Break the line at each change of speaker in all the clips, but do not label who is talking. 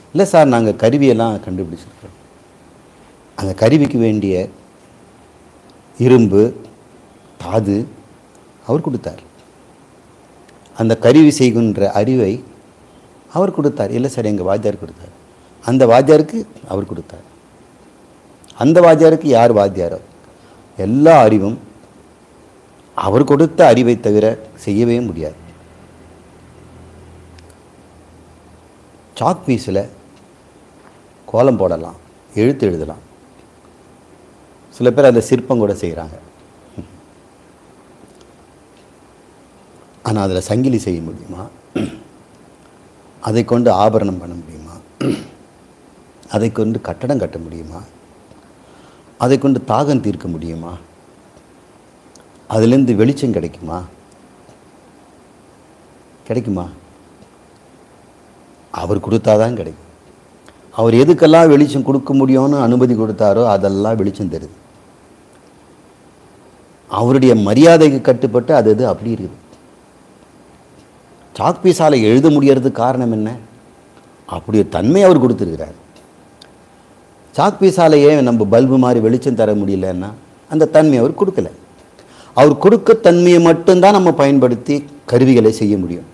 இல்லை சார் நாங்கள் கருவியெல்லாம் கண்டுபிடிச்சிருக்கோம் அந்த கருவிக்கு வேண்டிய இரும்பு தாது அவர் கொடுத்தார் அந்த கருவி செய்கின்ற அறிவை அவர் கொடுத்தார் இல்லை சார் எங்கள் வாத்தியார் கொடுத்தார் அந்த வாத்தியாருக்கு அவர் கொடுத்தார் அந்த வாத்தியாருக்கு யார் வாத்தியாரோ எல்லா அறிவும் அவர் கொடுத்த அறிவை தவிர செய்யவே முடியாது சாக் பீஸில் கோலம் போடலாம் எழுத்து எழுதலாம் சில பேர் அதில் சிற்பம் கூட செய்கிறாங்க ஆனால் அதில் சங்கிலி செய்ய முடியுமா அதை கொண்டு ஆபரணம் பண்ண முடியுமா அதை கொண்டு கட்டடம் கட்ட முடியுமா அதை கொண்டு தாகம் தீர்க்க முடியுமா அதுலேருந்து வெளிச்சம் கிடைக்குமா கிடைக்குமா அவர் கொடுத்தாதான் கிடைக்கும் அவர் எதுக்கெல்லாம் வெளிச்சம் கொடுக்க முடியும்னு அனுமதி கொடுத்தாரோ அதெல்லாம் வெளிச்சம் தருது அவருடைய மரியாதைக்கு கட்டுப்பட்டு அது அது அப்படி இருக்குது சாக் பீஸால் எழுத முடியறதுக்கு காரணம் என்ன அப்படி ஒரு தன்மை அவர் கொடுத்துருக்கிறார் சாக் பீஸால் ஏன் நம்ம பல்பு மாதிரி வெளிச்சம் தர முடியலன்னா அந்த தன்மை அவர் கொடுக்கல அவர் கொடுக்க தன்மையை மட்டும்தான் நம்ம பயன்படுத்தி கருவிகளை செய்ய முடியும்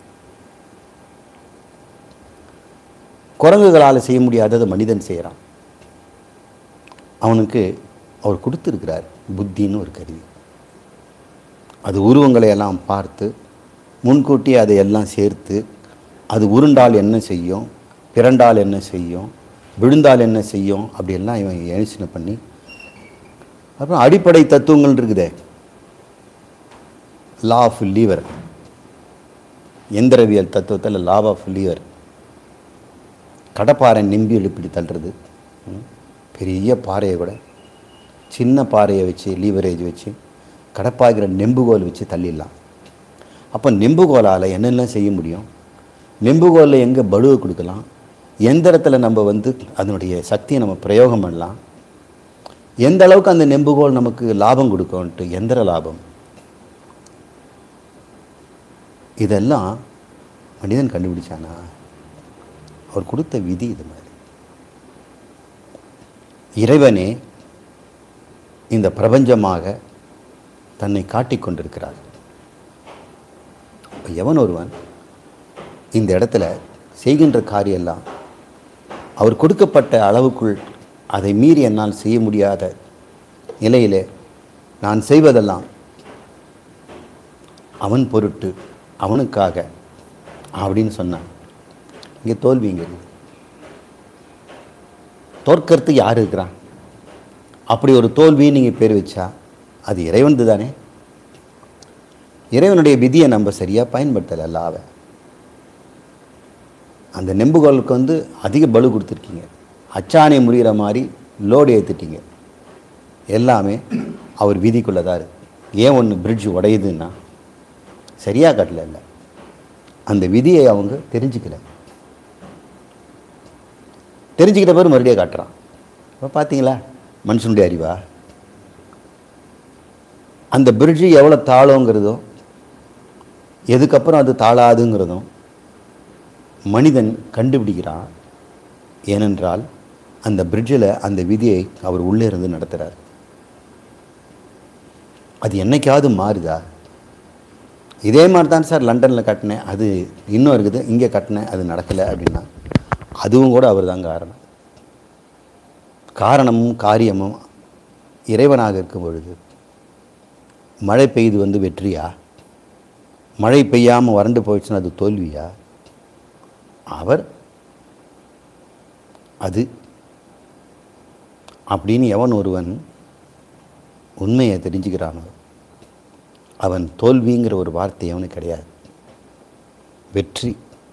குரங்குகளால் செய்ய முடியாததை மனிதன் செய்கிறான் அவனுக்கு அவர் கொடுத்துருக்கிறார் புத்தின்னு ஒரு கருவி அது உருவங்களை எல்லாம் பார்த்து முன்கூட்டி அதை எல்லாம் சேர்த்து அது உருண்டால் என்ன செய்யும் பிறண்டால் என்ன செய்யும் விழுந்தால் என்ன செய்யும் அப்படியெல்லாம் இவன் யோசனை பண்ணி அப்புறம் அடிப்படை தத்துவங்கள் இருக்குதே லா ஆஃப் லீவர் எந்திரவியல் தத்துவத்தில் லா ஆஃப் லீவர் கடப்பாறை நெம்பி எழுப்பிடி தள்ளுறது ம். பெரிய பாறையை கூட சின்ன பாறையை வச்சு லீவரேஜ் வச்சு கடப்பாய்கிற நெம்புகோல் வச்சு தள்ளிடலாம் அப்போ நெம்புகோலால் என்னெல்லாம் செய்ய முடியும் நெம்புகோலில் எங்கே பலுவை கொடுக்கலாம் எந்த இடத்துல நம்ம வந்து அதனுடைய சக்தியை நம்ம பிரயோகம் பண்ணலாம் எந்த அளவுக்கு அந்த நெம்புகோல் நமக்கு லாபம் கொடுக்கும்ன்ட்டு எந்திர லாபம் இதெல்லாம் மனிதன் கண்டுபிடிச்சானா அவர் கொடுத்த விதி இது மாதிரி இறைவனே இந்த பிரபஞ்சமாக தன்னை காட்டிக் கொண்டிருக்கிறார் அப்ப எவன் ஒருவன் இந்த இடத்துல செய்கின்ற காரியெல்லாம் அவர் கொடுக்கப்பட்ட அளவுக்குள் அதை மீறி என்னால் செய்ய முடியாத நிலையிலே நான் செய்வதெல்லாம் அவன் பொருட்டு அவனுக்காக அப்படின்னு சொன்னான் இங்கே தோல்விங்கிறது தோற்கறதுக்கு யார் இருக்கிறான் அப்படி ஒரு தோல்வின்னு நீங்கள் பேர் வச்சா அது இறைவன்து தானே இறைவனுடைய விதியை நம்ம சரியாக பயன்படுத்தலை லாவை அந்த நெம்புகோலுக்கு வந்து அதிக பலு கொடுத்துருக்கீங்க அச்சாணி முறிகிற மாதிரி லோடு ஏற்றிட்டீங்க எல்லாமே அவர் விதிக்குள்ளே தான் இருக்கு ஏன் ஒன்று பிரிட்ஜ் உடையுதுன்னா சரியாக கட்டல இல்லை அந்த விதியை அவங்க தெரிஞ்சுக்கல தெரிஞ்சுக்கிட்ட பிறகு மறுபடியும் காட்டுறான் இப்போ பார்த்தீங்களா மனுஷனுடைய அறிவா அந்த பிரிட்ஜு எவ்வளோ தாளோங்கிறதோ எதுக்கப்புறம் அது தாளாதுங்கிறதும் மனிதன் கண்டுபிடிக்கிறான் ஏனென்றால் அந்த பிரிட்ஜில் அந்த விதியை அவர் உள்ளே இருந்து நடத்துகிறார் அது என்னைக்காவது மாறுதா இதே மாதிரி தான் சார் லண்டனில் கட்டினேன் அது இன்னும் இருக்குது இங்கே கட்டினேன் அது நடக்கலை அப்படின்னா அதுவும் கூட அவர் தான் காரணம் காரணமும் காரியமும் இறைவனாக இருக்கும் பொழுது மழை பெய்து வந்து வெற்றியா மழை பெய்யாமல் வறண்டு போயிடுச்சுன்னா அது தோல்வியா அவர் அது அப்படின்னு எவன் ஒருவன் உண்மையை தெரிஞ்சுக்கிறானோ அவன் தோல்விங்கிற ஒரு வார்த்தை அவனுக்கு கிடையாது வெற்றி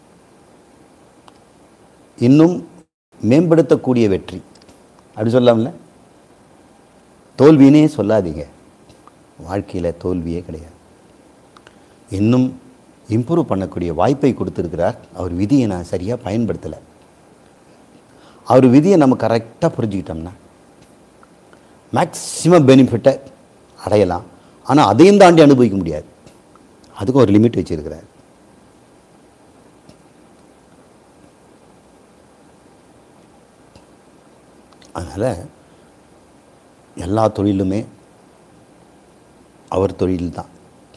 இன்னும் மேம்படுத்தக்கூடிய வெற்றி அப்படி சொல்லாமல தோல்வினே சொல்லாதீங்க வாழ்க்கையில் தோல்வியே கிடையாது இன்னும் இம்ப்ரூவ் பண்ணக்கூடிய வாய்ப்பை கொடுத்துருக்கிறார் அவர் விதியை நான் சரியாக பயன்படுத்தலை அவர் விதியை நம்ம கரெக்டாக புரிஞ்சுக்கிட்டோம்னா மேக்ஸிமம் பெனிஃபிட்டை அடையலாம் ஆனால் அதையும் தாண்டி அனுபவிக்க முடியாது அதுக்கும் ஒரு லிமிட் வச்சிருக்கிறார் அதனால் எல்லா தொழிலுமே அவர் தொழில் தான்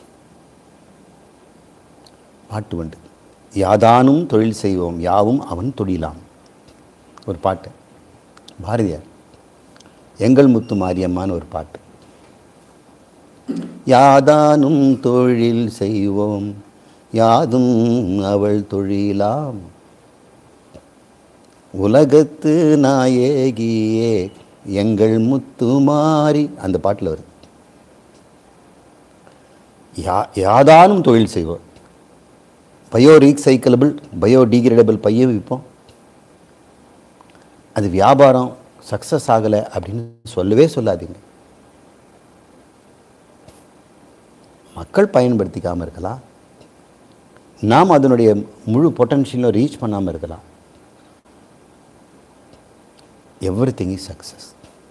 பாட்டு உண்டு யாதானும் தொழில் செய்வோம் யாவும் அவன் தொழிலாம் ஒரு பாட்டு பாரதியார் எங்கள் முத்து மாரியம்மான்னு ஒரு பாட்டு யாதானும் தொழில் செய்வோம் யாதும் அவள் தொழிலாம் உலகத்து நாயகியே எங்கள் முத்துமாரி அந்த பாட்டில் வருது யா யாதானும் தொழில் செய்வோம் பயோ ரீசைக்கிளபிள் பயோ டீகிரேடபிள் பைய விற்போம் அது வியாபாரம் சக்ஸஸ் ஆகலை அப்படின்னு சொல்லவே சொல்லாதீங்க மக்கள் பயன்படுத்திக்காமல் இருக்கலாம் நாம் அதனுடைய முழு பொட்டன்ஷியலும் ரீச் பண்ணாமல் இருக்கலாம் எவ்ரி திங் இஸ் சக்ஸஸ்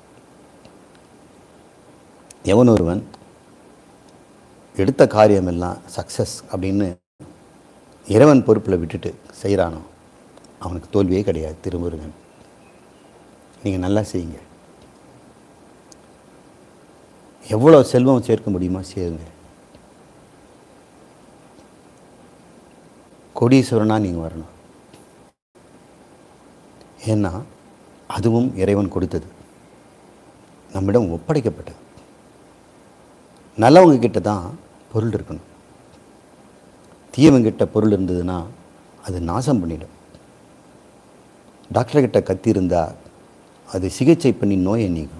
எவன் ஒருவன் எடுத்த காரியமெல்லாம் சக்ஸஸ் அப்படின்னு இறைவன் பொறுப்பில் விட்டுட்டு செய்கிறானோ அவனுக்கு தோல்வியே கிடையாது திருமுருகன் நீங்கள் நல்லா செய்யுங்க எவ்வளோ செல்வம் சேர்க்க முடியுமோ சேருங்க கோடீஸ்வரனாக நீங்கள் வரணும் ஏன்னா அதுவும் இறைவன் கொடுத்தது நம்மிடம் ஒப்படைக்கப்பட்டது நல்லவங்க கிட்ட தான் பொருள் இருக்கணும் தீயவங்கிட்ட பொருள் இருந்ததுன்னா அது நாசம் பண்ணிடும் டாக்டர்கிட்ட கத்தி இருந்தால் அது சிகிச்சை பண்ணி நோயை நீக்கும்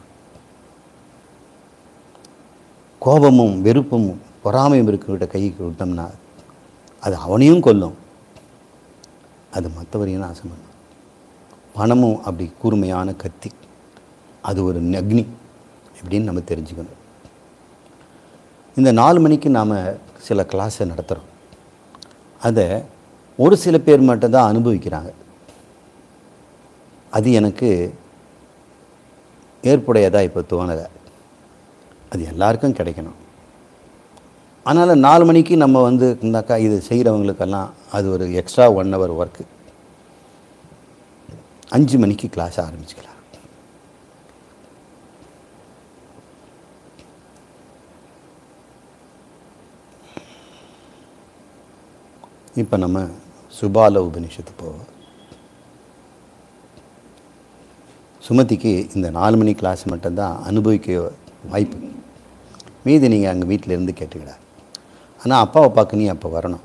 கோபமும் வெறுப்பும் பொறாமையும் இருக்கிற கைக்கு கொடுத்தோம்னா அது அவனையும் கொல்லும் அது மற்றவரையும் நாசம் பண்ணும் பணமும் அப்படி கூர்மையான கத்தி அது ஒரு அக்னி எப்படின்னு நம்ம தெரிஞ்சுக்கணும் இந்த நாலு மணிக்கு நாம் சில கிளாஸை நடத்துகிறோம் அதை ஒரு சில பேர் மட்டும்தான் அனுபவிக்கிறாங்க அது எனக்கு ஏற்புடையதாக இப்போ தோணலை அது எல்லாருக்கும் கிடைக்கணும் அதனால் நாலு மணிக்கு நம்ம வந்து இருந்தாக்கா இது செய்கிறவங்களுக்கெல்லாம் அது ஒரு எக்ஸ்ட்ரா ஒன் ஹவர் ஒர்க்கு அஞ்சு மணிக்கு கிளாஸ் ஆரம்பிச்சுக்கலாம் இப்போ நம்ம சுபால உபனிஷத்து போவோம் சுமதிக்கு இந்த நாலு மணி கிளாஸ் மட்டும்தான் அனுபவிக்க வாய்ப்பு மீதி நீங்கள் அங்கே வீட்டில் இருந்து கேட்டுக்கிட ஆனால் அப்பாவை பார்க்க நீ அப்போ வரணும்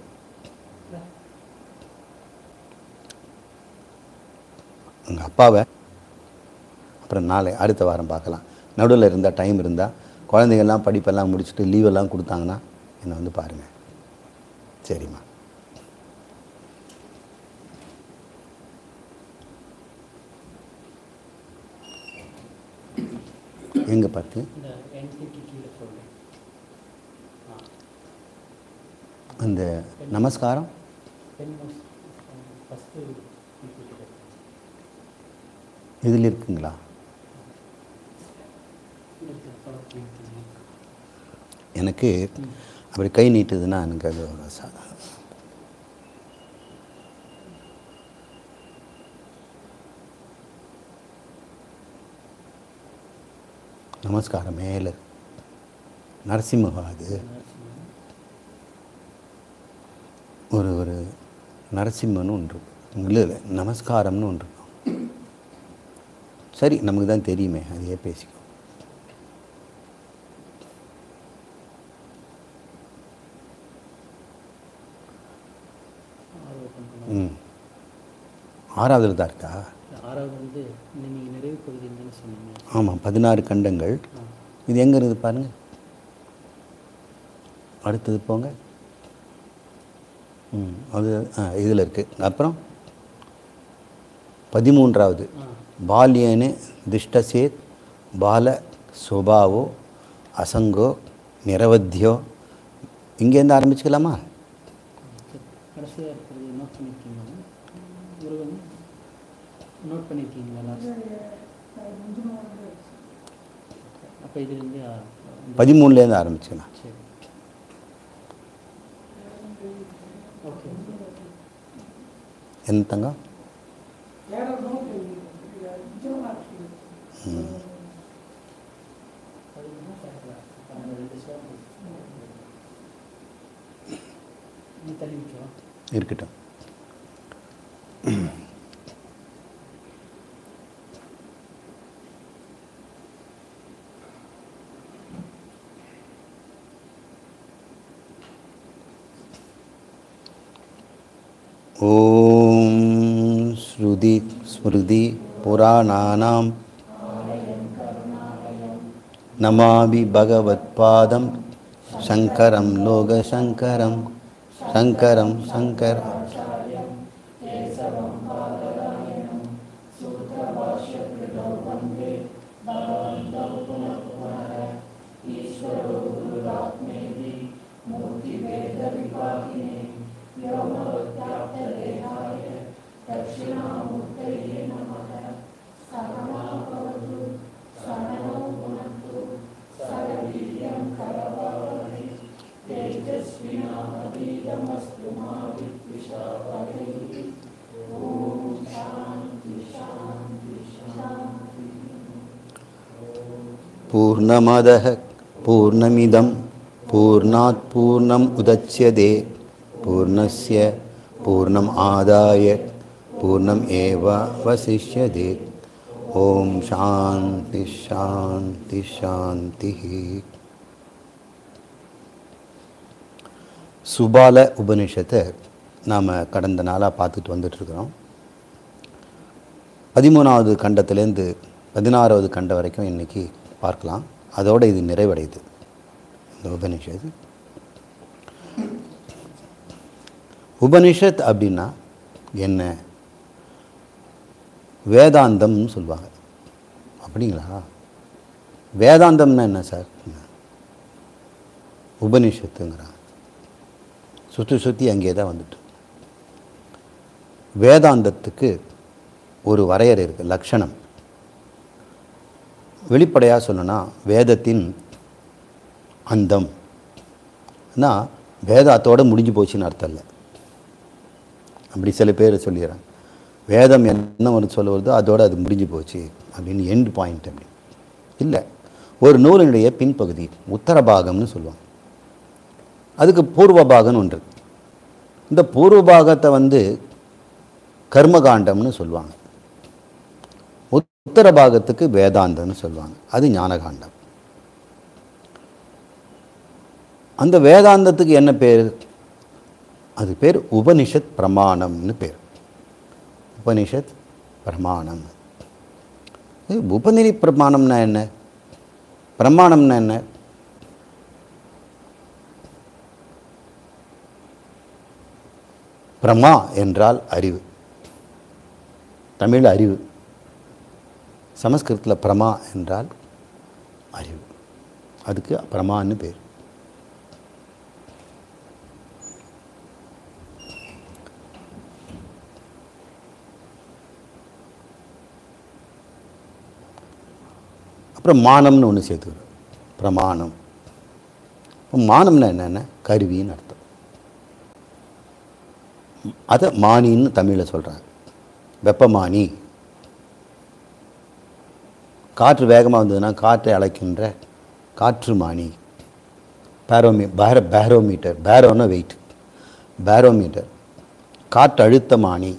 உங்கள் அப்பாவை அப்புறம் நாளை அடுத்த வாரம் பார்க்கலாம் நடுவில் இருந்தால் டைம் இருந்தால் குழந்தைங்கள்லாம் படிப்பெல்லாம் முடிச்சுட்டு லீவெல்லாம் கொடுத்தாங்கன்னா என்னை வந்து பாருங்கள் சரிம்மா எங்கே பார்த்து
இந்த என்சிக்கு கீழே சொல்கிறேன்
அந்த நமஸ்காரம்
பெண் ஃபஸ்ட்டு
இதில் இருக்குங்களா எனக்கு அப்படி கை நீட்டுதுன்னா எனக்கு அது ஒரு சா- நமஸ்காரம் மேலே நரசிம்மகம் அது ஒரு ஒரு நரசிம்மன்னு ஒன்று இருக்கும் இல்லை இல்லை நமஸ்காரம்னு ஒன்று இருக்கும் சரி நமக்கு தான் தெரியுமே அதையே பேசிக்கோ
ஆர்வம் பண்ணணும்
ம் ஆறாவதுல தான் இருக்கா
ஆறாவது வந்து நீங்கள் நிறைவு பகுதின்னு சொன்னீங்க
ஆமாம் பதினாறு கண்டங்கள்
ஆ.
இது எங்கே இருக்குது பாருங்க அடுத்தது போங்க ம் அது ஆ இதில் இருக்குது அப்புறம் பதிமூன்றாவது
ஆ
பால்யனு திஷ்டசேத் பால சுபாவோ அசங்கோ நிரவத்தியோ இங்கேருந்து ஆரம்பிச்சுக்கலாமா
கடைசியாக இருக்கிறது நோட் பண்ணியிருக்கீங்களா முருகன் நோட் பண்ணியிருக்கீங்களா லாஸ்ட் அப்போ இதுலேருந்து ஆ, இந்த-
பதிமூணுலேருந்து ஆரம்பிச்சுக்கலாம்
சரி ஓகே
என்ன தங்கம்
அது என்ன பார்க்கலாம் அந்த ரெண்டு ஸ்லோகம் நீ தள்ளி வைக்கலாம்
இருக்கட்டும் ॐ श्रुति स्मृति पुराणानां नमामि भगवत्पादं शङ्करं लोकशङ्करं शङ्करं शङ्कर पूर्णमदः पूर्णमिदं पूर्णात् पूर्णम् उदच्यते पूर्णस्य पूर्णम् आदाय पूर्णम् एव वसिष्यते ॐ शान्ति शान्ति शान्तिः சுபால உபனிஷத்தை நாம் கடந்த நாளாக பார்த்துட்டு வந்துட்டுருக்குறோம் பதிமூணாவது கண்டத்திலேருந்து பதினாறாவது கண்டம் வரைக்கும் இன்றைக்கி பார்க்கலாம் அதோட இது நிறைவடையுது இந்த உபனிஷத் உபனிஷத் அப்படின்னா என்ன வேதாந்தம்னு சொல்லுவாங்க அப்படிங்களா வேதாந்தம்னா என்ன சார் உபனிஷத்துங்கிறாங்க சுற்றி சுற்றி அங்கே தான் வந்துட்டு வேதாந்தத்துக்கு ஒரு வரையறை இருக்குது லக்ஷணம் வெளிப்படையாக சொல்லணும்னா வேதத்தின் அந்தம் வேதத்தோட முடிஞ்சு போச்சுன்னு அர்த்தம் இல்லை அப்படி சில பேர் சொல்லிடுறாங்க வேதம் என்ன ஒரு சொல்ல வருதோ அதோட அது முடிஞ்சு போச்சு அப்படின்னு எண்ட் பாயிண்ட் அப்படி இல்லை ஒரு நூலினுடைய பின்பகுதி உத்தர பாகம்னு சொல்லுவாங்க அதுக்கு பூர்வ பாகம்னு ஒன்று இருக்கு. இந்த பூர்வ பாகத்தை வந்து கர்மகாண்டம்னு சொல்லுவாங்க உத்தர பாகத்துக்கு வேதாந்தம்னு சொல்லுவாங்க அது ஞானகாண்டம் அந்த வேதாந்தத்துக்கு என்ன பேர் அது பேர் உபனிஷத் பிரமாணம்னு பேர் உபனிஷத் பிரமாணம் இது உபநிதி பிரமாணம்னா என்ன பிரமாணம்னா என்ன பிரமா என்றால் அறிவு தமிழ் அறிவு சமஸ்கிருதத்தில் பிரமா என்றால் அறிவு அதுக்கு பிரமான்னு பேர் அப்புறம் மானம்னு ஒன்று சேர்த்துக்கிறோம் பிரமாணம் இப்போ மானம்னா என்னென்ன கருவின்னு அர்த்தம் அதை மானின்னு தமிழில் சொல்கிறாங்க வெப்பமானி காற்று வேகமாக வந்ததுன்னா காற்றை அழைக்கின்ற காற்று மானி பேரோமீ பேர பேரோமீட்டர் பேரோன்னா வெயிட் பேரோமீட்டர் காற்று அழுத்த மானி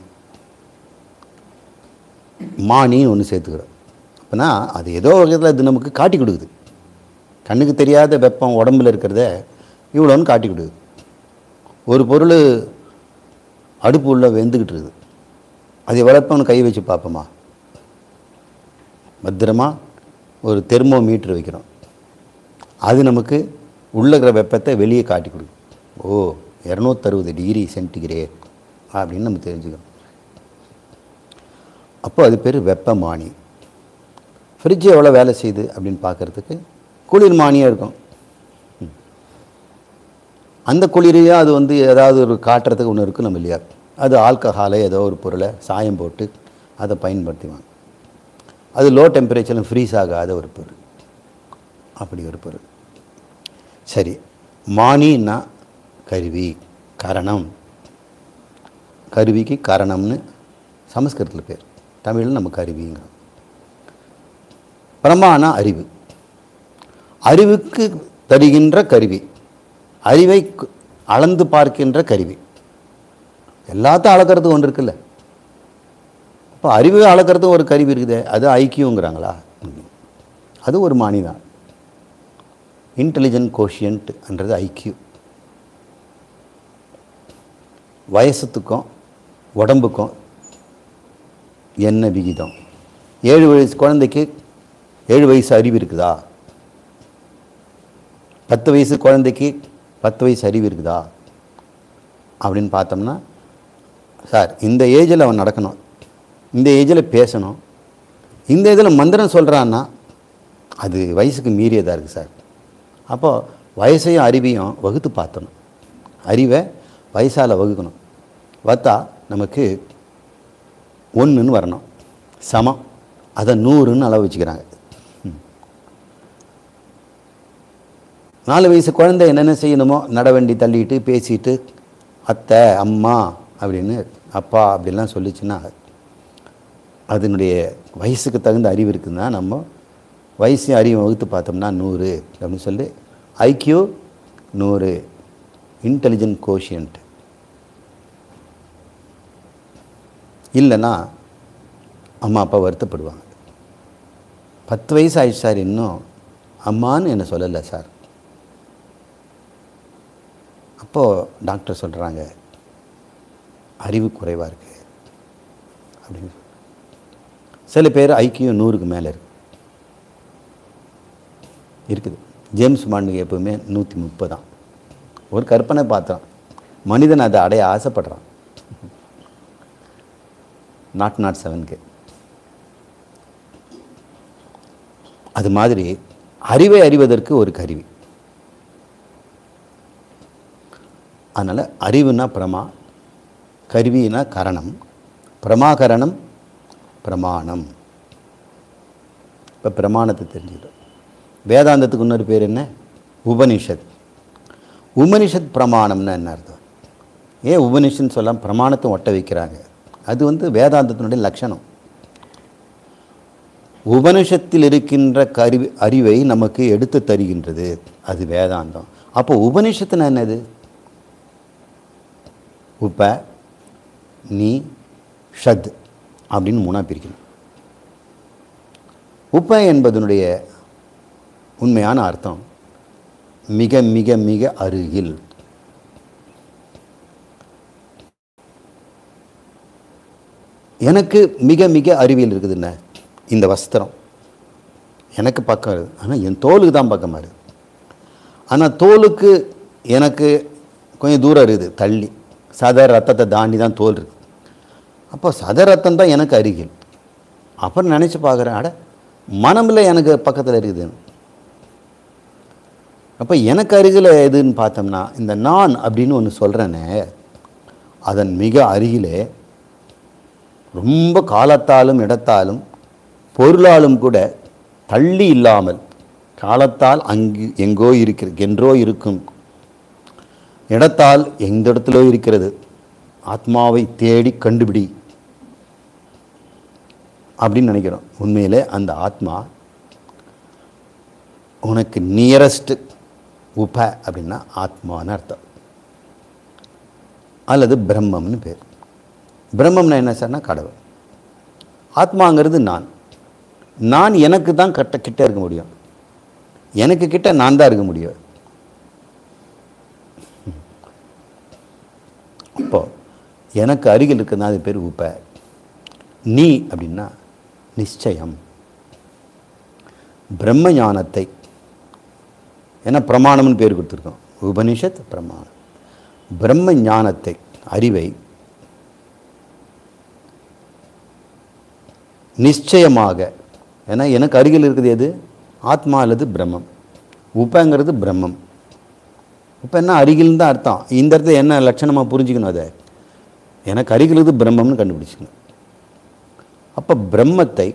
மானின்னு ஒன்று சேர்த்துக்கிறோம் அப்போனா அது ஏதோ வகையில் அது நமக்கு காட்டி கொடுக்குது கண்ணுக்கு தெரியாத வெப்பம் உடம்புல இருக்கிறத இவ்வளோன்னு காட்டி கொடுக்குது ஒரு பொருள் அடுப்பு உள்ள வெந்துக்கிட்டு இருக்குது அது எவ்வளோப்பன்னு கை வச்சு பார்ப்போமா பத்திரமா ஒரு தெர்மோமீட்டர் வைக்கிறோம் அது நமக்கு உள்ள இருக்கிற வெப்பத்தை வெளியே காட்டி கொடுக்கும் ஓ இரநூத்தறுபது டிகிரி சென்டிகிரேட் அப்படின்னு நம்ம தெரிஞ்சுக்கிறோம் அப்போ அது பேர் வெப்பமானி ஃப்ரிட்ஜ் எவ்வளோ வேலை செய்யுது அப்படின்னு பார்க்குறதுக்கு குளிர்மானியாக இருக்கும் ம். அந்த குளிரையே அது வந்து ஏதாவது ஒரு காட்டுறதுக்கு ஒன்று இருக்கும் நம்ம இல்லையா அது ஆல்கஹாலை ஏதோ ஒரு பொருளை சாயம் போட்டு அதை பயன்படுத்துவாங்க அது லோ டெம்பரேச்சரில் ஃப்ரீஸ் ஆகாத ஒரு பொருள் அப்படி ஒரு பொருள் சரி மானின்னா கருவி கரணம் கருவிக்கு கரணம்னு சமஸ்கிருதத்தில் பேர் தமிழில் நம்ம கருவிங்கிறோம் பிரமானா அறிவு அறிவுக்கு தருகின்ற கருவி அறிவை கு- அளந்து பார்க்கின்ற கருவி எல்லாத்தையும் அளக்கிறது ஒன்று இருக்குல்ல அப்போ அறிவை அளக்கிறது ஒரு கருவி இருக்குதே அது ஐக்கியங்கிறாங்களா அது ஒரு மானிதான் இன்டெலிஜென்ட் கோஷியன்ட்ன்றது ஐக்கியூ வயசுத்துக்கும் உடம்புக்கும் என்ன விகிதம் ஏழு வயசு குழந்தைக்கு ஏழு வயசு அறிவு இருக்குதா பத்து வயசு குழந்தைக்கு பத்து வயசு அறிவு இருக்குதா அப்படின்னு பார்த்தோம்னா சார் இந்த ஏஜில் அவன் நடக்கணும் இந்த ஏஜில் பேசணும் இந்த இதில் மந்திரம் சொல்கிறான்னா அது வயசுக்கு மீறியதாக இருக்குது சார் அப்போது வயசையும் அறிவையும் வகுத்து பார்த்தணும் அறிவை வயசால் வகுக்கணும் பார்த்தா நமக்கு ஒன்றுன்னு வரணும் சமம் அதை நூறுன்னு அளவு வச்சுக்கிறாங்க ம். நாலு வயசு குழந்தை என்னென்ன செய்யணுமோ நடவண்டி தள்ளிட்டு பேசிட்டு அத்தை அம்மா அப்படின்னு அப்பா அப்படிலாம் சொல்லிச்சுன்னா அதனுடைய வயசுக்கு தகுந்த அறிவு இருக்குதுன்னா நம்ம வயசு அறிவை வகுத்து பார்த்தோம்னா நூறு அப்படின்னு சொல்லி ஐக்கியூ நூறு இன்டெலிஜென்ட் கோஷியன்ட் இல்லைன்னா அம்மா அப்பா வருத்தப்படுவாங்க பத்து வயசு ஆயிடுச்சு சார் இன்னும் அம்மான்னு என்ன சொல்லலை சார் அப்போது டாக்டர் சொல்கிறாங்க அறிவு குறைவாக இருக்குது அப்படின்னு சில பேர் ஐக்கியம் நூறுக்கு மேலே இருக்கு இருக்குது ஜேம்ஸ் பாண்டுக்கு எப்பவுமே நூற்றி முப்பதாம் ஒரு கற்பனை பாத்திரம் மனிதன் அதை அடைய ஆசைப்படுறான் நாட் நாட் செவனுக்கு அது மாதிரி அறிவை அறிவதற்கு ஒரு கருவி அதனால் அறிவுனா பிரமா கருவினா கரணம் பிரமாகரணம் பிரமாணம் இப்போ பிரமாணத்தை தெரிஞ்சுக்கிட்டோம் வேதாந்தத்துக்கு இன்னொரு பேர் என்ன உபனிஷத் உபனிஷத் பிரமாணம்னா என்ன அர்த்தம் ஏன் உபனிஷன் சொல்லாம பிரமாணத்தை ஒட்ட வைக்கிறாங்க அது வந்து வேதாந்தத்தினுடைய லட்சணம் உபனிஷத்தில் இருக்கின்ற கருவி அறிவை நமக்கு எடுத்து தருகின்றது அது வேதாந்தம் அப்போ உபனிஷத்துனா என்னது உப நீ ஷத் அப்படின்னு மூணாக பிரிக்கணும் உப என்பதனுடைய உண்மையான அர்த்தம் மிக மிக மிக அருகில் எனக்கு மிக மிக அறிவியல் இருக்குதுண்ணே இந்த வஸ்திரம் எனக்கு பக்கம் இருக்குது ஆனால் என் தோலுக்கு தான் பக்கமாக இருக்குது ஆனால் தோலுக்கு எனக்கு கொஞ்சம் தூரம் இருக்குது தள்ளி சத ரத்தத்தை தாண்டி தான் தோல் இருக்குது அப்போ சத ரத்தம் தான் எனக்கு அருகில் அப்புறம் நினச்சி பார்க்குறேன் அட மனமில் எனக்கு பக்கத்தில் இருக்குதுன்னு அப்போ எனக்கு அருகில் எதுன்னு பார்த்தோம்னா இந்த நான் அப்படின்னு ஒன்று சொல்கிறேனே அதன் மிக அருகிலே ரொம்ப காலத்தாலும் இடத்தாலும் பொருளாலும் கூட தள்ளி இல்லாமல் காலத்தால் அங்கு எங்கோ இருக்கிறது என்றோ இருக்கும் இடத்தால் எந்த இடத்திலோ இருக்கிறது ஆத்மாவை தேடி கண்டுபிடி அப்படின்னு நினைக்கிறோம் உண்மையிலே அந்த ஆத்மா உனக்கு நியரஸ்ட் உப அப்படின்னா ஆத்மான்னு அர்த்தம் அல்லது பிரம்மம்னு பேர் பிரம்மம்னா என்ன சார்னா கடவுள் ஆத்மாங்கிறது நான் நான் எனக்கு தான் கட்ட கிட்ட இருக்க முடியும் எனக்கு கிட்ட நான் தான் இருக்க முடியும் அப்போ எனக்கு அருகில் இருக்கிறது அது பேர் உப்ப நீ அப்படின்னா நிச்சயம் பிரம்ம ஞானத்தை ஏன்னா பிரமாணம்னு பேர் கொடுத்துருக்கோம் உபனிஷத் பிரமாணம் பிரம்ம ஞானத்தை அறிவை நிச்சயமாக ஏன்னா எனக்கு அருகில் இருக்குது எது ஆத்மா அல்லது பிரம்மம் உப்பங்கிறது பிரம்மம் உப்ப என்ன அருகில்னு தான் அர்த்தம் இந்த இடத்துல என்ன லட்சணமாக புரிஞ்சுக்கணும் அதை எனக்கு அருகில் இருக்குது பிரம்மம்னு கண்டுபிடிச்சிக்கணும் அப்போ பிரம்மத்தை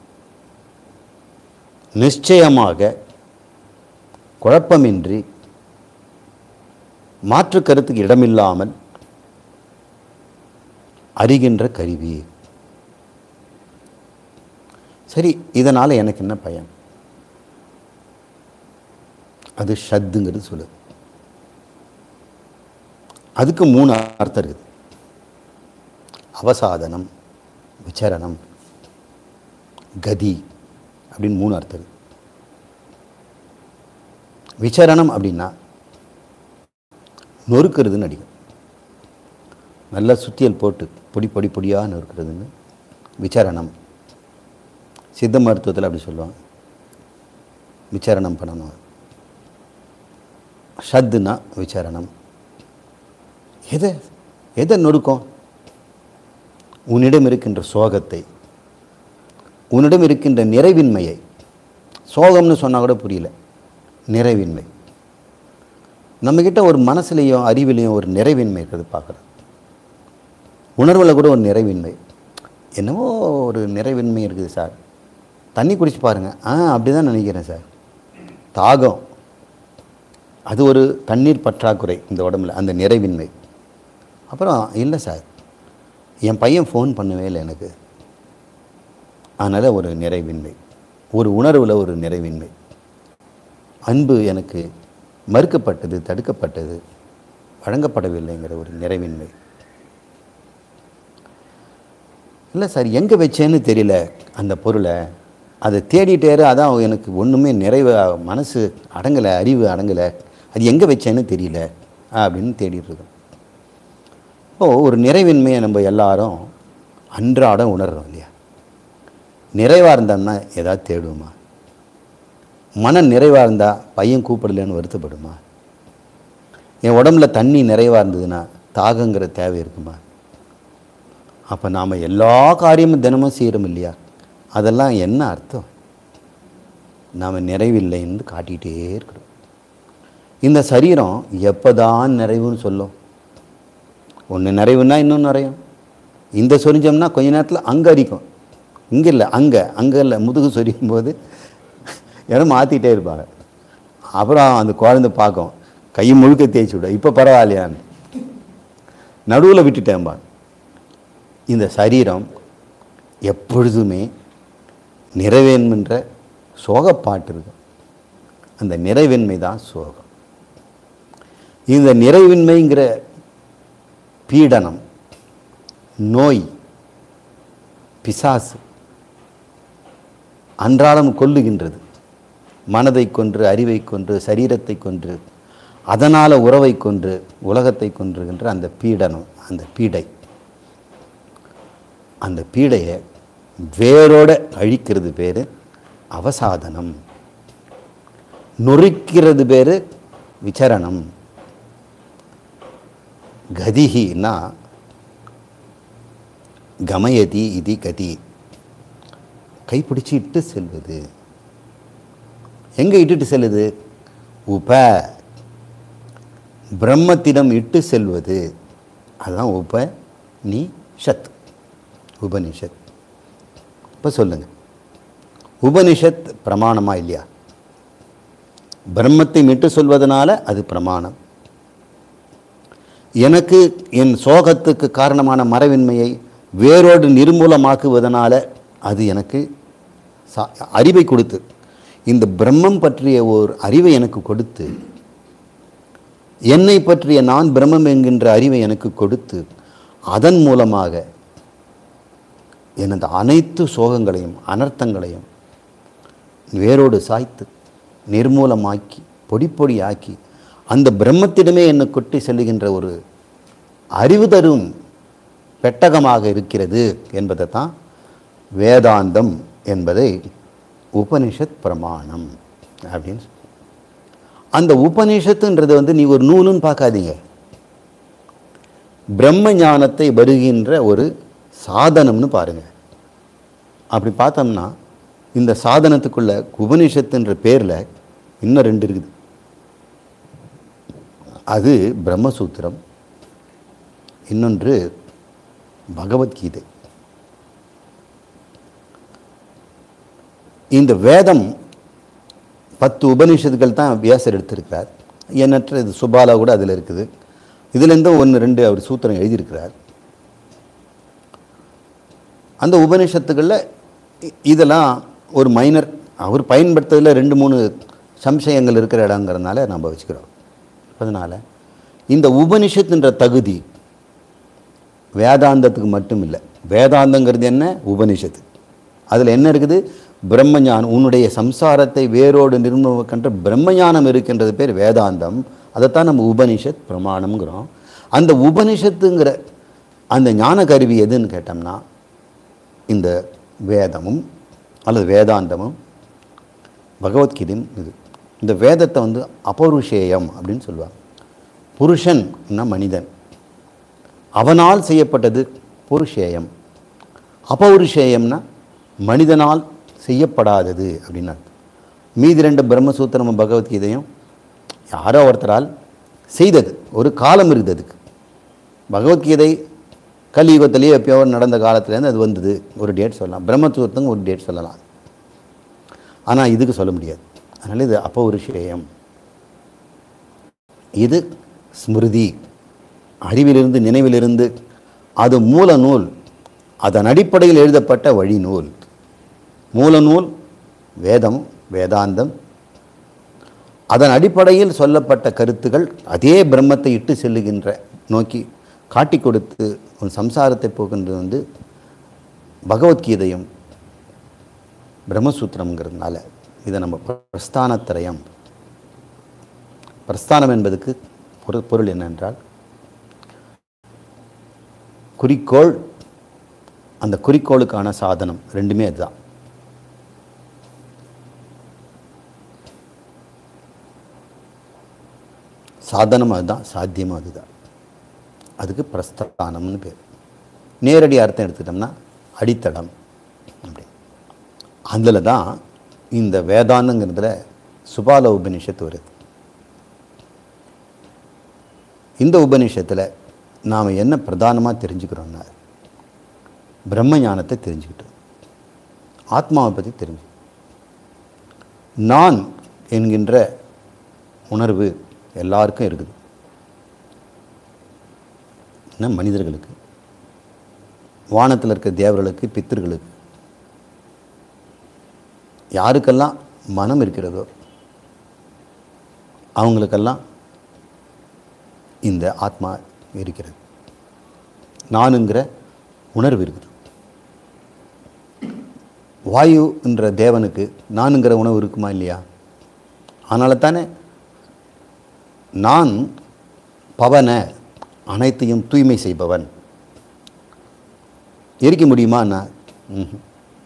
நிச்சயமாக குழப்பமின்றி மாற்று கருத்துக்கு இடமில்லாமல் அறிகின்ற கருவி சரி இதனால் எனக்கு என்ன பயன் அது ஷத்துங்கிறது சொல்லுது அதுக்கு மூணு அர்த்தம் இருக்குது அவசாதனம் விசரணம் கதி அப்படின்னு மூணு அர்த்தம் இருக்குது விசரணம் அப்படின்னா நொறுக்கிறதுன்னு அடிக்கும் நல்லா சுத்தியல் போட்டு பொடி பொடி பொடியாக நொறுக்கிறதுன்னு விசாரணம் சித்த மருத்துவத்தில் அப்படி சொல்லுவாங்க விசாரணம் பண்ணணும் ஷத்துனா விசாரணம் எதை எதை நொறுக்கும் உன்னிடம் இருக்கின்ற சோகத்தை உன்னிடம் இருக்கின்ற நிறைவின்மையை சோகம்னு சொன்னால் கூட புரியல நிறைவின்மை நம்மக்கிட்ட ஒரு மனசுலேயும் அறிவிலையும் ஒரு நிறைவின்மை இருக்கிறது பார்க்குறோம் உணர்வில் கூட ஒரு நிறைவின்மை என்னவோ ஒரு நிறைவின்மை இருக்குது சார் தண்ணி குடிச்சு பாருங்கள் ஆ அப்படி தான் நினைக்கிறேன் சார் தாகம் அது ஒரு தண்ணீர் பற்றாக்குறை இந்த உடம்புல அந்த நிறைவின்மை அப்புறம் இல்லை சார் என் பையன் ஃபோன் பண்ணவே இல்லை எனக்கு அதனால் ஒரு நிறைவின்மை ஒரு உணர்வில் ஒரு நிறைவின்மை அன்பு எனக்கு மறுக்கப்பட்டது தடுக்கப்பட்டது வழங்கப்படவில்லைங்கிற ஒரு நிறைவின்மை இல்லை சார் எங்கே வச்சேன்னு தெரியல அந்த பொருளை அதை தேடிட்டேரு அதான் எனக்கு ஒன்றுமே நிறைவு மனசு அடங்கலை அறிவு அடங்கலை அது எங்கே வச்சேன்னு தெரியல அப்படின்னு தேடிட்டு இருக்கோம் இப்போது ஒரு நிறைவின்மையை நம்ம எல்லாரும் அன்றாடம் உணர்றோம் இல்லையா நிறைவாக இருந்தோம்னா ஏதாவது தேடுவோமா மன நிறைவாக இருந்தால் பையன் கூப்பிடலன்னு வருத்தப்படுமா என் உடம்புல தண்ணி நிறைவாக இருந்ததுன்னா தாகங்கிற தேவை இருக்குமா அப்போ நாம் எல்லா காரியமும் தினமும் செய்கிறோம் இல்லையா அதெல்லாம் என்ன அர்த்தம் நாம் நிறைவில்லைன்னு காட்டிகிட்டே இருக்கிறோம் இந்த சரீரம் எப்போ தான் நிறைவுன்னு சொல்லும் ஒன்று நிறைவுன்னா இன்னும் நிறையும் இந்த சொரிஞ்சோம்னா கொஞ்ச நேரத்தில் அங்கே அரிக்கும் இங்கே இல்லை அங்கே அங்கே இல்லை முதுகு சொரியும் போது இடம் மாற்றிட்டே இருப்பாங்க அப்புறம் அந்த குழந்தை பார்க்கும் கை முழுக்க தேய்ச்சி விட இப்போ பரவாயில்லையான்னு நடுவில் விட்டுட்டேன்பா இந்த சரீரம் எப்பொழுதுமே நிறைவேன்மென்ற சோகப்பாட்டு இருக்கும் அந்த நிறைவின்மை தான் சோகம் இந்த நிறைவின்மைங்கிற பீடனம் நோய் பிசாசு அன்றாடம் கொல்லுகின்றது மனதை கொன்று அறிவை கொன்று சரீரத்தை கொன்று அதனால் உறவை கொன்று உலகத்தை கொன்றுகின்ற அந்த பீடனம் அந்த பீடை அந்த பீடையை வேரோட அழிக்கிறது பேர் அவசாதனம் நொறுக்கிறது பேர் விசரணம் கதிகின்னா கமயதி இது கதி கைப்பிடிச்சு இட்டு செல்வது எங்கே இட்டுட்டு செல்லுது உப பிரம்மத்திடம் இட்டு செல்வது அதுதான் உப நீ ஷத் உபனிஷத் இப்போ சொல்லுங்க உபனிஷத் பிரமாணமா இல்லையா பிரம்மத்தை மீட்டு சொல்வதனால அது பிரமாணம் எனக்கு என் சோகத்துக்கு காரணமான மரவின்மையை வேரோடு நிர்மூலமாக்குவதனால அது எனக்கு சா அறிவை கொடுத்து இந்த பிரம்மம் பற்றிய ஓர் அறிவை எனக்கு கொடுத்து என்னை பற்றிய நான் பிரம்மம் என்கின்ற அறிவை எனக்கு கொடுத்து அதன் மூலமாக எனது அனைத்து சோகங்களையும் அனர்த்தங்களையும் வேரோடு சாய்த்து நிர்மூலமாக்கி பொடி பொடியாக்கி அந்த பிரம்மத்திடமே என்னை கொட்டி செல்லுகின்ற ஒரு அறிவு தரும் பெட்டகமாக இருக்கிறது என்பதை தான் வேதாந்தம் என்பதை உபனிஷத் பிரமாணம் அப்படின்னு சொல்லுவோம். அந்த உபனிஷத்துன்றது வந்து நீ ஒரு நூலுன்னு பார்க்காதீங்க பிரம்ம ஞானத்தை வருகின்ற ஒரு சாதனம்னு பாருங்க அப்படி பார்த்தோம்னா இந்த சாதனத்துக்குள்ள உபனிஷத்துன்ற பேரில் இன்னும் ரெண்டு இருக்குது அது பிரம்மசூத்திரம் இன்னொன்று பகவத்கீதை இந்த வேதம் பத்து உபனிஷத்துக்கள் தான் வியாசர் எடுத்திருக்கிறார் எண்ணற்ற இது சுபாலா கூட அதில் இருக்குது இதுலேருந்தும் ஒன்று ரெண்டு அவர் சூத்திரம் எழுதியிருக்கிறார் அந்த உபனிஷத்துக்களில் இ- இதெல்லாம் ஒரு மைனர் அவர் பயன்படுத்துறதுல ரெண்டு மூணு சம்சயங்கள் இருக்கிற இடங்கிறதுனால நம்ம வச்சுக்கிறோம் அதனால் இந்த உபனிஷத்துன்ற தகுதி வேதாந்தத்துக்கு மட்டும் இல்லை வேதாந்தங்கிறது என்ன உபனிஷத்து அதில் என்ன இருக்குது பிரம்மஞானம் உன்னுடைய சம்சாரத்தை வேரோடு நிர்மூகன்ற பிரம்மஞானம் இருக்கின்றது பேர் வேதாந்தம் அதைத்தான் நம்ம உபனிஷத் பிரமாணம்ங்கிறோம் அந்த உபனிஷத்துங்கிற அந்த ஞான கருவி எதுன்னு கேட்டோம்னா இந்த வேதமும் அல்லது வேதாந்தமும் பகவத்கீதையும் இது இந்த வேதத்தை வந்து அபௌருஷேயம் அப்படின்னு சொல்லுவாங்க புருஷன்னா மனிதன் அவனால் செய்யப்பட்டது புருஷேயம் அபௌருஷேயம்னா மனிதனால் செய்யப்படாதது அப்படின்னு அர்த்தம் மீதி ரெண்டு பிரம்மசூத்திரமும் பகவத்கீதையும் யாரோ ஒருத்தரால் செய்தது ஒரு காலம் இருக்குது அதுக்கு பகவத்கீதை கலியுகத்திலேயே எப்பயோ நடந்த காலத்துலேருந்து அது வந்தது ஒரு டேட் சொல்லலாம் பிரம்மசூத்திரம் ஒரு டேட் சொல்லலாம் ஆனால் இதுக்கு சொல்ல முடியாது அதனால் இது அபௌருஷேயம் இது ஸ்மிருதி அறிவிலிருந்து நினைவிலிருந்து அது மூல நூல் அதன் அடிப்படையில் எழுதப்பட்ட வழி நூல் மூல நூல் வேதம் வேதாந்தம் அதன் அடிப்படையில் சொல்லப்பட்ட கருத்துகள் அதே பிரம்மத்தை இட்டு செல்லுகின்ற நோக்கி காட்டி கொடுத்து உன் சம்சாரத்தை போகின்றது வந்து பகவத்கீதையும் பிரம்மசூத்திரம்ங்கிறதுனால இதை நம்ம பிரஸ்தானத்திரயம் பிரஸ்தானம் என்பதுக்கு பொருள் பொருள் என்னென்றால் குறிக்கோள் அந்த குறிக்கோளுக்கான சாதனம் ரெண்டுமே அதுதான் சாதனம் அதுதான் சாத்தியமும் அதுதான் அதுக்கு பிரஸ்தானம்னு பேர் நேரடி அர்த்தம் எடுத்துட்டோம்னா அடித்தளம் அப்படி அதில் தான் இந்த வேதாந்தங்கிறதுல சுபால உபனிஷத்து வருது இந்த உபனிஷத்தில் நாம் என்ன பிரதானமாக தெரிஞ்சுக்கிறோம்னா பிரம்ம ஞானத்தை தெரிஞ்சுக்கிட்டோம் ஆத்மாவை பற்றி தெரிஞ்சு நான் என்கின்ற உணர்வு எல்லாருக்கும் இருக்குது என்ன மனிதர்களுக்கு வானத்தில் இருக்க தேவர்களுக்கு பித்தர்களுக்கு யாருக்கெல்லாம் மனம் இருக்கிறதோ அவங்களுக்கெல்லாம் இந்த ஆத்மா இருக்கிறது நானுங்கிற உணர்வு இருக்குது வாயு என்ற தேவனுக்கு நானுங்கிற உணவு இருக்குமா இல்லையா அதனால தானே நான் பவன அனைத்தையும் தூய்மை செய்பவன் எரிக்க முடியுமா நான் ம்ஹும்.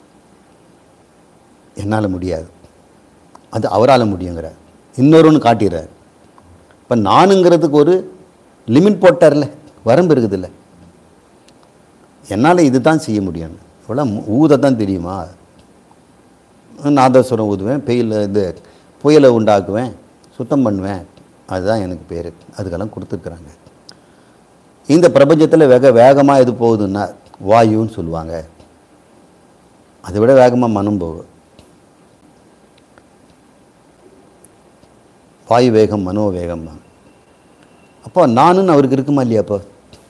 என்னால் முடியாது அது அவரால் முடியுங்கிறார் இன்னொருன்னு காட்டிடுறார் இப்போ நானுங்கிறதுக்கு ஒரு லிமிட் போட்டார்ல வரம்பு இருக்குதுல்ல என்னால் இது தான் செய்ய முடியும் இவ்வளோ ஊத தான் தெரியுமா நாதஸ்வரம் ஊதுவேன் பெயில் இது புயலை உண்டாக்குவேன் சுத்தம் பண்ணுவேன் அதுதான் எனக்கு பேர் அதுக்கெல்லாம் கொடுத்துருக்குறாங்க இந்த பிரபஞ்சத்தில் வேக வேகமாக எது போகுதுன்னா வாயுன்னு சொல்லுவாங்க அதை விட வேகமாக மனம் போகும் வாயு வேகம் மனோ வேகம் தான் அப்போ நானுன்னு அவருக்கு இருக்குமா இல்லையா அப்போ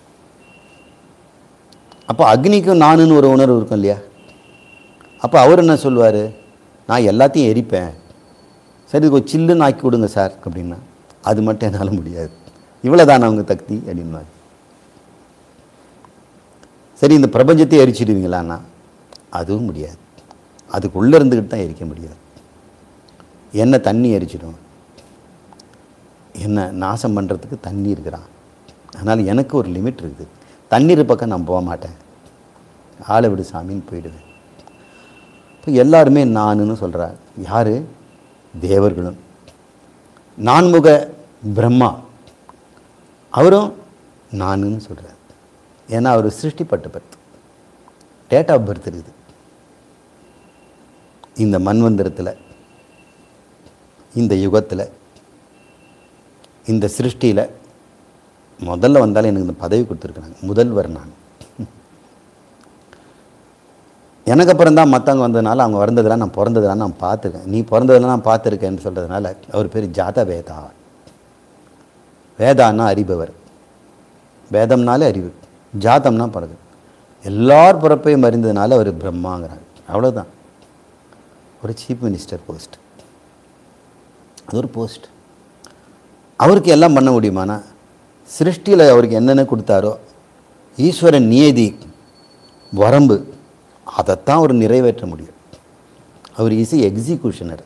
அப்போ அக்னிக்கும் நானுன்னு ஒரு உணர்வு இருக்கும் இல்லையா அப்போ அவர் என்ன சொல்லுவார் நான் எல்லாத்தையும் எரிப்பேன் சரி இதுக்கு ஒரு சில்லுன்னு ஆக்கி கொடுங்க சார் அப்படின்னா அது மட்டும் என்னால் முடியாது இவ்வளோ தான் அவங்க தக்தி அப்படின்வார் சரி இந்த பிரபஞ்சத்தை எரிச்சிடுவீங்களான்னா அதுவும் முடியாது அதுக்குள்ளே இருந்துக்கிட்டு தான் எரிக்க முடியாது என்ன தண்ணி எரிச்சிடும் என்ன நாசம் பண்ணுறதுக்கு தண்ணி இருக்கிறான் அதனால் எனக்கு ஒரு லிமிட் இருக்குது தண்ணீர் பக்கம் நான் போக மாட்டேன் ஆளை விடு சாமின்னு போயிடுவேன் இப்போ எல்லாருமே நானுன்னு சொல்கிறார் யார் தேவர்களும் நான்முக பிரம்மா அவரும் நானுன்னு சொல்கிறார் ஏன்னா அவர் சிருஷ்டிப்பட்ட பர்த் டேட் ஆஃப் பர்த் இருக்குது இந்த மன்வந்திரத்தில் இந்த யுகத்தில் இந்த சிருஷ்டியில் முதல்ல வந்தாலும் எனக்கு இந்த பதவி கொடுத்துருக்குறாங்க முதல்வர் நான் எனக்கு அப்புறம் தான் மற்றவங்க வந்ததுனால அவங்க வந்ததெல்லாம் நான் பிறந்ததெல்லாம் நான் பார்த்துருக்கேன் நீ பிறந்ததெல்லாம் நான் பார்த்துருக்கேன்னு சொல்கிறதுனால அவர் பேர் ஜாத வேதா வேதான்னா அறிபவர் வேதம்னாலே அறிவு ஜாதம்னா பிறகு எல்லார் பிறப்பையும் அறிந்ததுனால அவர் பிரம்மாங்கிறார் அவ்வளோதான் ஒரு சீஃப் மினிஸ்டர் போஸ்ட் அது ஒரு போஸ்ட் அவருக்கு எல்லாம் பண்ண முடியுமானா சிருஷ்டியில் அவருக்கு என்னென்ன கொடுத்தாரோ ஈஸ்வரன் நியதி வரம்பு அதைத்தான் அவர் நிறைவேற்ற முடியும் அவர் இஸ் எக்ஸிக்யூஷனர்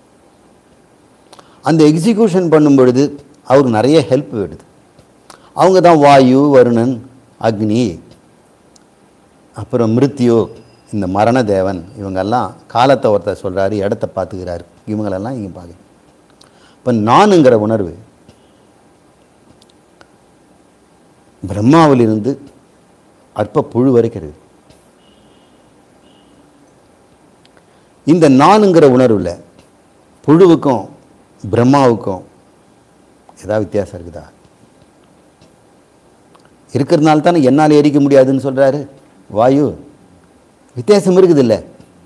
அந்த எக்ஸிக்யூஷன் பண்ணும் பொழுது அவருக்கு நிறைய ஹெல்ப் வேடுது அவங்க தான் வாயு வருணன் அக்னி அப்புறம் மிருத்யு இந்த மரண தேவன் இவங்கெல்லாம் காலத்தை ஒருத்தர் சொல்கிறாரு இடத்த பார்த்துக்கிறாரு இவங்களெல்லாம் இங்கே பார்க்க இப்போ நானுங்கிற உணர்வு பிரம்மாவிலிருந்து அற்ப புழு வரைக்கும் இருக்குது இந்த நானுங்கிற உணர்வில் புழுவுக்கும் பிரம்மாவுக்கும் ஏதாவது வித்தியாசம் இருக்குதா இருக்கிறதுனால தானே என்னால் எரிக்க முடியாதுன்னு சொல்கிறாரு வாயு வித்தியாசம் இருக்குது இல்லை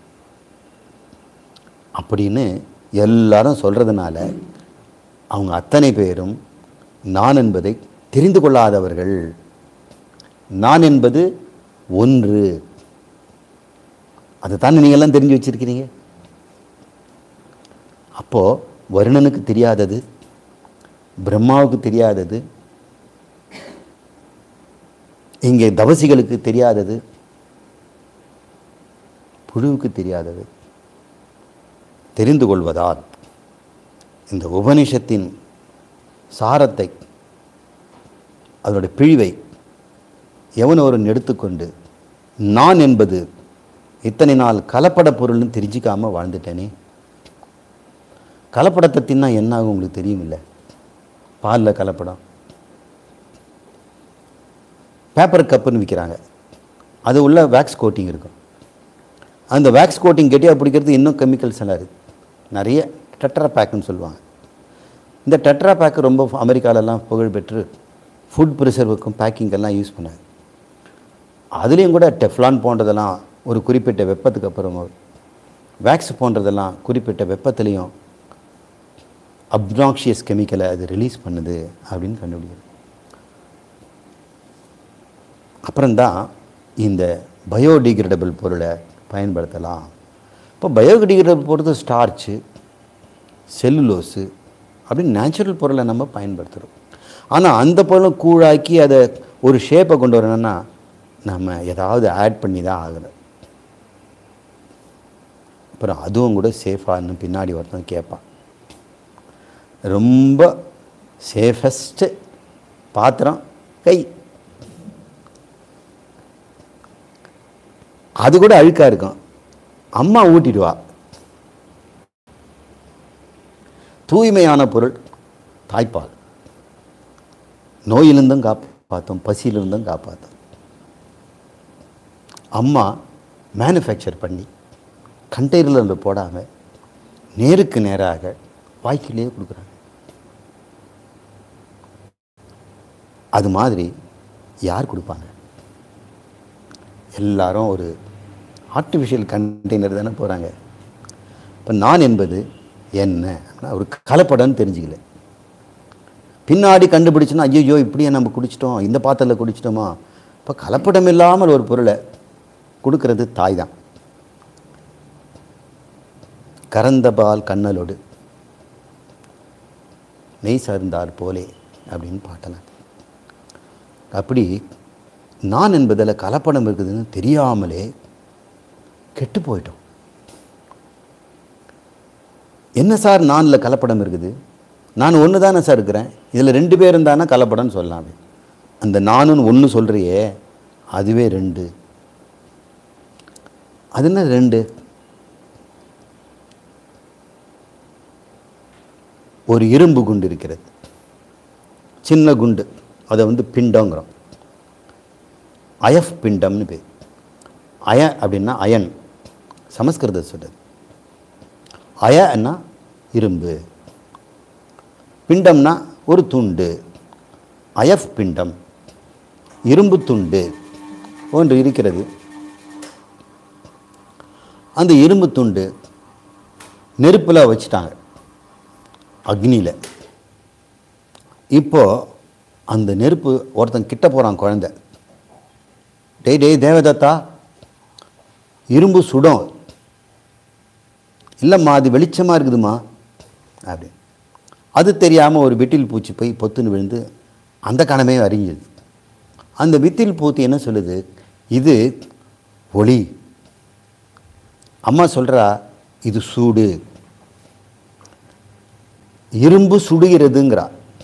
அப்படின்னு எல்லாரும் சொல்கிறதுனால அவங்க அத்தனை பேரும் நான் என்பதை தெரிந்து கொள்ளாதவர்கள் நான் என்பது ஒன்று அதை தானே நீங்கள்லாம் தெரிஞ்சு வச்சிருக்கிறீங்க அப்போது வருணனுக்கு தெரியாதது பிரம்மாவுக்கு தெரியாதது இங்கே தவசிகளுக்கு தெரியாதது புழுவுக்கு தெரியாதது தெரிந்து கொள்வதால் இந்த உபனிஷத்தின் சாரத்தை அதனுடைய பிழிவை எவன் ஒருவன் எடுத்துக்கொண்டு நான் என்பது இத்தனை நாள் கலப்பட பொருள்னு தெரிஞ்சிக்காமல் வாழ்ந்துட்டேனே கலப்படத்தை தின்னா என்ன ஆகும் உங்களுக்கு தெரியும் இல்லை பாலில் கலப்படம் பேப்பர் கப்புன்னு விற்கிறாங்க அது உள்ள வேக்ஸ் கோட்டிங் இருக்கும் அந்த வேக்ஸ் கோட்டிங் கெட்டியாக பிடிக்கிறது இன்னும் கெமிக்கல்ஸ் எல்லாம் இருக்குது நிறைய டெட்ரா பேக்குன்னு சொல்லுவாங்க இந்த டெட்ரா பேக்கு ரொம்ப அமெரிக்காலெல்லாம் புகழ்பெற்று ஃபுட் ப்ரிசர்வுக்கும் பேக்கிங்கெல்லாம் யூஸ் பண்ணாங்க அதுலேயும் கூட டெஃப்லான் போன்றதெல்லாம் ஒரு குறிப்பிட்ட வெப்பத்துக்கு அப்புறம் வேக்ஸ் போன்றதெல்லாம் குறிப்பிட்ட வெப்பத்துலேயும் அப்னாக்ஷியஸ் கெமிக்கலை அது ரிலீஸ் பண்ணுது அப்படின்னு கண்டுபிடிக்கிறது அப்புறம்தான் இந்த பயோடிகிரேடபிள் பொருளை பயன்படுத்தலாம் இப்போ பயோடிகிரேடபிள் பொறுத்து ஸ்டார்ச்சு செல்லுலோஸு அப்படின்னு நேச்சுரல் பொருளை நம்ம பயன்படுத்துகிறோம் ஆனால் அந்த பொருளை கூழாக்கி அதை ஒரு ஷேப்பை கொண்டு வரணும்னா நம்ம ஏதாவது ஆட் பண்ணி தான் ஆகணும் அப்புறம் அதுவும் கூட சேஃபான்னு பின்னாடி ஒருத்தன் கேட்பான் ரொம்ப சேஃபஸ்ட்டு பாத்திரம் கை அது கூட அழுக்கா இருக்கும் அம்மா ஊட்டிடுவா தூய்மையான பொருள் தாய்ப்பால் நோயிலிருந்தும் காப்பாற்றும் பசியிலிருந்தும் காப்பாற்றும் அம்மா மேனுஃபேக்சர் பண்ணி கண்டெய்னரில் போடாமல் நேருக்கு நேராக வாய்க்கிலேயே கொடுக்குறாங்க அது மாதிரி யார் கொடுப்பாங்க எல்லாரும் ஒரு ஆர்டிஃபிஷியல் கண்டெய்னர் தானே போகிறாங்க இப்போ நான் என்பது என்ன அப்படின்னா ஒரு கலப்படம்னு தெரிஞ்சுக்கல பின்னாடி கண்டுபிடிச்சோன்னா ஐயோ இப்படியே நம்ம குடிச்சிட்டோம் இந்த பாத்திரத்தில் குடிச்சிட்டோமா இப்போ கலப்படம் இல்லாமல் ஒரு பொருளை கொடுக்கறது தாய் தான் கறந்த பால் கண்ணலோடு நெய் சார்ந்தார் போலே அப்படின்னு பாட்டலாம் அப்படி நான் என்பதில் கலப்படம் இருக்குதுன்னு தெரியாமலே கெட்டு போயிட்டோம் என்ன சார் நானில் கலப்படம் இருக்குது நான் ஒன்று தானே சார் இருக்கிறேன் இதில் ரெண்டு பேர் இருந்தானா கலப்படம்னு சொல்லலாமே அந்த நானுன்னு ஒன்று சொல்கிறியே அதுவே ரெண்டு அது என்ன ரெண்டு ஒரு இரும்பு குண்டு இருக்கிறது சின்ன குண்டு அதை வந்து பிண்டங்கிறோம் அயஃப் பிண்டம்னு பேர் அய அப்படின்னா அயன் சமஸ்கிருத சொல்றது அயன்னா இரும்பு பிண்டம்னா ஒரு துண்டு அயஃப் பிண்டம் இரும்பு துண்டு ஒன்று இருக்கிறது அந்த இரும்பு துண்டு நெருப்பில் வச்சுட்டாங்க அக்னியில் இப்போ அந்த நெருப்பு ஒருத்தன் கிட்ட போகிறான் குழந்தை டேய் டேய் தேவதத்தா இரும்பு சுடும் இல்லைம்மா அது வெளிச்சமாக இருக்குதுமா அப்படி அது தெரியாமல் ஒரு விட்டில் பூச்சி போய் பொத்துன்னு விழுந்து அந்த கணமே அறிஞ்சது அந்த வித்தில் பூத்தி என்ன சொல்லுது இது ஒளி அம்மா சொல்கிறா இது சூடு இரும்பு சுடுகிறதுங்கிறா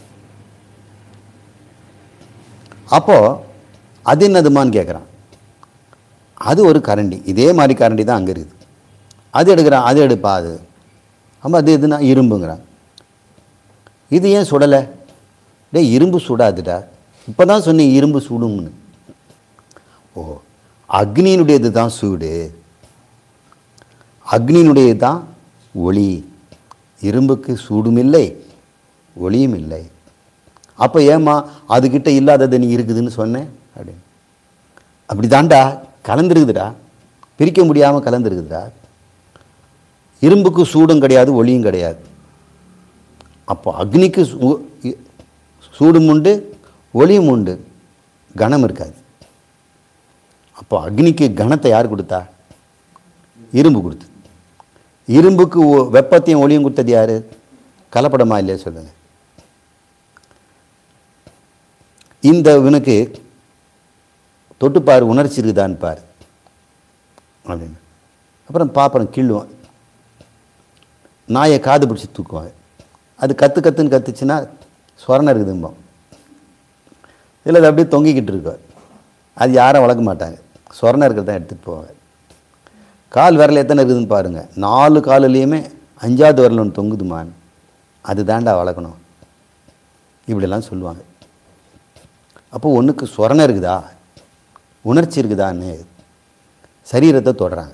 அப்போ அது என்னதுமான்னு கேட்குறான் அது ஒரு கரண்டி இதே மாதிரி கரண்டி தான் அங்கே இருக்குது அது எடுக்கிறான் அது எடுப்பா அது ஆமாம் அது எதுனா இரும்புங்கிறான் இது ஏன் சுடலை டேய் இரும்பு சுடாதுடா இப்போ தான் சொன்னீங்க இரும்பு சுடும்னு ஓ அக்னியினுடையது தான் சூடு அக்னியினுடையது தான் ஒளி இரும்புக்கு சூடும் இல்லை ஒளியும் இல்லை அப்போ ஏம்மா அதுக்கிட்ட இல்லாதது நீ இருக்குதுன்னு சொன்னேன் அப்படின்னு அப்படி தாண்டா கலந்துருக்குதுடா பிரிக்க முடியாமல் கலந்துருக்குதுடா இரும்புக்கு சூடும் கிடையாது ஒளியும் கிடையாது அப்போ அக்னிக்கு சூ- இ- சூடும் உண்டு ஒளியும் உண்டு கணம் இருக்காது அப்போ அக்னிக்கு கணத்தை யார் கொடுத்தா இரும்பு கொடுத்து இரும்புக்கு ஒ- வெப்பத்தையும் ஒளியும் கொடுத்தது யார் கலப்படமா இல்லையா சொல்லுங்க இந்த இவனுக்கு தொட்டுப்பார் உணர்ச்சி இருக்குதான்னு பார் அப்படின்னு அப்புறம் பாப்பறன் கிள்ளுவான் நாயை காது பிடிச்சி தூக்குவாங்க அது கத்து கத்துன்னு கத்துச்சுன்னா சொரணை இருக்குதும்போம் இல்லை அது அப்படியே தொங்கிக்கிட்டு இருக்கும் அது யாரும் வளர்க்க மாட்டாங்க சொரணை இருக்கிறத தான் எடுத்துகிட்டு போவாங்க கால் விரல் எத்தனை இருக்குதுன்னு பாருங்கள் நாலு காலுலேயுமே அஞ்சாவது விரல் ஒன்று தொங்குதுமான் அது தாண்டா வளர்க்கணும் இப்படிலாம் சொல்லுவாங்க அப்போ ஒன்றுக்கு சொரணை இருக்குதா உணர்ச்சி இருக்குதான்னு சரீரத்தை தொடுறாங்க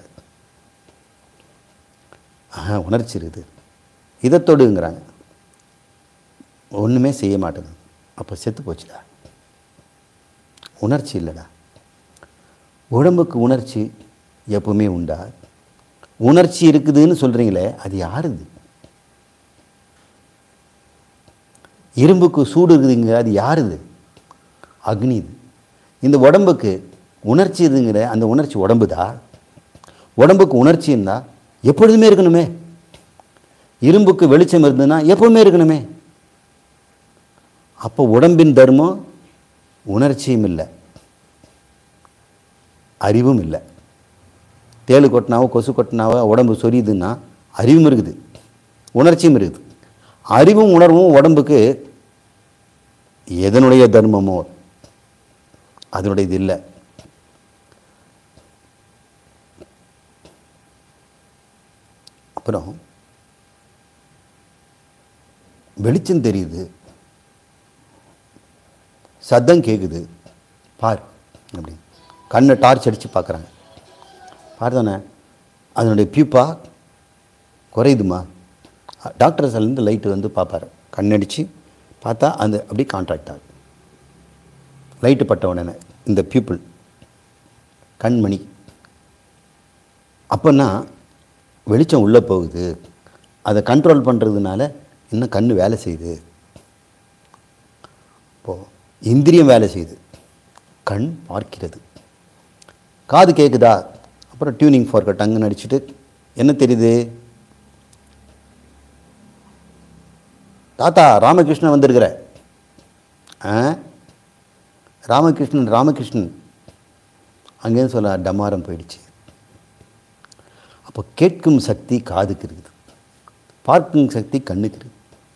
ஆ உணர்ச்சி இருக்குது இதை தொடுங்கிறாங்க ஒன்றுமே செய்ய மாட்டேங்குது அப்போ செத்து போச்சுடா உணர்ச்சி இல்லைடா உடம்புக்கு உணர்ச்சி எப்பவுமே உண்டா உணர்ச்சி இருக்குதுன்னு சொல்கிறீங்களே அது யாருது இரும்புக்கு சூடு இருக்குதுங்க அது யாருது அக்னி இது இந்த உடம்புக்கு உணர்ச்சி இதுங்கிற அந்த உணர்ச்சி உடம்புதா உடம்புக்கு உணர்ச்சி இருந்தால் எப்பொழுதுமே இருக்கணுமே இரும்புக்கு வெளிச்சம் இருந்ததுன்னா எப்பவுமே இருக்கணுமே அப்போ உடம்பின் தர்மம் உணர்ச்சியும் இல்லை அறிவும் இல்லை தேளு கொட்டினாவோ கொசு கொட்டினாவோ உடம்பு சொரியுதுன்னா அறிவும் இருக்குது உணர்ச்சியும் இருக்குது அறிவும் உணர்வும் உடம்புக்கு எதனுடைய தர்மமோ அதனுடைய இது இல்லை அப்புறம் வெளிச்சம் தெரியுது சத்தம் கேட்குது பார் அப்படி கண்ணை டார்ச் அடித்து பார்க்குறாங்க பார்த்தானே அதனுடைய பியூப்பா குறையுதுமா டாக்டர் சார்லேருந்து லைட்டு வந்து பார்ப்பாரு கண்ணடிச்சு பார்த்தா அந்த அப்படி கான்ட்ராக்ட் ஆகுது லைட்டு பட்ட உடனே இந்த பியூப்பிள் கண்மணி அப்போன்னா வெளிச்சம் உள்ளே போகுது அதை கண்ட்ரோல் பண்ணுறதுனால இன்னும் கண் வேலை செய்யுது இப்போது இந்திரியம் வேலை செய்யுது கண் பார்க்கிறது காது கேட்குதா அப்புறம் டியூனிங் ஃபோர்க்க டங்குன்னு அடிச்சுட்டு என்ன தெரியுது தாத்தா ராமகிருஷ்ணன் வந்திருக்கிற ஆ ராமகிருஷ்ணன் ராமகிருஷ்ணன் அங்கேருந்து சொல்ல டமாரம் போயிடுச்சு அப்போ கேட்கும் சக்தி காதுக்கு இருக்குது பார்க்கும் சக்தி கண்ணுக்கு இருக்குது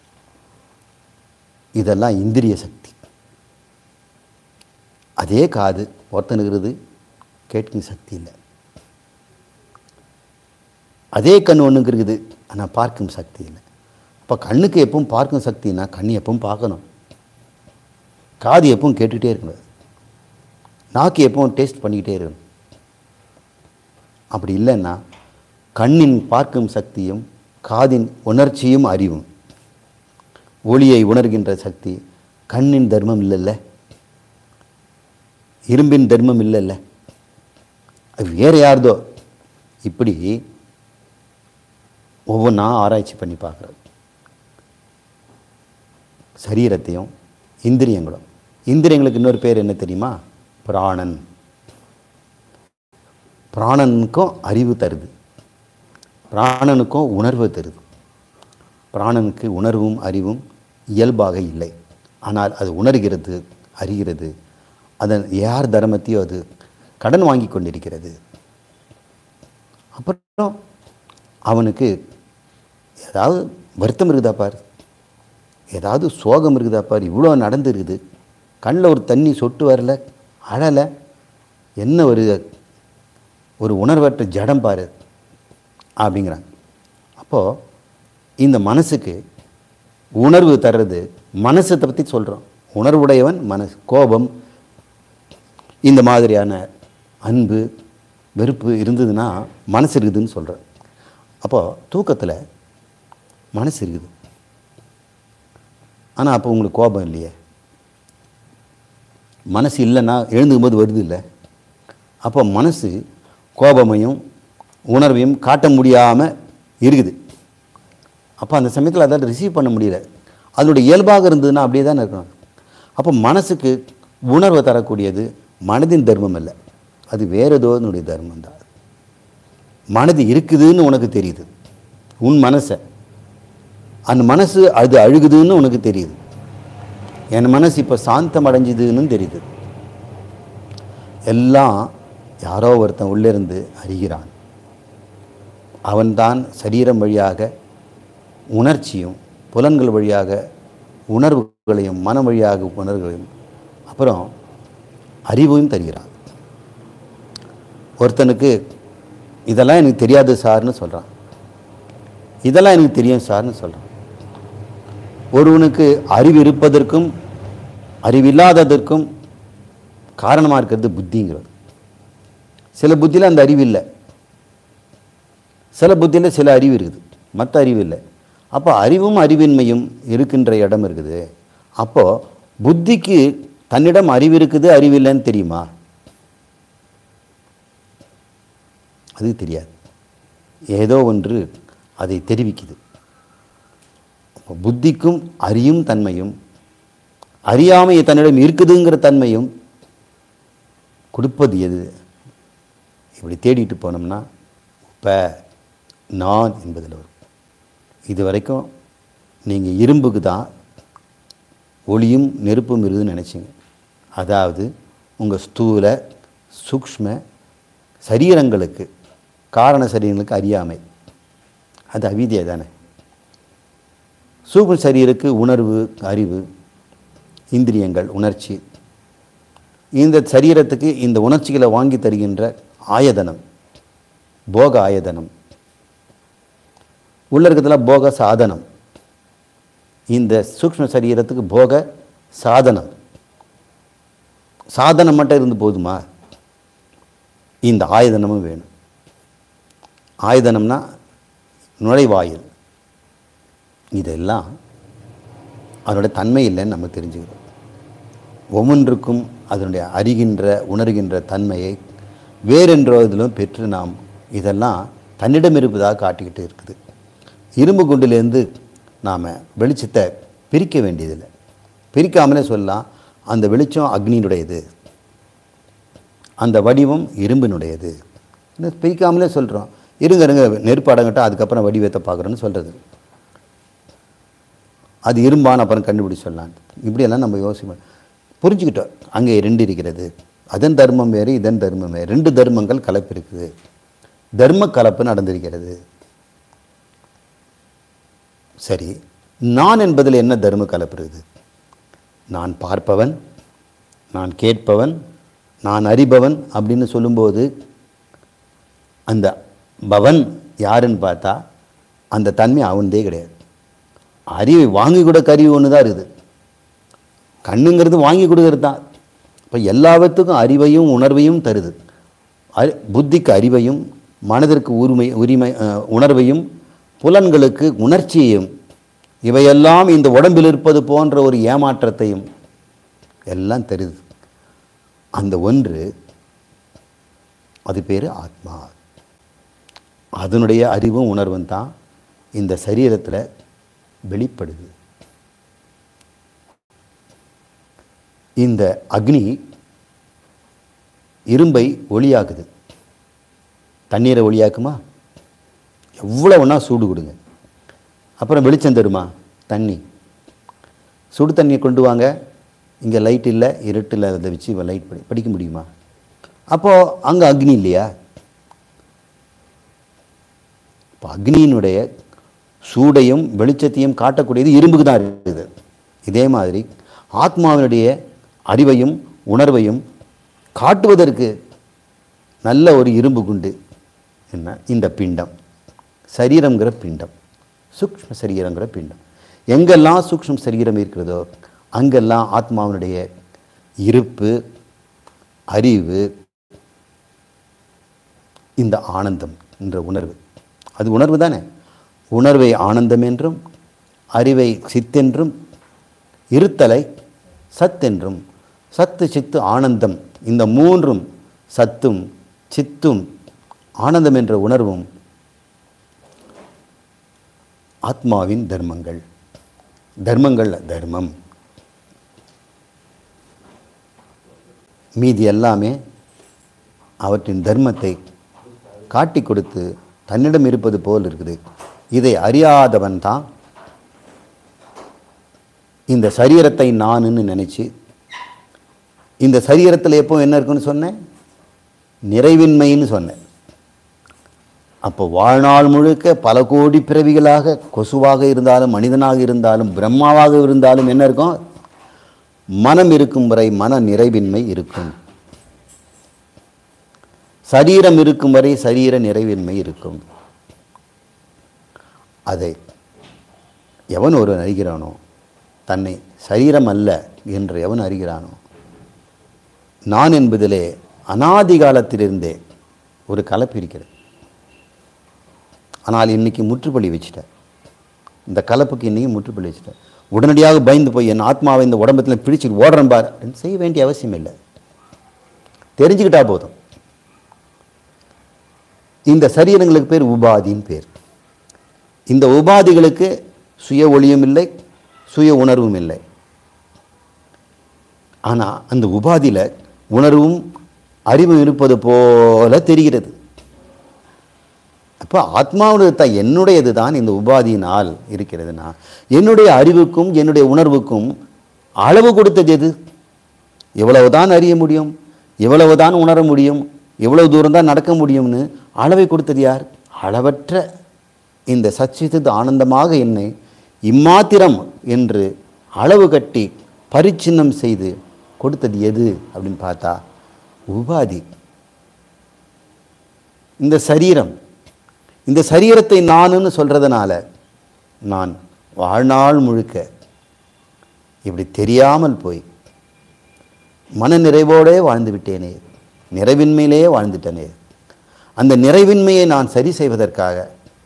இதெல்லாம் இந்திரிய சக்தி அதே காது ஒருத்தனுக்கிறது கேட்கும் சக்தி இல்லை அதே கண் ஒன்றுக்கு இருக்குது ஆனால் பார்க்கும் சக்தி இல்லை அப்போ கண்ணுக்கு எப்பவும் பார்க்கும் சக்தினா கண் எப்பவும் பார்க்கணும் காது எப்பவும் கேட்டுக்கிட்டே இருக்கணும் நாக்கு எப்பவும் டேஸ்ட் பண்ணிக்கிட்டே இருக்கணும் அப்படி இல்லைன்னா கண்ணின் பார்க்கும் சக்தியும் காதின் உணர்ச்சியும் அறிவும் ஒளியை உணர்கின்ற சக்தி கண்ணின் தர்மம் இல்லைல்ல இரும்பின் தர்மம் இல்லைல்ல அது வேறு யார்தோ இப்படி ஒவ்வொன்றா ஆராய்ச்சி பண்ணி பார்க்குறது சரீரத்தையும் இந்திரியங்களும் இந்திரியங்களுக்கு இன்னொரு பேர் என்ன தெரியுமா பிராணன் பிராணனுக்கும் அறிவு தருது பிராணனுக்கும் உணர்வு தருது பிராணனுக்கு உணர்வும் அறிவும் இயல்பாக இல்லை ஆனால் அது உணர்கிறது அறிகிறது அதன் யார் தர்மத்தையோ அது கடன் வாங்கி கொண்டிருக்கிறது அப்புறம் அவனுக்கு ஏதாவது வருத்தம் இருக்குதா பார் ஏதாவது சோகம் இருக்குதா பார் இவ்வளோ நடந்துருக்குது கண்ணில் ஒரு தண்ணி சொட்டு வரல அழலை என்ன ஒரு ஒரு உணர்வற்ற ஜடம் பாரு அப்படிங்கிறாங்க அப்போது இந்த மனசுக்கு உணர்வு தர்றது மனசத்தை பற்றி சொல்கிறோம் உணர்வுடையவன் மனசு கோபம் இந்த மாதிரியான அன்பு வெறுப்பு இருந்ததுன்னா மனசு இருக்குதுன்னு சொல்கிறேன் அப்போது தூக்கத்தில் மனசு இருக்குது ஆனால் அப்போ உங்களுக்கு கோபம் இல்லையே மனசு இல்லைன்னா எழுந்துக்கும் போது வருது இல்லை அப்போ மனசு கோபமையும் உணர்வையும் காட்ட முடியாமல் இருக்குது அப்போ அந்த சமயத்தில் அதால் ரிசீவ் பண்ண முடியல அதனுடைய இயல்பாக இருந்ததுன்னா அப்படியே தானே இருக்கணும் அப்போ மனசுக்கு உணர்வை தரக்கூடியது மனதின் தர்மம் இல்லை அது வேற ஏதோனுடைய தர்மம் தான் மனது இருக்குதுன்னு உனக்கு தெரியுது உன் மனசை அந்த மனசு அது அழுகுதுன்னு உனக்கு தெரியுது என் மனசு இப்போ சாந்தம் அடைஞ்சுதுன்னு தெரியுது எல்லாம் யாரோ ஒருத்தன் உள்ளிருந்து அறிகிறான் அவன்தான் சரீரம் வழியாக உணர்ச்சியும் புலன்கள் வழியாக உணர்வுகளையும் மனம் வழியாக உணர்வுகளையும் அப்புறம் அறிவையும் தருகிறான் ஒருத்தனுக்கு இதெல்லாம் எனக்கு தெரியாது சார்னு சொல்கிறான் இதெல்லாம் எனக்கு தெரியும் சார்னு சொல்கிறான் ஒருவனுக்கு அறிவு இருப்பதற்கும் அறிவில்லாததற்கும் காரணமாக இருக்கிறது புத்திங்கிறது சில புத்தியில் அந்த அறிவு இல்லை சில புத்தியில் சில அறிவு இருக்குது மற்ற அறிவு இல்லை அப்போ அறிவும் அறிவின்மையும் இருக்கின்ற இடம் இருக்குது அப்போது புத்திக்கு தன்னிடம் அறிவு இருக்குது அறிவு இல்லைன்னு தெரியுமா அது தெரியாது ஏதோ ஒன்று அதை தெரிவிக்குது அப்போ புத்திக்கும் அறியும் தன்மையும் அறியாமை தன்னிடம் இருக்குதுங்கிற தன்மையும் கொடுப்பது எது இப்படி தேடிட்டு போனோம்னா இப்போ நான் என்பதில் வரும் இது வரைக்கும் நீங்கள் இரும்புக்கு தான் ஒளியும் நெருப்பும் இருக்குதுன்னு நினச்சிங்க அதாவது உங்கள் ஸ்தூல சூக்ஷ்ம சரீரங்களுக்கு காரண சரீரங்களுக்கு அறியாமை அது அவிதியை தானே சூக்ஷ்ம சரீருக்கு உணர்வு அறிவு இந்திரியங்கள் உணர்ச்சி இந்த சரீரத்துக்கு இந்த உணர்ச்சிகளை வாங்கி தருகின்ற ஆயதனம் போக ஆயதனம் உள்ள இருக்கிறதுல போக சாதனம் இந்த சூக்ஷ்ம சரீரத்துக்கு போக சாதனம் சாதனம் மட்டும் இருந்து போதுமா இந்த ஆயுதனமும் வேணும் ஆயுதனம்னா நுழைவாயில் இதெல்லாம் அதனுடைய தன்மை இல்லைன்னு நம்ம தெரிஞ்சுக்கிறோம் ஒவ்வொன்றுக்கும் அதனுடைய அறிகின்ற உணர்கின்ற தன்மையை வேறென்றதிலும் பெற்று நாம் இதெல்லாம் தன்னிடம் இருப்பதாக காட்டிக்கிட்டு இருக்குது இரும்பு குண்டிலேருந்து நாம் வெளிச்சத்தை பிரிக்க வேண்டியதில்லை பிரிக்காமலே சொல்லலாம் அந்த வெளிச்சம் அக்னியினுடையது அந்த வடிவம் இரும்பினுடையது இன்னும் பிரிக்காமலே சொல்கிறோம் இருங்க இருங்க நெருப்பு அடங்கட்டும் அதுக்கப்புறம் வடிவத்தை பார்க்குறோன்னு சொல்கிறது அது இரும்பான்னு அப்புறம் கண்டுபிடி சொல்லலாம் இப்படியெல்லாம் நம்ம யோசிப்போம் புரிஞ்சுக்கிட்டோம் அங்கே ரெண்டு இருக்கிறது அதன் தர்மம் வேறு இதன் தர்மம் வேறு ரெண்டு தர்மங்கள் கலப்பு இருக்குது தர்ம கலப்பு நடந்திருக்கிறது சரி நான் என்பதில் என்ன தர்ம கலப்பு இருக்குது நான் பார்ப்பவன் நான் கேட்பவன் நான் அறிபவன் அப்படின்னு சொல்லும்போது அந்த பவன் யாருன்னு பார்த்தா அந்த தன்மை அவன்தே கிடையாது அறிவை வாங்கி கூட கருவி ஒன்று தான் இருக்குது கண்ணுங்கிறது வாங்கி கொடுக்கறது தான் இப்போ எல்லாவற்றுக்கும் அறிவையும் உணர்வையும் தருது அறி புத்திக்கு அறிவையும் மனதிற்கு உரிமை உரிமை அஹ், உணர்வையும் புலன்களுக்கு உணர்ச்சியையும் இவையெல்லாம் இந்த உடம்பில் இருப்பது போன்ற ஒரு ஏமாற்றத்தையும் எல்லாம் தருது அந்த ஒன்று அது பேர் ஆத்மா அதனுடைய அறிவும் உணர்வும் தான் இந்த சரீரத்தில் வெளிப்படுது இந்த அக்னி இரும்பை ஒளியாக்குது தண்ணீரை ஒளியாக்குமா எவ்வளோ வேணா சூடு கொடுங்க அப்புறம் வெளிச்சம் தருமா தண்ணி சுடு தண்ணியை கொண்டு வாங்க இங்கே லைட் இல்லை இருட்டில் அதை வச்சு லைட் படி படிக்க முடியுமா அப்போது அங்கே அக்னி இல்லையா இப்போ அக்னியினுடைய சூடையும் வெளிச்சத்தையும் காட்டக்கூடியது இரும்புக்கு தான் இருக்குது இதே மாதிரி ஆத்மாவினுடைய அறிவையும் உணர்வையும் காட்டுவதற்கு நல்ல ஒரு இரும்பு குண்டு என்ன இந்த பிண்டம் சரீரங்கிற பிண்டம் சூக்ஷ்ம சரீரங்கிற பிண்டம் எங்கெல்லாம் சூக்ஷ்ம சரீரம் இருக்கிறதோ அங்கெல்லாம் ஆத்மாவினுடைய இருப்பு அறிவு இந்த ஆனந்தம் என்ற உணர்வு அது உணர்வு தானே உணர்வை ஆனந்தம் என்றும் அறிவை சித்தென்றும் இருத்தலை சத்தென்றும் சத்து சித்து ஆனந்தம் இந்த மூன்றும் சத்தும் சித்தும் ஆனந்தம் என்ற உணர்வும் ஆத்மாவின் தர்மங்கள் தர்மங்கள் தர்மம் மீதி எல்லாமே அவற்றின் தர்மத்தை காட்டி கொடுத்து தன்னிடம் இருப்பது போல் இருக்குது இதை அறியாதவன் தான் இந்த சரீரத்தை நானுன்னு நினச்சி இந்த சரீரத்தில் எப்போ என்ன இருக்குன்னு சொன்னேன் நிறைவின்மைன்னு சொன்னேன் அப்போ வாழ்நாள் முழுக்க பல கோடி பிறவிகளாக கொசுவாக இருந்தாலும் மனிதனாக இருந்தாலும் பிரம்மாவாக இருந்தாலும் என்ன இருக்கும் மனம் இருக்கும் வரை மன நிறைவின்மை இருக்கும் சரீரம் இருக்கும் வரை சரீர நிறைவின்மை இருக்கும் அதை எவன் ஒருவன் அறிகிறானோ தன்னை சரீரம் அல்ல என்று எவன் அறிகிறானோ நான் என்பதிலே அனாதி காலத்திலிருந்தே ஒரு கலப்பு இருக்கிறது ஆனால் இன்னைக்கு முற்றுப்புள்ளி வச்சுட்டேன் இந்த கலப்புக்கு இன்னைக்கு முற்றுப்புள்ளி வச்சுட்டேன் உடனடியாக பயந்து போய் என் ஆத்மாவை இந்த உடம்பத்தில் பிடிச்சி ஓடுறேன் பார் அப்படின்னு செய்ய வேண்டிய அவசியம் இல்லை தெரிஞ்சுக்கிட்டா போதும் இந்த சரீரங்களுக்கு பேர் உபாதின்னு பேர் இந்த உபாதிகளுக்கு சுய ஒளியும் இல்லை சுய உணர்வும் இல்லை ஆனால் அந்த உபாதியில் உணர்வும் அறிவும் இருப்பது போல தெரிகிறது அப்போ ஆத்மாவுடைய தான் என்னுடையது தான் இந்த உபாதியினால் இருக்கிறதுனா என்னுடைய அறிவுக்கும் என்னுடைய உணர்வுக்கும் அளவு கொடுத்தது எது எவ்வளவுதான் அறிய முடியும் எவ்வளவுதான் உணர முடியும் எவ்வளவு தூரம் தான் நடக்க முடியும்னு அளவை கொடுத்தது யார் அளவற்ற இந்த சச்சித்து ஆனந்தமாக என்னை இம்மாத்திரம் என்று அளவு கட்டி பரிச்சின்னம் செய்து கொடுத்தது எது அப்படின்னு பார்த்தா உபாதி இந்த சரீரம் இந்த சரீரத்தை நானுன்னு சொல்கிறதுனால நான் வாழ்நாள் முழுக்க இப்படி தெரியாமல் போய் மன நிறைவோடே வாழ்ந்து விட்டேனே நிறைவின்மையிலே வாழ்ந்துட்டனே அந்த நிறைவின்மையை நான் சரி செய்வதற்காக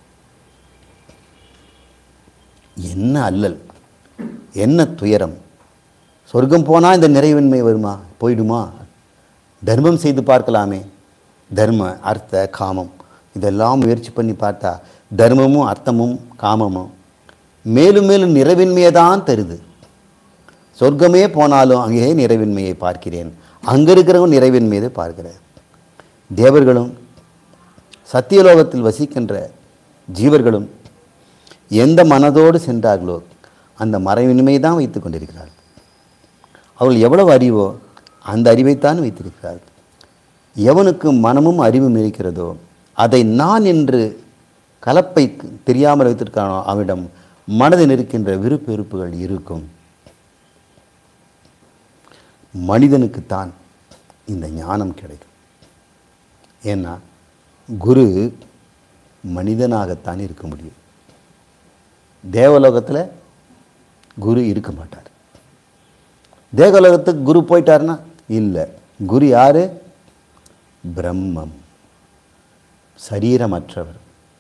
என்ன அல்லல் என்ன துயரம் சொர்க்கம் போனால் இந்த நிறைவின்மை வருமா போயிடுமா தர்மம் செய்து பார்க்கலாமே தர்ம அர்த்த காமம் இதெல்லாம் முயற்சி பண்ணி பார்த்தா தர்மமும் அர்த்தமும் காமமும் மேலும் மேலும் நிறைவின்மையை தான் தருது சொர்க்கமே போனாலும் அங்கேயே நிறைவின்மையை பார்க்கிறேன் அங்கே இருக்கிறவங்க நிறைவின்மையை பார்க்கிறேன் தேவர்களும் சத்தியலோகத்தில் வசிக்கின்ற ஜீவர்களும் எந்த மனதோடு சென்றார்களோ அந்த மறைவின்மை தான் வைத்து கொண்டிருக்கிறார்கள் அவர்கள் எவ்வளவு அறிவோ அந்த அறிவைத்தான் வைத்திருக்கிறார்கள் எவனுக்கு மனமும் அறிவும் இருக்கிறதோ அதை நான் என்று கலப்பை தெரியாமல் வைத்திருக்கானோ அவனிடம் மனதில் இருக்கின்ற விருப்பு வெறுப்புகள் இருக்கும் மனிதனுக்குத்தான் இந்த ஞானம் கிடைக்கும் ஏன்னா குரு மனிதனாகத்தான் இருக்க முடியும் தேவலோகத்தில் குரு இருக்க மாட்டார் தேவலோகத்துக்கு குரு போயிட்டாருன்னா இல்லை குரு யாரு பிரம்மம் சரீரமற்றவர்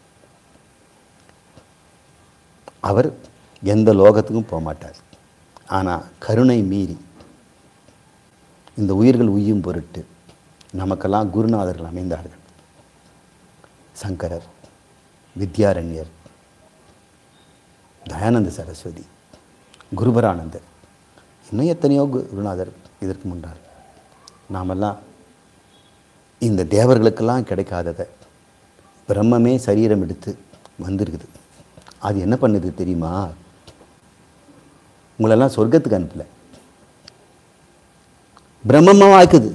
அவர் எந்த லோகத்துக்கும் போக மாட்டார் ஆனால் கருணை மீறி இந்த உயிர்கள் உய்யும் பொருட்டு நமக்கெல்லாம் குருநாதர்கள் அமைந்தார்கள் சங்கரர் வித்யாரண்யர் தயானந்த சரஸ்வதி குருபரானந்தர் இன்னும் எத்தனையோ கு- குருநாதர் இதற்கு முன்னால் நாமெல்லாம் இந்த தேவர்களுக்கெல்லாம் கிடைக்காததை பிரம்மமே சரீரம் எடுத்து வந்திருக்குது அது என்ன பண்ணுது தெரியுமா உங்களெல்லாம் சொர்க்கத்துக்கு அனுப்பல பிரம்மமாக ஆக்குது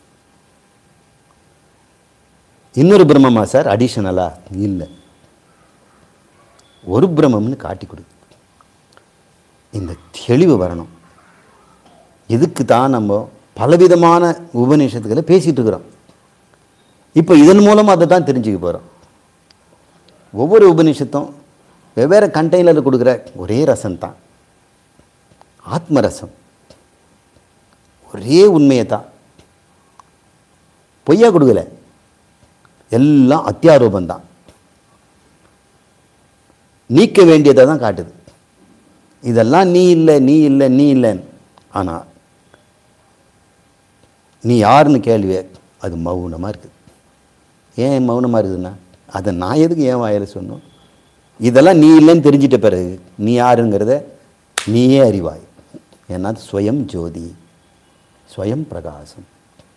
இன்னொரு பிரம்மமா சார் அடிஷனலா இல்லை ஒரு பிரம்மம்னு காட்டி கொடு இந்த தெளிவு வரணும் இதுக்கு தான் நம்ம பலவிதமான உபநிஷத்துக்களை பேசிகிட்டு இருக்கிறோம் இப்போ இதன் மூலமாக அதை தான் தெரிஞ்சுக்க போகிறோம் ஒவ்வொரு உபநிஷத்தும் வெவ்வேறு கண்டெய்னரில் கொடுக்குற ஒரே ரசம் தான் ஆத்ம ரசம் ஒரே உண்மையை தான் பொய்யா கொடுக்கல எல்லாம் அத்தியாரோபம் தான் நீக்க வேண்டியதை தான் காட்டுது இதெல்லாம் நீ இல்லை நீ இல்லை நீ இல்லைன்னு ஆனால் நீ யாருன்னு கேள்வியே அது மௌனமாக இருக்குது ஏன் மௌனமாக இருக்குதுன்னா அதை நான் எதுக்கு ஏன் வாயில சொன்னோம் இதெல்லாம் நீ இல்லைன்னு தெரிஞ்சிட்ட பிறகு நீ யாருங்கிறத நீயே அறிவாய் ஏன்னா அது ஸ்வயம் ஜோதி ஸ்வயம் பிரகாசம்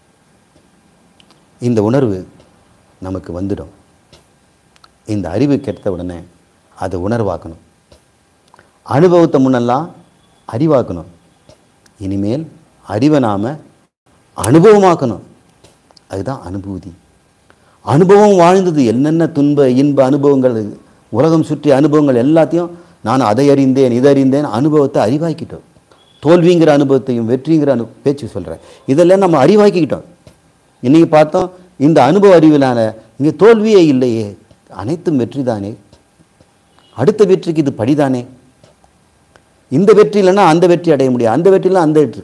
இந்த உணர்வு நமக்கு வந்துடும் இந்த அறிவு கெட்ட உடனே அதை உணர்வாக்கணும் அனுபவத்தை முன்னெல்லாம் அறிவாக்கணும் இனிமேல் அறிவை நாம் அனுபவமாக்கணும் அதுதான் அனுபூதி அனுபவம் வாழ்ந்தது என்னென்ன துன்ப இன்ப அனுபவங்கள் உலகம் சுற்றிய அனுபவங்கள் எல்லாத்தையும் நான் அதை அறிந்தேன் இதை அறிந்தேன் அனுபவத்தை அறிவாக்கிட்டோம் தோல்விங்கிற அனுபவத்தையும் வெற்றிங்கிற அனு பேச்சு சொல்கிறேன் இதெல்லாம் நம்ம அறிவாக்கிக்கிட்டோம் இன்றைக்கி பார்த்தோம் இந்த அனுபவ அறிவிலான இங்கே தோல்வியே இல்லையே அனைத்தும் வெற்றி தானே அடுத்த வெற்றிக்கு இது படிதானே இந்த வெற்றி இல்லைன்னா அந்த வெற்றி அடைய முடியாது அந்த வெற்றிலாம் அந்த வெற்றி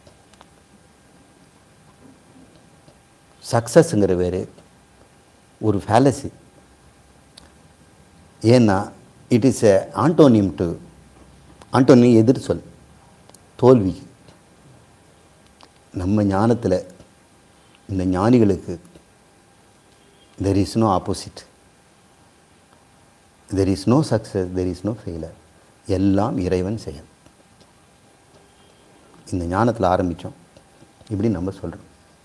சக்ஸஸ்ங்கிற வேறு ஒரு ஃபேலசி ஏன்னா it is a antonym to antonym எதிர் சொல் தோல்வி நம்ம ஞானத்தில் இந்த ஞானிகளுக்கு there is no opposite there is no success there is no failure எல்லாம் இறைவன் செயல் இந்த ஞானத்தில் ஆரம்பித்தோம் இப்படி நம்ம சொல்கிறோம்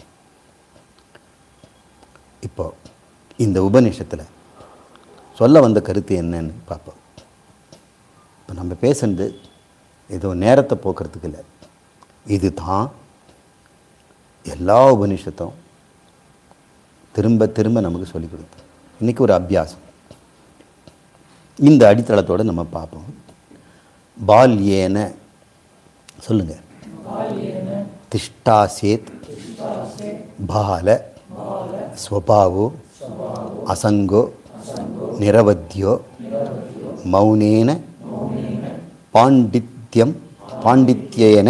இப்போ இந்த உபநிஷத்தில் சொல்ல வந்த கருத்து என்னன்னு பார்ப்போம் இப்போ நம்ம பேசுனது ஏதோ நேரத்தை போக்குறதுக்கு இல்லை இது தான் எல்லா உபநிஷத்தும் திரும்ப திரும்ப நமக்கு சொல்லிக் கொடுத்தோம் இன்றைக்கி ஒரு அபியாசம் இந்த அடித்தளத்தோடு நம்ம பார்ப்போம் பால்யேன சொல்லுங்க திஷ்டாசேத் பால ஸ்வபாவோ அசங்கோ நிரவத்தியோ மௌனேன பாண்டித்யம் பாண்டித்யேன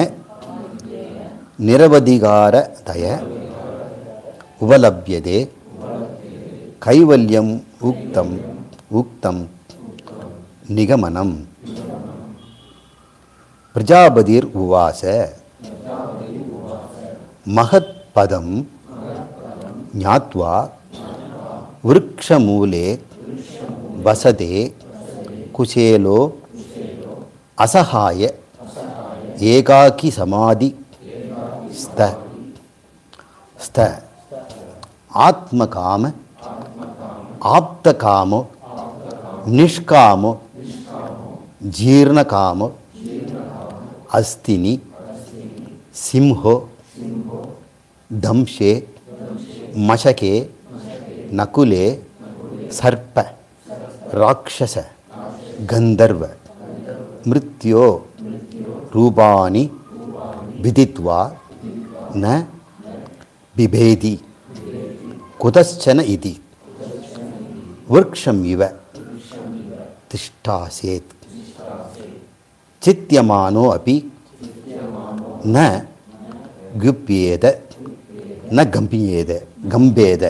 நிரவதிகார தய உபலபியதே கைவல்யம் உக்தம் உக்தம் நிகமனம் பிரஜாபதிர் உவாச மகத் பதம் ஞாத்வா விருக்ஷமூலே வசதே குசேலோ அசகாய ஏகாக்கி சமாதி ஸ்த ஸ்த ஆத்மகாம ஆப்தகாமோ நிஷ்காமோ ஜீர்ணகாமோ அஸ்தினி சிம்ஹோ தம்ஷே மஷகே நகுலே சர்ப்ப ராட்சச கந்தர்வ மிருத்யோ ரூபாணி விதித்வா ந பிபேதி குதச்சன இதி விரக்ஷம் இவ திஷ்டாசேத் चित्यमानो अपि न गुप्येद न गम्भीयेद गम्भेद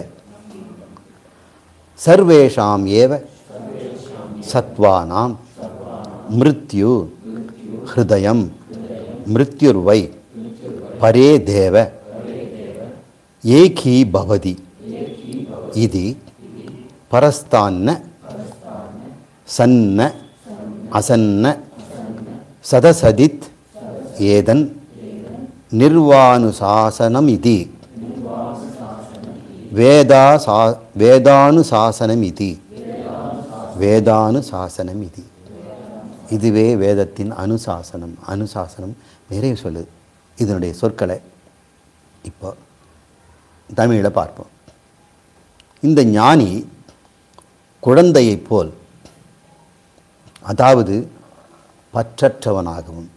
सर्वेषाम् एव सत्त्वानां मृत्यु हृदयं मृत्युर्वै परे देव एकी भवति इति परस्तान्न सन्न असन्न சதசதித் ஏதன் நிர்வானுசாசனம் இது வேதா சா வேதானுசாசனம் இது வேதானுசாசனம் இது இதுவே வேதத்தின் அனுசாசனம் அனுசாசனம் நிறைய சொல்லுது இதனுடைய சொற்களை இப்போ தமிழில் பார்ப்போம் இந்த ஞானி குழந்தையைப் போல் அதாவது பற்றற்றவனாகவும்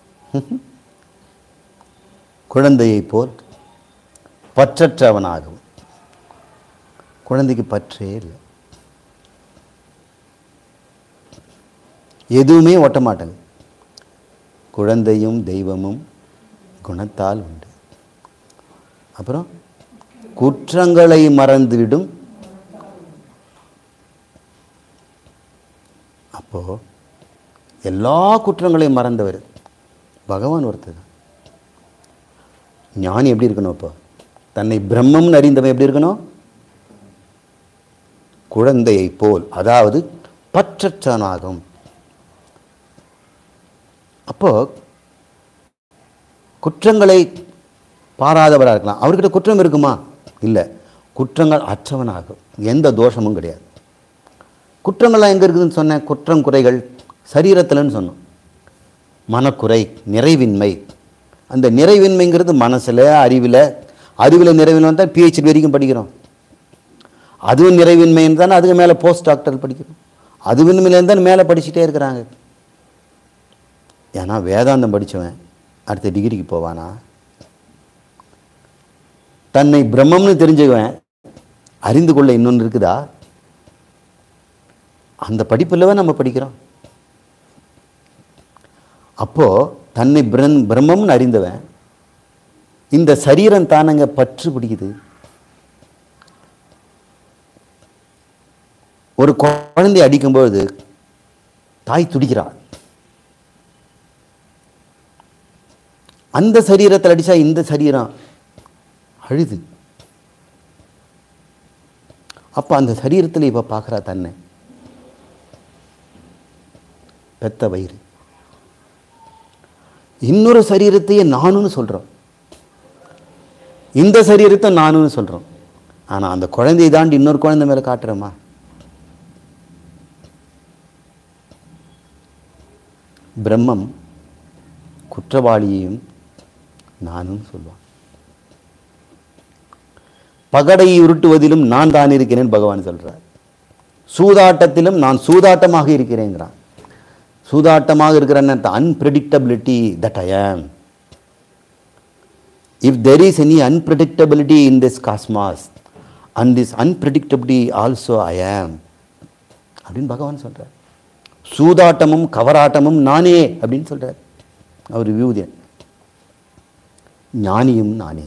குழந்தையைப் போல் பற்றற்றவனாகவும் குழந்தைக்கு பற்றே இல்லை எதுவுமே ஒட்ட மாட்டாங்க குழந்தையும் தெய்வமும் குணத்தால் உண்டு அப்புறம் குற்றங்களை மறந்துவிடும் அப்போ எல்லா குற்றங்களையும் மறந்தவர் பகவான் ஒருத்தர் தான். ஞானி எப்படி இருக்கணும் அப்போ தன்னை பிரம்மம்னு அறிந்தவன் எப்படி இருக்கணும் குழந்தையைப் போல் அதாவது பற்றற்றனாகும் அப்போ குற்றங்களை பாராதவராக இருக்கலாம் அவர்கிட்ட குற்றம் இருக்குமா இல்லை குற்றங்கள் அற்றவனாகும் எந்த தோஷமும் கிடையாது குற்றங்கள்லாம் எங்கே இருக்குதுன்னு சொன்னேன் குற்றம் குறைகள் சரீரத்தில்னு சொன்னோம் மனக்குறை நிறைவின்மை அந்த நிறைவின்மைங்கிறது மனசில் அறிவில் அறிவில் நிறைவின்மை வந்தால் பிஹெச்டி வரைக்கும் படிக்கிறோம் அதுவும் நிறைவின்மைன்னு தானே அதுக்கு மேலே போஸ்ட் டாக்டர் படிக்கிறோம் அதுவின்மையிலேருந்து தானே மேலே படிச்சுட்டே இருக்கிறாங்க ஏன்னா வேதாந்தம் படித்தவன் அடுத்த டிகிரிக்கு போவானா தன்னை பிரம்மம்னு தெரிஞ்சவன் அறிந்து கொள்ள இன்னொன்று இருக்குதா அந்த படிப்புலவே நம்ம படிக்கிறோம் அப்போ தன்னை பிரம் பிரம்மம்னு அறிந்தவன் இந்த சரீரம் தானங்க பற்று பிடிக்குது ஒரு குழந்தை அடிக்கும்பொழுது தாய் துடிக்கிறாள் அந்த சரீரத்தில் அடிச்சா இந்த சரீரம் அழுது அப்போ அந்த சரீரத்தில் இப்போ பார்க்குறா தன்னை பெத்த வயிறு இன்னொரு சரீரத்தையே நானுன்னு சொல்கிறோம் இந்த சரீரத்தை நானுன்னு சொல்கிறோம் ஆனால் அந்த குழந்தையை தாண்டி இன்னொரு குழந்தை மேலே காட்டுறோமா பிரம்மம் குற்றவாளியையும் நானும் சொல்லுவான் பகடை உருட்டுவதிலும் நான் தான் இருக்கிறேன் பகவான் சொல்றார் சூதாட்டத்திலும் நான் சூதாட்டமாக இருக்கிறேங்கிறான் சூதாட்டமாக இருக்கிறேன் unpredictability that I am if there is any unpredictability in this cosmos and this unpredictability also I am அப்படின்னு பகவான் சொல்றார் சூதாட்டமும் கவராட்டமும் நானே அப்படின்னு சொல்றார் அவர் வியூதியன் ஞானியும் நானே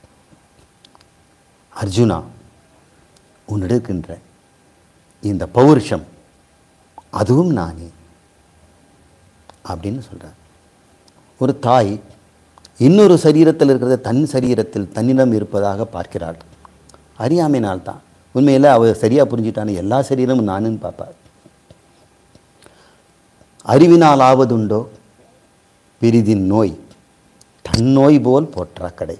அர்ஜுனா உன்னிடம் இருக்கின்ற இந்த பௌருஷம் அதுவும் நானே அப்படின்னு சொல்றார் ஒரு தாய் இன்னொரு சரீரத்தில் இருக்கிறத தன் சரீரத்தில் தன்னிடம் இருப்பதாக பார்க்கிறாள் அறியாமையினால் தான் உண்மையில் அவர் சரியாக புரிஞ்சுட்டான்னு எல்லா சரீரமும் நானுன்னு பார்ப்பார் அறிவினால் ஆவதுண்டோ பிரிதின் நோய் தன்னோய் போல் போற்றா கடை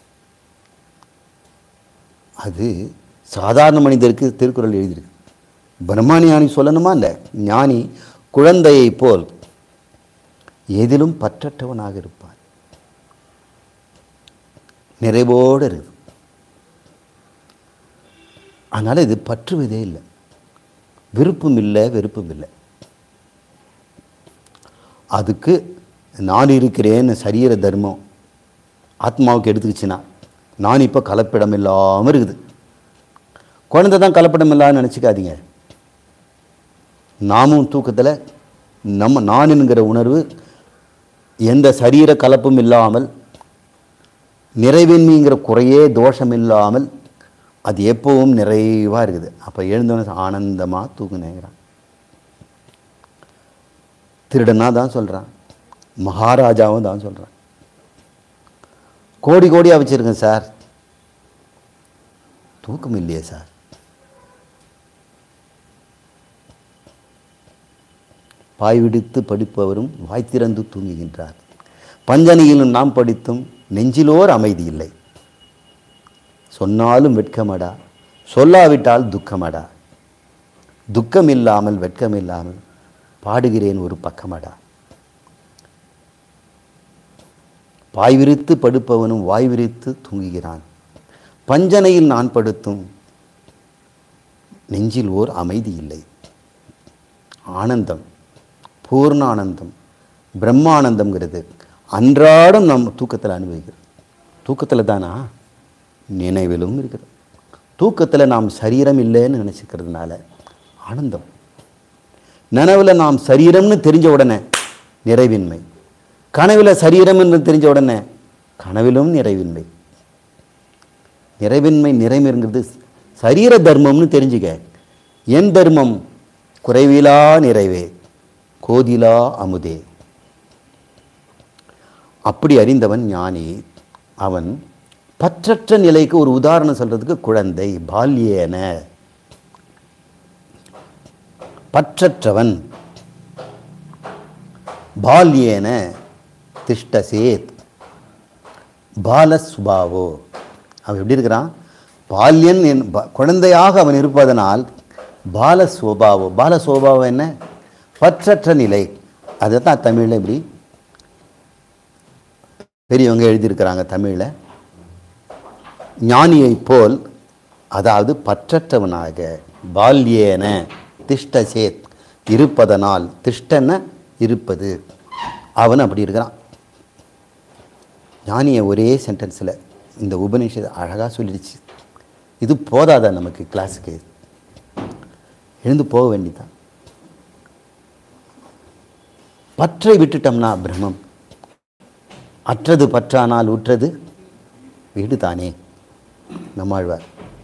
அது சாதாரண மனிதருக்கு திருக்குறள் எழுதியிருக்கு பிரம்மாஞானி சொல்லணுமா இல்லை ஞானி குழந்தையைப் போல் எதிலும் பற்றற்றவனாக இருப்பான் நிறைவோடு இருக்கு அதனால் இது பற்றுவதே இல்லை விருப்பம் இல்லை வெறுப்பும் இல்லை அதுக்கு நான் இருக்கிறேன்னு சரீர தர்மம் ஆத்மாவுக்கு எடுத்துக்கிச்சுன்னா நான் இப்போ கலப்பிடம் இல்லாமல் இருக்குது குழந்தை தான் கலப்படம் இல்லாமல் நினச்சிக்காதீங்க நாமும் தூக்கத்தில் நம்ம நான் என்கிற உணர்வு எந்த சரீர கலப்பும் இல்லாமல் நிறைவின்மைங்கிற குறையே தோஷம் இல்லாமல் அது எப்பவும் நிறைவாக இருக்குது அப்போ எழுந்தவன ஆனந்தமாக தூங்குனேங்கிறான் திருடனா தான் சொல்கிறான் மகாராஜாவும் தான் சொல்கிறான் கோடி கோடியாக வச்சுருக்கேன் சார் தூக்கம் இல்லையே சார் பாய் விடுத்து படிப்பவரும் வாய் திறந்து தூங்குகின்றார் பஞ்சனையிலும் நாம் படித்தும் நெஞ்சிலோர் அமைதி இல்லை சொன்னாலும் வெட்கமடா சொல்லாவிட்டால் துக்கமடா துக்கம் இல்லாமல் வெட்கம் இல்லாமல் பாடுகிறேன் ஒரு பக்கமடா பாய் விரித்து படுப்பவனும் வாய் விரித்து தூங்குகிறான் பஞ்சனையில் நான் படுத்தும் நெஞ்சில் ஓர் அமைதி இல்லை ஆனந்தம் பூர்ணானந்தம் பிரம்மானந்தம்ங்கிறது அன்றாடம் நம் தூக்கத்தில் அனுபவிக்கிறோம் தூக்கத்தில் தானா நினைவிலும் இருக்குது தூக்கத்தில் நாம் சரீரம் இல்லைன்னு நினச்சிக்கிறதுனால ஆனந்தம் நனவில் நாம் சரீரம்னு தெரிஞ்ச உடனே நிறைவின்மை கனவில் சரீரம் என்று தெரிஞ்ச உடனே கனவிலும் நிறைவின்மை நிறைவின்மை நிறைமைங்கிறது சரீர தர்மம்னு தெரிஞ்சுக்க என் தர்மம் குறைவிலா நிறைவே கோதிலா அமுதே அப்படி அறிந்தவன் ஞானி அவன் பற்றற்ற நிலைக்கு ஒரு உதாரணம் சொல்றதுக்கு குழந்தை பால்யேன பற்றற்றவன் பால்யேன திஷ்டசேத் பாலசுபாவோ அவன் எப்படி இருக்கிறான் பால்யன் என் ப- குழந்தையாக அவன் இருப்பதனால் பாலஸ்வபாவோ பாலஸ்வபாவம் என்ன பற்றற்ற நிலை அதை தான் தமிழில் இப்படி பெரியவங்க எழுதியிருக்கிறாங்க தமிழில் ஞானியைப் போல் அதாவது பற்றற்றவனாக பால்யேன திஷ்டசேத் இருப்பதனால் திஷ்டன இருப்பது அவன் அப்படி இருக்கிறான் ஞானியை ஒரே சென்டென்ஸில் இந்த உபநிஷத் அழகாக சொல்லிடுச்சு இது போதாதா நமக்கு கிளாஸுக்கு எழுந்து போக வேண்டியதான் பற்றை விட்டுட்டோம்னா பிரம்மம் அற்றது பற்றானால் உற்றது வீடு தானே நம்மாழ்வார்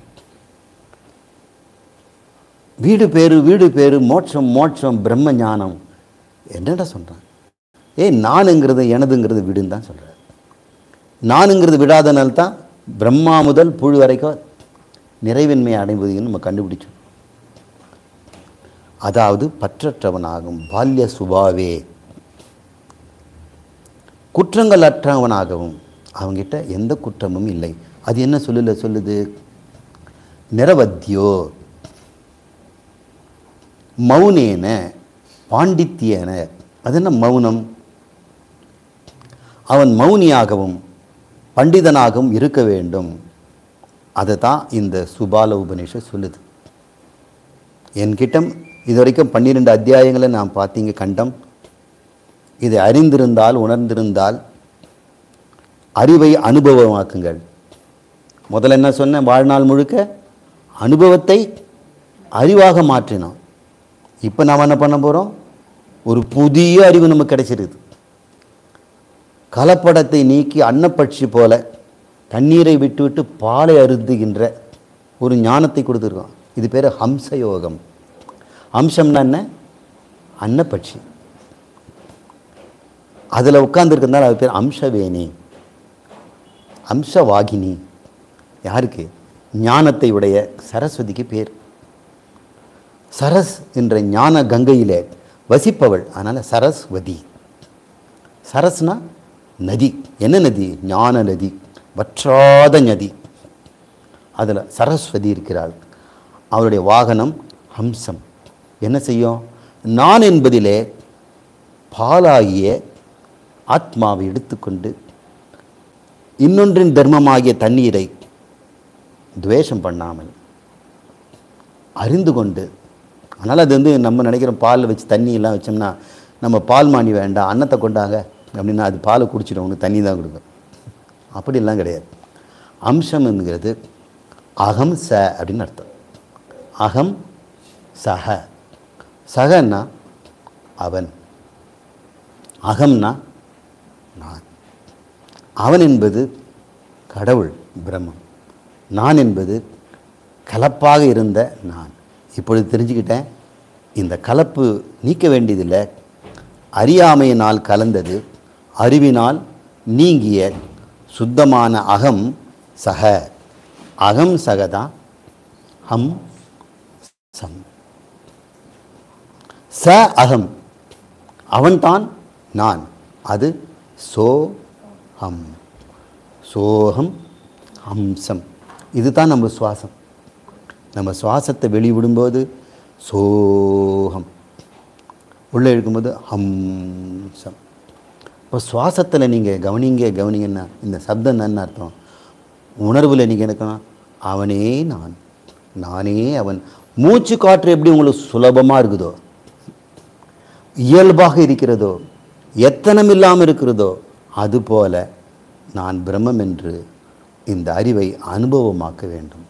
வீடு பேரு வீடு பேரு மோட்சம் மோட்சம் பிரம்ம ஞானம் என்னடா சொல்கிறான் ஏய் நானுங்கிறது எனதுங்கிறது விடுன்னு தான் சொல்கிறார் நானுங்கிறது விடாதனால தான் பிரம்மா முதல் புழு வரைக்கும் நிறைவின்மையை அடைவதையும் நம்ம கண்டுபிடிச்சோம் அதாவது பற்றற்றவனாகும் பால்ய சுபாவே குற்றங்கள் அற்றவனாகவும் அவங்கிட்ட எந்த குற்றமும் இல்லை அது என்ன சொல்லல சொல்லுது நிரவத்தியோ மௌனேன பாண்டித்யேன அது என்ன மௌனம் அவன் மௌனியாகவும் பண்டிதனாகவும் இருக்க வேண்டும் அதை தான் இந்த சுபால உபநிஷத் சொல்லுது என்கிட்ட இது வரைக்கும் பன்னிரெண்டு அத்தியாயங்களை நான் பார்த்தீங்க கண்டம் இதை அறிந்திருந்தால் உணர்ந்திருந்தால் அறிவை அனுபவமாக்குங்கள் முதல்ல என்ன சொன்னேன் வாழ்நாள் முழுக்க அனுபவத்தை அறிவாக மாற்றினோம் இப்போ நாம் என்ன பண்ண போகிறோம் ஒரு புதிய அறிவு நமக்கு கிடைச்சிருக்குது கலப்படத்தை நீக்கி அன்னப்பட்சி போல தண்ணீரை விட்டுவிட்டு பாலை அருந்துகின்ற ஒரு ஞானத்தை கொடுத்துருக்கோம் இது பேர் ஹம்ச யோகம் ஹம்சம்னா என்ன அன்னப்பட்சி அதில் உட்காந்துருக்கிறதுனால அது பேர் அம்சவேணி அம்சவாகினி யாருக்கு ஞானத்தை உடைய சரஸ்வதிக்கு பேர் சரஸ் என்ற ஞான கங்கையிலே வசிப்பவள் அதனால் சரஸ்வதி சரஸ்னா நதி என்ன நதி ஞான நதி வற்றாத நதி அதில் சரஸ்வதி இருக்கிறாள் அவளுடைய வாகனம் ஹம்சம் என்ன செய்யும் நான் என்பதிலே பாலாகிய ஆத்மாவை எடுத்துக்கொண்டு இன்னொன்றின் தர்மமாகிய தண்ணீரை துவேஷம் பண்ணாமல் அறிந்து கொண்டு அதனால் அது வந்து நம்ம நினைக்கிறோம் பாலில் வச்சு தண்ணி எல்லாம் வச்சோம்னா நம்ம பால் மானி வேண்டாம் அன்னத்தை கொண்டாங்க அப்படின்னா அது பாலை குடிச்சிடும் உனக்கு தண்ணி தான் கொடுக்கும் அப்படிலாம் கிடையாது அம்சம்ங்கிறது அகம் ச அப்படின்னு அர்த்தம் அகம் சக சகன்னா அவன் அகம்னா நான் அவன் என்பது கடவுள் பிரம்மம் நான் என்பது கலப்பாக இருந்த நான் இப்பொழுது தெரிஞ்சுக்கிட்டேன் இந்த கலப்பு நீக்க வேண்டியதில்லை அறியாமையினால் கலந்தது அறிவினால் நீங்கிய சுத்தமான அகம் சக அகம் சகதான் ஹம் சம் ச அகம் அவன்தான் நான் அது சோஹம் சோகம் ஹம்சம் இதுதான் நம்ம சுவாசம் நம்ம சுவாசத்தை வெளிவிடும்போது சோகம் உள்ளே இழுக்கும்போது ஹம்சம் இப்போ சுவாசத்தில் நீங்கள் கவனிங்க கவனிங்கன்னா இந்த சப்தம் என்ன அர்த்தம் உணர்வில் நீங்கள் இருக்கணும் அவனே நான் நானே அவன் மூச்சு காற்று எப்படி உங்களுக்கு சுலபமாக இருக்குதோ இயல்பாக இருக்கிறதோ எத்தனம் இல்லாமல் இருக்கிறதோ அதுபோல நான் பிரம்மம் என்று இந்த அறிவை அனுபவமாக்க வேண்டும்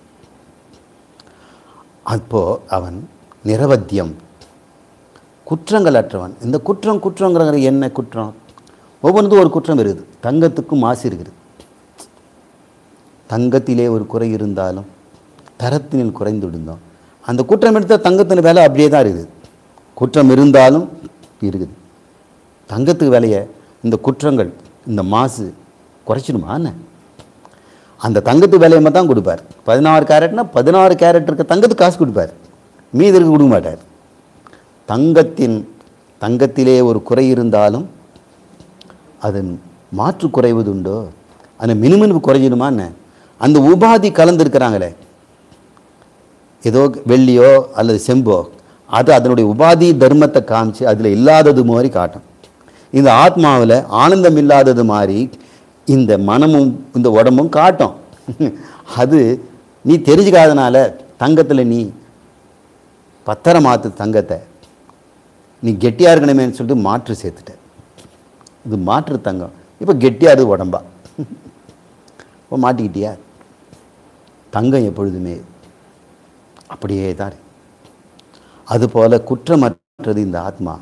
அப்போ அவன் நிரவத்தியம் குற்றங்கள் அற்றவன் இந்த குற்றம் குற்றங்கிற என்ன குற்றம் ஒவ்வொன்றுக்கும் ஒரு குற்றம் இருக்குது தங்கத்துக்கும் மாசு இருக்குது தங்கத்திலே ஒரு குறை இருந்தாலும் தரத்தினில் குறைந்து விடுந்தோம் அந்த குற்றம் எடுத்தால் தங்கத்தின் விலை அப்படியே தான் இருக்குது குற்றம் இருந்தாலும் இருக்குது தங்கத்துக்கு விலையை இந்த குற்றங்கள் இந்த மாசு குறைச்சிடுமா என்ன அந்த தங்கத்து விலையமாக தான் கொடுப்பார் பதினாறு கேரட்னா பதினாறு கேரட் இருக்க தங்கத்துக்கு காசு கொடுப்பார் மீதி இருக்க கொடுக்க மாட்டார் தங்கத்தின் தங்கத்திலே ஒரு குறை இருந்தாலும் அதன் மாற்று குறைவதுண்டோ அந்த மினுமினுப்பு குறைஞ்சிடுமா என்ன அந்த உபாதி கலந்துருக்கிறாங்களே ஏதோ வெள்ளியோ அல்லது செம்போ அது அதனுடைய உபாதி தர்மத்தை காமிச்சு அதில் இல்லாதது மாதிரி காட்டும் இந்த ஆத்மாவில் ஆனந்தம் இல்லாதது மாதிரி இந்த மனமும் இந்த உடம்பும் காட்டும் அது நீ தெரிஞ்சுக்காதனால தங்கத்தில் நீ பத்திர மாற்று தங்கத்தை நீ கெட்டியாக இருக்கணுமேன்னு சொல்லிட்டு மாற்று சேர்த்துட்ட இது மாற்று தங்கம் இப்போ கெட்டியாக இது உடம்பா இப்போ மாட்டிக்கிட்டியா தங்கம் எப்பொழுதுமே அப்படியே தான் இருக்கு. அதுபோல குற்றமற்றது இந்த ஆத்மா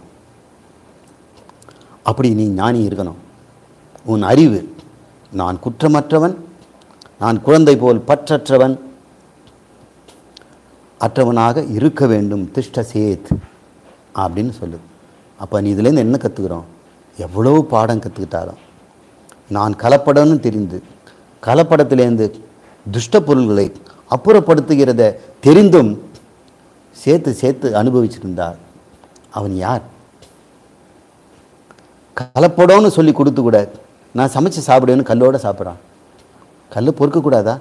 அப்படி நீ ஞானி இருக்கணும் உன் அறிவு நான் குற்றமற்றவன் நான் குழந்தை போல் பற்றற்றவன் அற்றவனாக இருக்க வேண்டும் திஷ்ட சேத் அப்படின்னு சொல்லுது அப்போ நீ இதுலேருந்து என்ன கற்றுக்குறோம் எவ்வளவு பாடம் கற்றுக்கிட்டாலும் நான் கலப்படம்னு தெரிந்து கலப்படத்திலேருந்து துஷ்ட பொருள்களை அப்புறப்படுத்துகிறத தெரிந்தும் சேர்த்து சேர்த்து அனுபவிச்சிருந்தார் அவன் யார் கலப்படம்னு சொல்லி கொடுத்து கூட நான் சமைச்சு சாப்பிடுவேன்னு கல்லோட சாப்பிட்றான் கல் பொறுக்கக்கூடாதா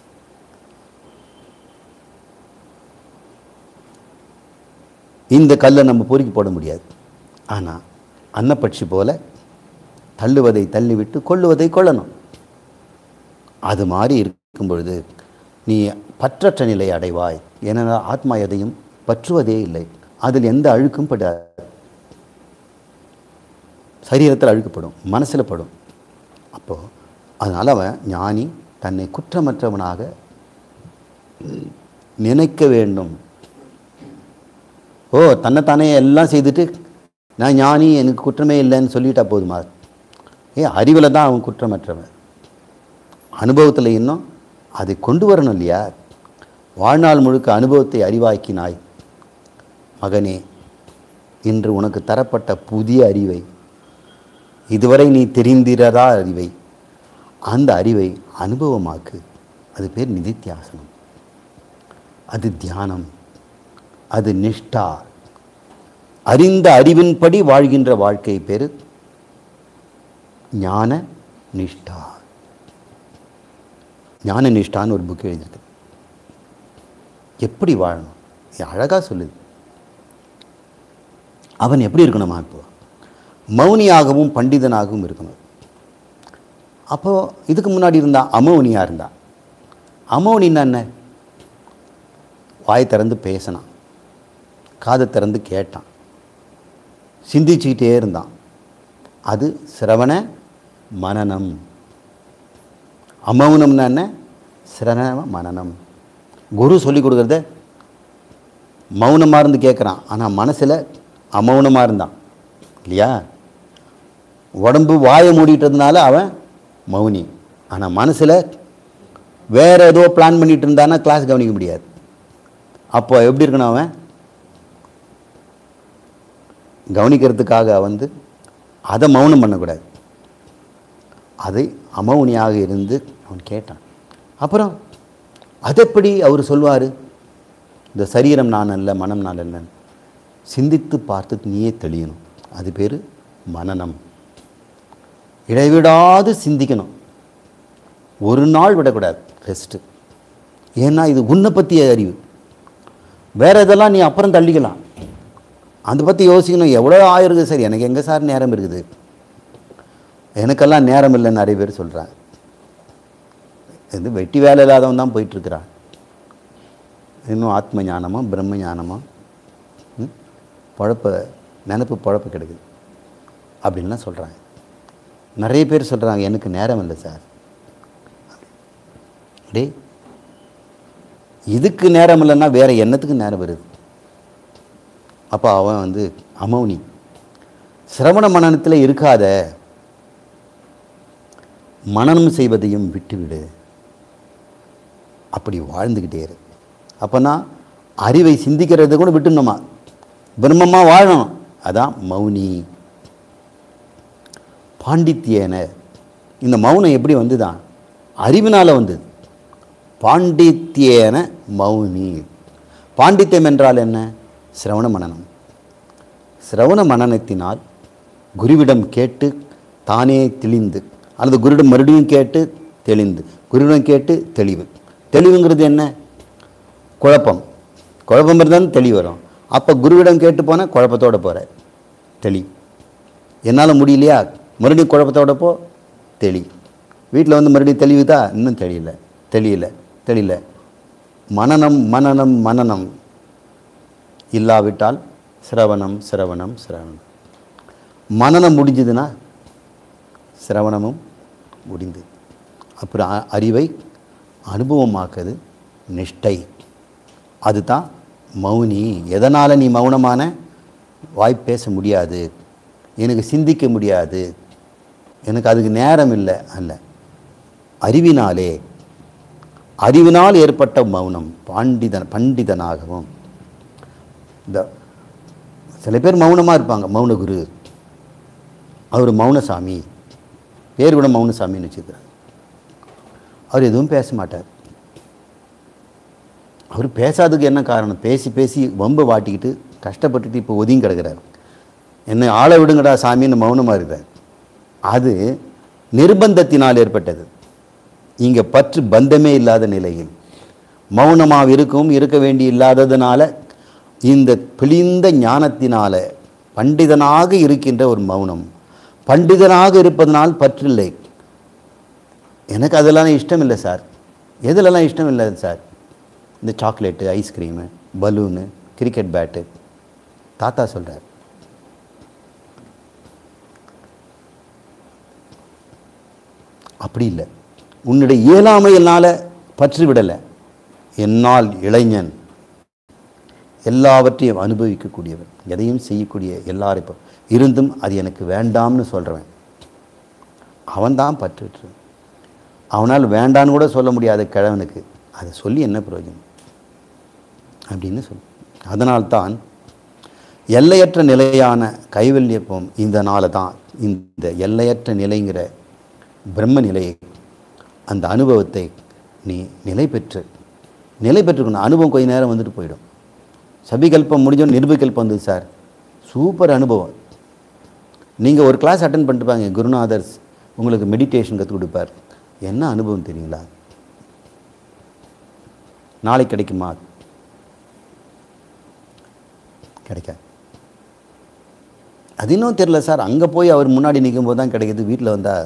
இந்த கல்லை நம்ம பொறுக்கி போட முடியாது ஆனால் அன்னப்பட்சி போல தள்ளுவதை தள்ளிவிட்டு கொள்ளுவதை கொள்ளணும் அது மாதிரி இருக்கும் பொழுது நீ பற்றற்ற நிலை அடைவாய் ஏனென்றால் ஆத்மா எதையும் பற்றுவதே இல்லை அதில் எந்த அழுக்கும் படாது சரீரத்தில் அழுக்கப்படும் மனசில் படும் அப்போது அதனால் அவன் ஞானி தன்னை குற்றமற்றவனாக நினைக்க வேண்டும் ஓ தன்னைத்தானே எல்லாம் செய்துட்டு நான் ஞானி எனக்கு குற்றமே இல்லைன்னு சொல்லிட்டா போதுமா ஏ அறிவில் தான் அவன் குற்றமற்றவன் அனுபவத்தில் இன்னும் அதை கொண்டு வரணும் இல்லையா வாழ்நாள் முழுக்க அனுபவத்தை அறிவாக்கினாய் மகனே இன்று உனக்கு தரப்பட்ட புதிய அறிவை இதுவரை நீ தெரிந்திரதா அறிவை அந்த அறிவை அனுபவமாக்கு அது பேர் நிதித்தியாசனம் அது தியானம் அது நிஷ்டா அறிந்த அறிவின்படி வாழ்கின்ற வாழ்க்கை பேர் ஞான நிஷ்டா ஞான நிஷ்டான்னு ஒரு புக் எழுதியிருக்கு எப்படி வாழணும் இது அழகா சொல்லுது அவன் எப்படி இருக்கணுமா இப்போ மௌனியாகவும் பண்டிதனாகவும் இருக்கணும் அப்போ இதுக்கு முன்னாடி இருந்தான் அமௌனியாக இருந்தான் அமௌனின்னா என்ன வாய் திறந்து பேசினான் காதை திறந்து கேட்டான் சிந்திச்சுக்கிட்டே இருந்தான் அது சிரவண மனனம் அமௌனம்னா என்ன சிரவண மனனம் குரு சொல்லி கொடுக்குறத மௌனமாக இருந்து கேட்குறான் ஆனால் மனசில் அமௌனமாக இருந்தான் இல்லையா உடம்பு வாயை மூடிட்டதுனால அவன் மௌனி ஆனால் மனசில் வேறு ஏதோ பிளான் பண்ணிட்டு இருந்தானா கிளாஸ் கவனிக்க முடியாது அப்போ எப்படி இருக்கணும் அவன் கவனிக்கிறதுக்காக வந்து அதை மௌனம் பண்ணக்கூடாது அதை அமௌனியாக இருந்து அவன் கேட்டான் அப்புறம் அதெப்படி அவர் சொல்வார் இந்த சரீரம் நான் அல்ல மனம் நான் அல்லன்னு சிந்தித்து பார்த்து நீயே தெளியணும் அது பேர் மனனம் இடைவிடாது சிந்திக்கணும் ஒரு நாள் விடக்கூடாது ரெஸ்ட்டு ஏன்னா இது உன்னை பற்றிய அறிவு வேற இதெல்லாம் நீ அப்புறம் தள்ளிக்கலாம் அதை பற்றி யோசிக்கணும் எவ்வளோ ஆயிருக்கு சார் எனக்கு எங்கே சார் நேரம் இருக்குது எனக்கெல்லாம் நேரம் இல்லைன்னு நிறைய பேர் சொல்கிறாங்க இது வெட்டி வேலை இல்லாதவன் தான் போயிட்டுருக்கிறான் இன்னும் ஆத்ம ஞானமா பிரம்ம ஞானமா ம்? பொழப்ப நினப்பு பொழப்பு கிடைக்குது அப்படின்லாம் சொல்கிறாங்க நிறைய பேர் சொல்கிறாங்க எனக்கு நேரம் இல்லை சார் டேய் இதுக்கு நேரம் இல்லைன்னா வேற என்னத்துக்கு நேரம் வருது அப்போ அவன் வந்து அமௌனி சிரவண மனனத்தில் இருக்காத மனனம் செய்வதையும் விட்டுவிடு அப்படி வாழ்ந்துக்கிட்டே இரு அப்போனா அறிவை சிந்திக்கிறத கூட விட்டுணுமா பிரம்மமாக வாழணும் அதான் மௌனி பாண்டித்யேன இந்த மௌனம் எப்படி வந்துதான் அறிவினால் வந்தது பாண்டித்யேன மௌனி பாண்டித்யம் என்றால் என்ன சிரவண மனனம் சிரவண மனனத்தினால் குருவிடம் கேட்டு தானே தெளிந்து அல்லது குருவிடம் மறுபடியும் கேட்டு தெளிந்து குருவிடம் கேட்டு தெளிவு தெளிவுங்கிறது என்ன குழப்பம் குழப்பம் இருந்தாலும் தெளிவு வரும் அப்போ குருவிடம் கேட்டு போனால் குழப்பத்தோட போகிற தெளி என்னால் முடியலையா மறுபடியும் குழப்பத்தோட போ தெளி வீட்டில் வந்து மறுபடியும் தெளிவுதா இன்னும் தெளியல தெளியல தெளியல மனனம் மனனம் மனனம் இல்லாவிட்டால் சிரவணம் சிரவணம் சிரவணம் மனனம் முடிஞ்சதுன்னா சிரவணமும் முடிந்து அப்புறம் அ- அறிவை அனுபவமாக்குது நிஷ்டை அதுதான் மௌனி எதனால் நீ மௌனமான வாய் பேச முடியாது எனக்கு சிந்திக்க முடியாது எனக்கு அதுக்கு நேரம் இல்லை அல்ல அறிவினாலே அறிவினால் ஏற்பட்ட மௌனம் பாண்டிதன் பண்டிதனாகவும் இந்த சில பேர் மௌனமாக இருப்பாங்க மௌனகுரு அவர் மௌனசாமி பேர் கூட மௌனசாமின்னு வச்சுக்கிறார் அவர் எதுவும் பேச மாட்டார் அவர் பேசாததுக்கு என்ன காரணம் பேசி பேசி வம்பு வாட்டிக்கிட்டு கஷ்டப்பட்டுட்டு இப்போ ஒதுங்கி கிடக்கிறார் என்னை ஆள விடுங்கடா சாமின்னு மௌனமாக இருக்கிறார் அது நிர்பந்தத்தினால் ஏற்பட்டது இங்கே பற்று பந்தமே இல்லாத நிலையில் மௌனமாக இருக்கும் இருக்க வேண்டி இல்லாததுனால இந்த பிழிந்த ஞானத்தினால பண்டிதனாக இருக்கின்ற ஒரு மௌனம் பண்டிதனாக இருப்பதனால் பற்றில்லை எனக்கு அதெல்லாம் இஷ்டம் இல்லை சார் எதுலலாம் இஷ்டம் இல்லை சார் இந்த chocolate ice cream balloon cricket bat தாத்தா சொல்கிறார் அப்படி இல்லை உன்னுடைய இயலாமையினால் பற்றி விடலை என்னால் இளைஞன் எல்லாவற்றையும் அனுபவிக்கக்கூடியவன் எதையும் செய்யக்கூடிய எல்லாரும் இப்போ இருந்தும் அது எனக்கு வேண்டாம்னு சொல்கிறவன் அவன்தான் பற்றுட்டு அவனால் வேண்டான்னு கூட சொல்ல முடியாத கிழவனுக்கு அதை சொல்லி என்ன பிரயோஜனம் அப்படின்னு சொல்லு அதனால்தான் எல்லையற்ற நிலையான கைவல்யப்பம் இந்த நாளை தான் இந்த எல்லையற்ற நிலைங்கிற பிரம்ம நிலையை அந்த அனுபவத்தை நீ நிலை பெற்று நிலை பெற்றுக்கணும் அனுபவம் கொஞ்ச நேரம் வந்துட்டு போயிடும் சபிகல்பம் முடிஞ்சோன்னு நிர்பகல்பம் வந்தது சார் சூப்பர் அனுபவம் நீங்கள் ஒரு கிளாஸ் அட்டன் பண்ணிட்டுப்பாங்க குருநாதர்ஸ் உங்களுக்கு மெடிடேஷன் கற்றுக் கொடுப்பார் என்ன அனுபவம் தெரியுங்களா நாளைக்கு கிடைக்குமா கிடைக்காது அது இன்னும் தெரில சார் அங்கே போய் அவர் முன்னாடி நிற்கும் போது தான் கிடைக்குது வீட்டில் வந்தால்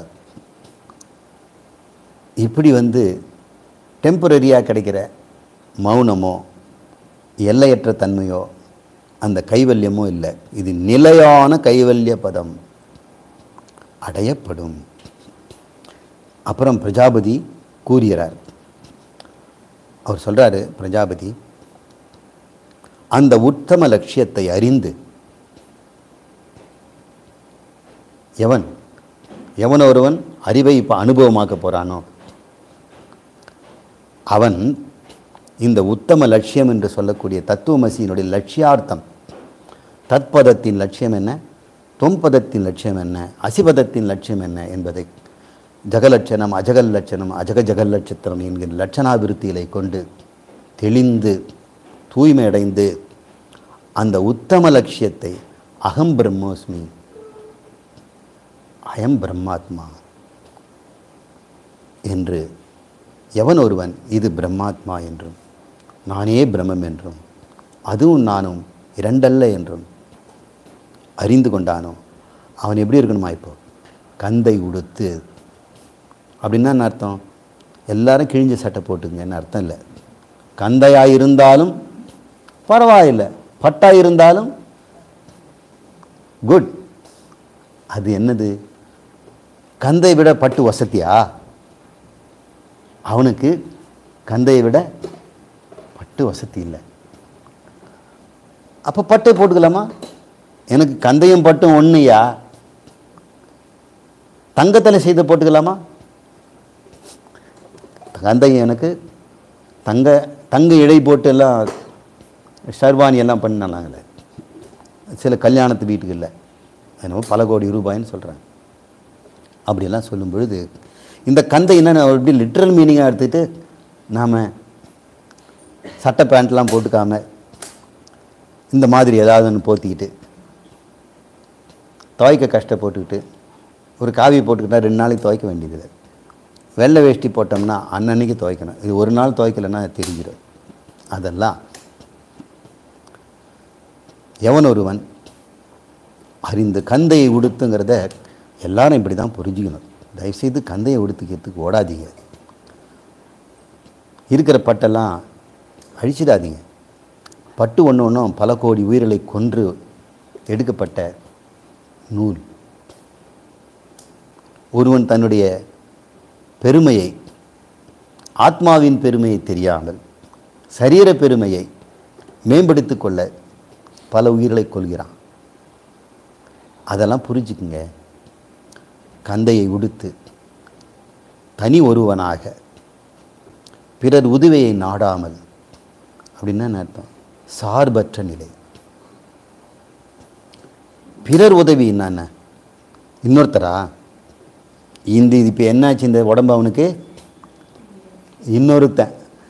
இப்படி வந்து டெம்பரரியாக கிடைக்கிற மௌனமோ எல்லையற்ற தன்மையோ அந்த கைவல்யமோ இல்லை இது நிலையான கைவல்ய பதம் அடையப்படும் அப்புறம் பிரஜாபதி கூறுகிறார் அவர் சொல்றாரு பிரஜாபதி அந்த உத்தம லட்சியத்தை அறிந்து எவன் எவன் ஒருவன் அறிவை இப்போ அனுபவமாக்க போறானோ அவன் இந்த உத்தம லட்சியம் என்று சொல்லக்கூடிய தத்துவமசியினுடைய லட்சியார்த்தம் தத்பதத்தின் லட்சியம் என்ன தொம்பதத்தின் லட்சியம் என்ன அசிபதத்தின் லட்சியம் என்ன என்பதை ஜகலட்சணம் அஜகல் லட்சணம் அஜக ஜகல் லட்சத்திரம் என்கிற லட்சணாபிருத்திகளை கொண்டு தெளிந்து தூய்மையடைந்து அந்த உத்தம லட்சியத்தை அகம் பிரம்மோஸ்மி அயம் பிரம்மாத்மா என்று எவன் ஒருவன் இது பிரம்மாத்மா என்றும் நானே பிரம்மம் என்றும் அதுவும் நானும் இரண்டல்ல என்றும் அறிந்து கொண்டானோ அவன் எப்படி இருக்கணுமா இப்போ கந்தை உடுத்து அப்படின்னா என்ன அர்த்தம் எல்லாரும் கிழிஞ்ச சட்டை போட்டுங்கன்னு அர்த்தம் இல்லை கந்தையாக இருந்தாலும் பரவாயில்லை பட்டா இருந்தாலும் குட் அது என்னது கந்தை விட பட்டு வசதியா அவனுக்கு கந்தையை விட பட்டு வசதி இல்லை அப்போ பட்டை போட்டுக்கலாமா எனக்கு கந்தையும் பட்டும் ஒன்றுயா தங்கத்தில் செய்து போட்டுக்கலாமா கந்தையும் எனக்கு தங்க தங்க இடை போட்டு எல்லாம் ஷர்வானி எல்லாம் பண்ணலாங்களே சில கல்யாணத்து வீட்டுக்கு இல்லை என்னவோ பல கோடி ரூபாய்ன்னு சொல்கிறேன் அப்படியெல்லாம் சொல்லும் பொழுது இந்த கந்தை என்ன எப்படி லிட்ரல் மீனிங்காக எடுத்துகிட்டு நாம் சட்டை பேண்ட்லாம் போட்டுக்காம இந்த மாதிரி ஏதாவது ஒன்று போத்திக்கிட்டு துவைக்க கஷ்டப்பட்டுக்கிட்டு ஒரு காவி போட்டுக்கிட்டா ரெண்டு நாளைக்கு துவைக்க வேண்டியது வெள்ளை வேஷ்டி போட்டோம்னா அன்னன்னைக்கு துவைக்கணும் இது ஒரு நாள் துவைக்கலைன்னா தெரிஞ்சிடும் அதெல்லாம் எவன் ஒருவன் அறிந்து கந்தையை உடுத்துங்கிறத எல்லாரும் இப்படி தான் புரிஞ்சுக்கணும் தயவுசெய்து கந்தையை உடுத்திக்கிறதுக்கு ஓடாதீங்க இருக்கிற பட்டெல்லாம் அழிச்சிடாதீங்க பட்டு ஒன்று ஒன்றும் பல கோடி உயிர்களை கொன்று எடுக்கப்பட்ட நூல் ஒருவன் தன்னுடைய பெருமையை ஆத்மாவின் பெருமையை தெரியாமல் சரீர பெருமையை மேம்படுத்திக் கொள்ள பல உயிர்களை கொள்கிறான் அதெல்லாம் புரிஞ்சுக்குங்க கந்தையை உடுத்து தனி ஒருவனாக பிறர் உதவியை நாடாமல் அப்படின்னா என்ன அர்த்தம் சார்பற்ற நிலை பிறர் உதவி என்னென்ன இன்னொருத்தரா இந்த இது இப்போ என்னாச்சு இந்த உடம்பு அவனுக்கு இன்னொருத்தன்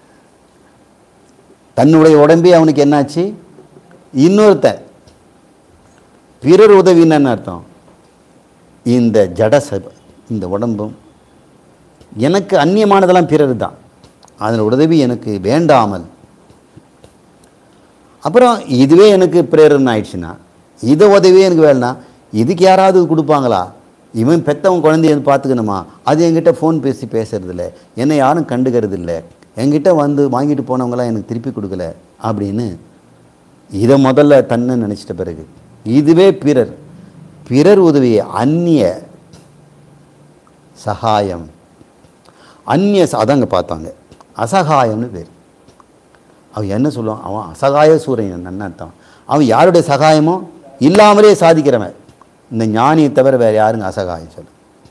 தன்னுடைய உடம்பே அவனுக்கு என்னாச்சு இன்னொருத்தன் பிறர் உதவின்னு என்ன அர்த்தம் இந்த ஜட சப இந்த உடம்பும் எனக்கு அந்நியமானதெல்லாம் பிறர் தான் அதன் உதவி எனக்கு வேண்டாமல் அப்புறம் இதுவே எனக்கு பிரேரணை ஆயிடுச்சுன்னா இதை உதவியே எனக்கு வேணாம் இதுக்கு யாராவது கொடுப்பாங்களா இவன் பெத்தவன் குழந்தைய வந்து பார்த்துக்கணுமா அது என்கிட்ட ஃபோன் பேசி பேசுறதில்ல என்னை யாரும் கண்டுக்கிறது இல்லை என்கிட்ட வந்து வாங்கிட்டு போனவங்களாம் எனக்கு திருப்பி கொடுக்கல அப்படின்னு இதை முதல்ல தன்னை நினச்சிட்ட பிறகு இதுவே பிறர் பிறர் உதவியை அந்நிய சகாயம் அந்நிய ச- அதாங்க பார்த்தாங்க அசகாயம்னு பேர் அவன் என்ன சொல்லுவான் அவன் அசகாய சூரியன் என்ன அர்த்தம் அவன் யாருடைய சகாயமும் இல்லாமலே சாதிக்கிறவன் இந்த ஞானியை தவிர வேறு யாருங்க அசகாயம் சொல்லு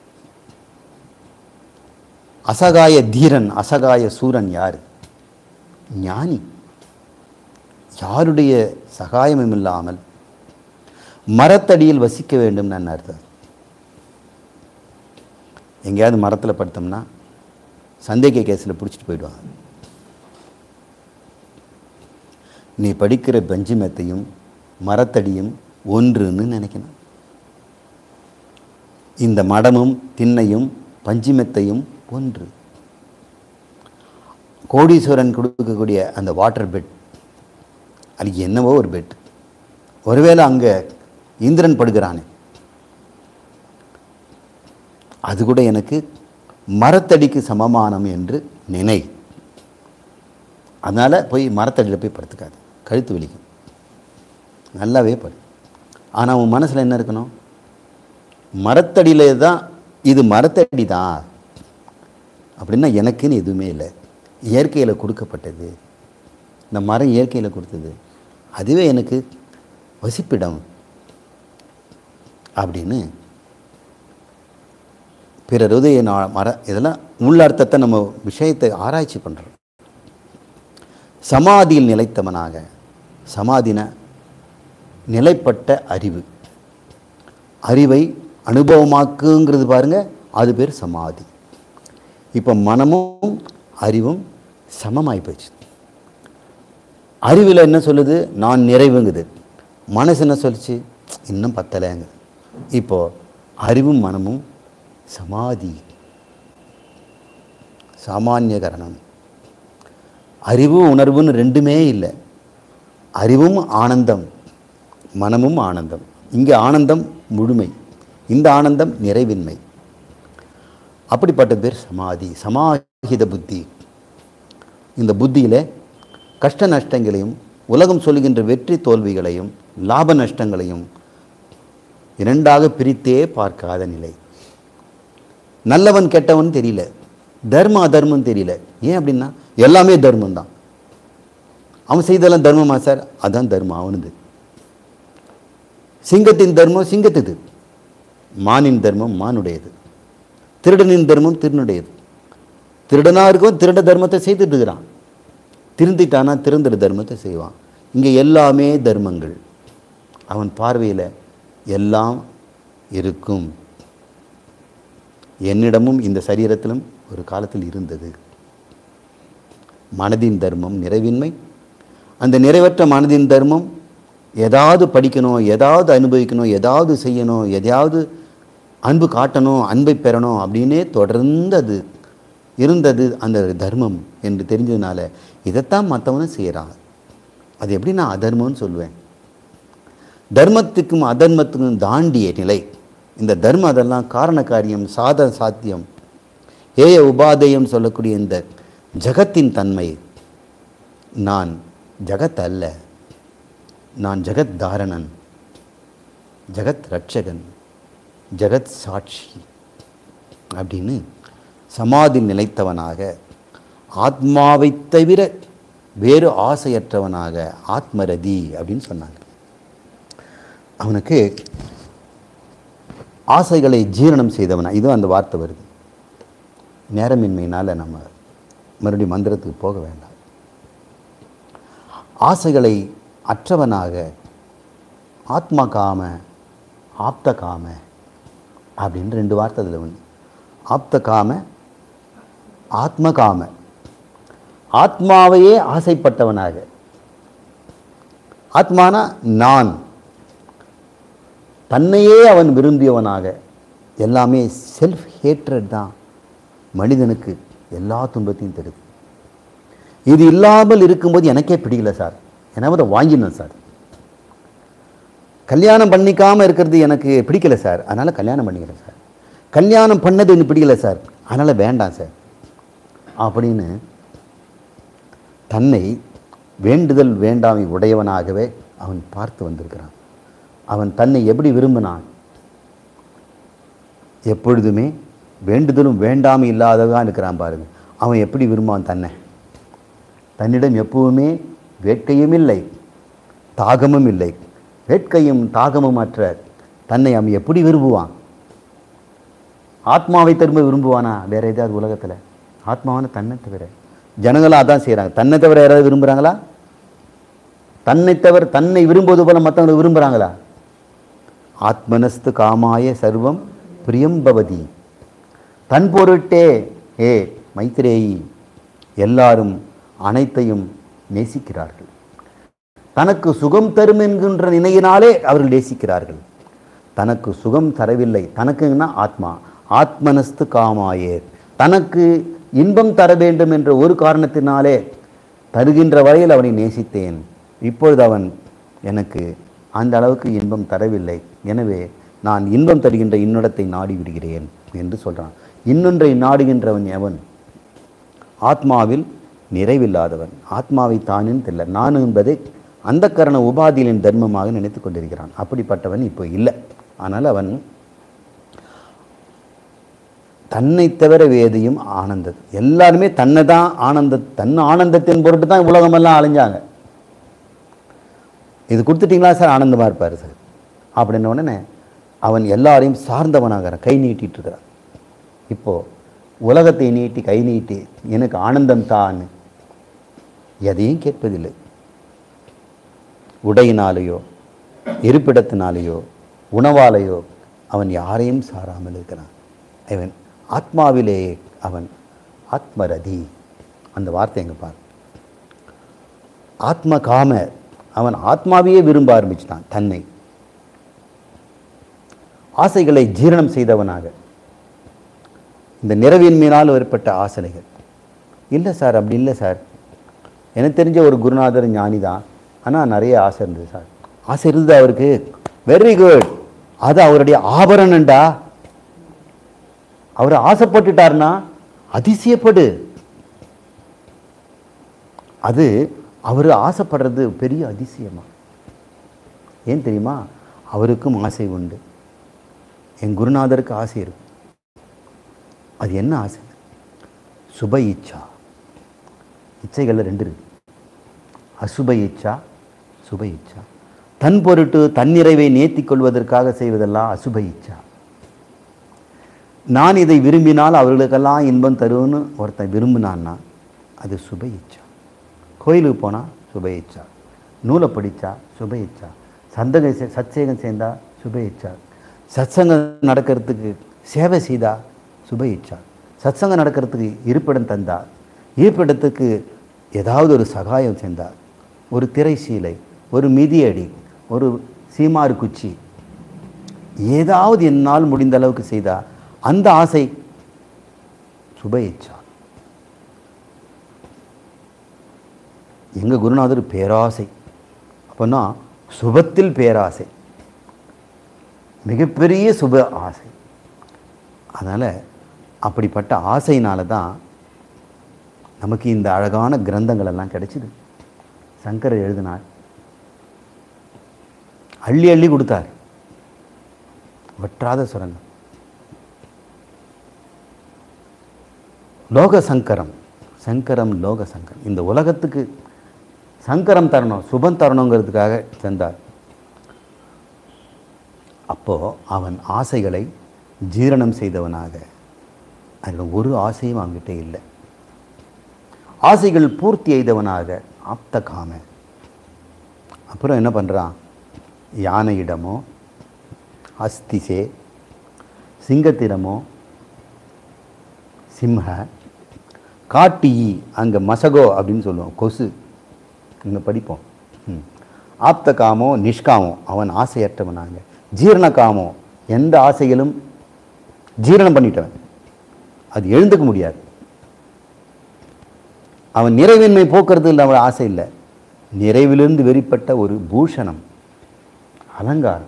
அசகாய தீரன் அசகாய சூரன் யார் ஞானி யாருடைய சகாயமும் இல்லாமல் மரத்தடியில் வசிக்க வேண்டும்னு என்ன அர்த்தம் எங்கேயாவது மரத்தில் படுத்தோம்னா சந்தேக கேஸில் பிடிச்சிட்டு போயிடுவாங்க நீ படிக்கிற பெஞ்சுமெத்தையும் மரத்தடியும் ஒன்றுன்னு நினைக்கணும் இந்த மடமும் திண்ணையும் பஞ்சுமெத்தையும் ஒன்று கோடீஸ்வரன் கொடுக்கக்கூடிய அந்த வாட்டர் பெட் அது என்னவோ ஒரு பெட் ஒருவேளை அங்கே இந்திரன் படுகிறானே அது கூட எனக்கு மரத்தடிக்கு சமமானம் என்று நினை அதனால் போய் மரத்தடியில் போய் படுத்துக்காது கழுத்து வலிக்கும் நல்லாவே படு ஆனால் உன் மனசில் என்ன இருக்கணும் மரத்தடியில் தான் இது மரத்தடி தான் அப்படின்னா எனக்குன்னு எதுவுமே இல்லை இயற்கையில் கொடுக்கப்பட்டது இந்த மரம் இயற்கையில் கொடுத்தது அதுவே எனக்கு வசிப்பிடம் அப்படின்னு பிறர் உதய நா- மர இதெல்லாம் உள்ளர்த்தத்தை நம்ம விஷயத்தை ஆராய்ச்சி பண்ணுறோம் சமாதியில் நிலைத்தவனாக சமாதின நிலைப்பட்ட அறிவு அறிவை அனுபவமாக்குங்கிறது பாருங்க அது பேர் சமாதி இப்போ மனமும் அறிவும் சமமாய் போச்சு அறிவில் என்ன சொல்லுது நான் நிறைவுங்குது மனசு என்ன சொல்லுச்சு இன்னும் பத்தலைங்க இப்போ அறிவும் மனமும் சமாதி சாமானியகரணம் அறிவு உணர்வுன்னு ரெண்டுமே இல்லை அறிவும் ஆனந்தம் மனமும் ஆனந்தம் இங்கே ஆனந்தம் முழுமை இந்த ஆனந்தம் நிறைவின்மை அப்படிப்பட்ட பேர் சமாதி சமாஹித புத்தி இந்த புத்தியில் கஷ்ட நஷ்டங்களையும் உலகம் சொல்லுகின்ற வெற்றி தோல்விகளையும் லாப நஷ்டங்களையும் இரண்டாக பிரித்தே பார்க்காத நிலை நல்லவன் கெட்டவன் தெரியல தர்ம அதர்மம் தெரியல ஏன் அப்படின்னா எல்லாமே தர்மம் தான் அவன் செய்ததெல்லாம் தர்மமா சார் அதான் தர்மம் அவனுது சிங்கத்தின் தர்மம் சிங்கத்துது மானின் தர்மம் மானுடையது திருடனின் தர்மம் திருனுடையது திருடனாக இருக்கும் திருட தர்மத்தை செய்துட்டு இருக்கிறான் திருந்திட்டானா திருந்துற தர்மத்தை செய்வான் இங்கே எல்லாமே தர்மங்கள் அவன் பார்வையில் எல்லாம் இருக்கும் என்னிடமும் இந்த சரீரத்திலும் ஒரு காலத்தில் இருந்தது மனதின் தர்மம் நிறைவின்மை அந்த நிறைவற்ற மனதின் தர்மம் ஏதாவது படிக்கணும் ஏதாவது அனுபவிக்கணும் ஏதாவது செய்யணும் எதையாவது அன்பு காட்டணும் அன்பை பெறணும் அப்படின்னே தொடர்ந்து அது இருந்தது அந்த தர்மம் என்று தெரிஞ்சதுனால இதைத்தான் மற்றவனும் செய்கிறான் அது எப்படி நான் அதர்மம்னு சொல்லுவேன் தர்மத்துக்கும் அதர்மத்துக்கும் தாண்டிய நிலை இந்த தர்மம் அதெல்லாம் காரண காரியம் சாத சாத்தியம் ஏய உபாதேயம் சொல்லக்கூடிய இந்த ஜகத்தின் தன்மை நான் ஜகத் அல்ல நான் ஜெகத் தாரணன் ஜெகத் ரட்சகன் ஜெகத் சாட்சி அப்படின்னு சமாதி நிலைத்தவனாக ஆத்மாவை தவிர வேறு ஆசையற்றவனாக ஆத்மரதி அப்படின்னு சொன்னாங்க அவனுக்கு ஆசைகளை ஜீரணம் செய்தவனா இதுவும் அந்த வார்த்தை வருது நேரமின்மையினால் நம்ம மறுபடியும் மந்திரத்துக்கு போக வேண்டாம் ஆசைகளை அற்றவனாக ஆத்ம காம ஆப்த காம அப்படின்னு ரெண்டு வார்த்தை அதில் ஒன்று ஆப்த காம ஆத்ம காம ஆத்மாவையே ஆசைப்பட்டவனாக ஆத்மானா நான் தன்னையே அவன் விரும்பியவனாக எல்லாமே செல்ஃப் ஹேட்ரட் தான் மனிதனுக்கு எல்லா துன்பத்தையும் தருது இது இல்லாமல் இருக்கும்போது எனக்கே பிடிக்கல சார் எனவே அதை வாங்கினேன் சார் கல்யாணம் பண்ணிக்காமல் இருக்கிறது எனக்கு பிடிக்கல சார் அதனால் கல்யாணம் பண்ணிக்கிறேன் சார் கல்யாணம் பண்ணது எனக்கு பிடிக்கல சார் அதனால் வேண்டாம் சார் அப்படின்னு தன்னை வேண்டுதல் வேண்டாமை உடையவனாகவே அவன் பார்த்து வந்திருக்கிறான் அவன் தன்னை எப்படி விரும்பினான் எப்பொழுதுமே வேண்டுதலும் வேண்டாமை இல்லாததான் இருக்கிறான் பாருங்க அவன் எப்படி விரும்பான் தன்னை தன்னிடம் எப்பவுமே வேட்கையும் இல்லை தாகமும் இல்லை வேட்கையும் தாகமும் அற்ற தன்னை அவன் எப்படி விரும்புவான் ஆத்மாவை திரும்ப விரும்புவானா வேற ஏதாவது உலகத்தில் ஆத்மாவான தன்னை தவிர ஜனங்களும் அதான் செய்கிறாங்க தன்னை தவிர யாராவது விரும்புகிறாங்களா தன்னை தவிர தன்னை விரும்புவது போல மற்றவங்களை விரும்புகிறாங்களா ஆத்மனஸ்து காமாய சர்வம் பிரியம்பவதி தன் பொருட்டே ஏ மைத்ரேயி எல்லாரும் அனைத்தையும் நேசிக்கிறார்கள் தனக்கு சுகம் தரும் என்கின்ற நினையினாலே அவர்கள் நேசிக்கிறார்கள் தனக்கு சுகம் தரவில்லை தனக்குன்னா ஆத்மா ஆத்மனஸ்து காமாயே தனக்கு இன்பம் தர வேண்டும் என்ற ஒரு காரணத்தினாலே தருகின்ற வரையில் அவனை நேசித்தேன் இப்பொழுது அவன் எனக்கு அந்த அளவுக்கு இன்பம் தரவில்லை எனவே நான் இன்பம் தருகின்ற இன்னிடத்தை நாடி விடுகிறேன் என்று சொல்கிறான் இன்னொன்றை நாடுகின்றவன் எவன் ஆத்மாவில் நிறைவில்லாதவன் ஆத்மாவை தானின் தெரியல நான் என்பதை அந்த கரண உபாதிகளின் தர்மமாக நினைத்து கொண்டிருக்கிறான் அப்படிப்பட்டவன் இப்போ இல்லை ஆனால் அவன் தன்னை தவிர வேதியும் ஆனந்தம் எல்லாருமே தன்னை தான் ஆனந்த தன் ஆனந்தத்தின் பொருட்டு தான் உலகமெல்லாம் அலைஞ்சாங்க இது கொடுத்துட்டீங்களா சார் ஆனந்தமாக இருப்பார் சார் அப்படின்ன உடனே அவன் எல்லாரையும் சார்ந்தவனாகிறான் கை நீட்டிட்டு இருக்கிறான் இப்போது உலகத்தை நீட்டி கை நீட்டி எனக்கு ஆனந்தம் தான் எதையும் கேட்பதில்லை உடையினாலேயோ இருப்பிடத்தினாலேயோ உணவாலேயோ அவன் யாரையும் சாராமல் இருக்கிறான் அவன் ஆத்மாவிலே அவன் ஆத்மரதி அந்த வார்த்தை எங்க பார் ஆத்ம காம அவன் ஆத்மாவையே விரும்ப ஆரம்பிச்சிட்டான் தன்னை ஆசைகளை ஜீரணம் செய்தவனாக இந்த நிறைவின்மையினால் ஏற்பட்ட ஆசைகள் இல்லை சார் அப்படி இல்லை சார் எனக்கு தெரிஞ்ச ஒரு குருநாதர் ஞானி தான் ஆனால் நிறைய ஆசை இருந்தது சார் ஆசை இருந்தது அவருக்கு வெரி குட் அது அவருடைய ஆபரணம்டா அவர் ஆசைப்பட்டுட்டார்னா அதிசயப்படு அது அவர் ஆசைப்படுறது பெரிய அதிசயமா ஏன் தெரியுமா அவருக்கும் ஆசை உண்டு என் குருநாதருக்கு ஆசை இருக்கு அது என்ன ஆசை சுப இச்சா இச்சைகளில் ரெண்டு இருக்கு அசுப இச்சா சுப இச்சா தன் பொருட்டு தன்னிறைவை நேர்த்திக் கொள்வதற்காக செய்வதெல்லாம் அசுப இச்சா நான் இதை விரும்பினால் அவர்களுக்கெல்லாம் இன்பம் தரும்னு ஒருத்தன் விரும்பினான்னா அது சுப இச்சா கோயிலுக்கு போனால் சுப இச்சா நூலை படித்தா சுப இச்சா சந்தக சே- சத்சேகம் சேர்ந்தா சுப இச்சா சத்சங்கம் நடக்கிறதுக்கு சேவை செய்தா சுப இச்சா சத்சங்கம் நடக்கிறதுக்கு இருப்பிடம் தந்தா இருப்பிடத்துக்கு ஏதாவது ஒரு சகாயம் செஞ்சா ஒரு திரை சீலை ஒரு மிதியடி ஒரு சீமாறு குச்சி ஏதாவது என்னால் முடிந்த அளவுக்கு செய்தா அந்த ஆசை சுப இச்சா எங்கள் குருநாதர் பேராசை அப்போனா சுபத்தில் பேராசை மிகப்பெரிய சுப ஆசை அதனால் அப்படிப்பட்ட ஆசையினால தான் நமக்கு இந்த அழகான கிரந்தங்கள் எல்லாம் கிடைச்சிது சங்கரர் எழுதினார் அள்ளி அள்ளி கொடுத்தார் வற்றாத சுரங்கம் லோக சங்கரம் சங்கரம் லோக சங்கரம் இந்த உலகத்துக்கு சங்கரம் தரணும் சுபம் தரணுங்கிறதுக்காக சென்றார் அப்போ அவன் ஆசைகளை ஜீரணம் செய்தவனாக அதில் ஒரு ஆசையும் அவன்கிட்ட இல்லை ஆசைகள் பூர்த்தி செய்தவனாக ஆப்த காம அப்புறம் என்ன பண்ணுறான் யானையிடமோ அஸ்திசே சிங்கத்திடமோ சிம்ஹ காட்டி அங்கே மசகோ அப்படின்னு சொல்லுவோம் கொசு இங்கே படிப்போம் ம். ஆப்த காமோ நிஷ்காமோ அவன் ஆசையற்றவனாங்க ஜீரண காமோ எந்த ஆசைகளும் ஜீரணம் பண்ணிட்டவன் அது எழுந்துக்க முடியாது அவன் நிறைவின்மை போக்குறது இல்லை அவன் ஆசை இல்லை நிறைவிலிருந்து வெளிப்பட்ட ஒரு பூஷணம் அலங்காரம்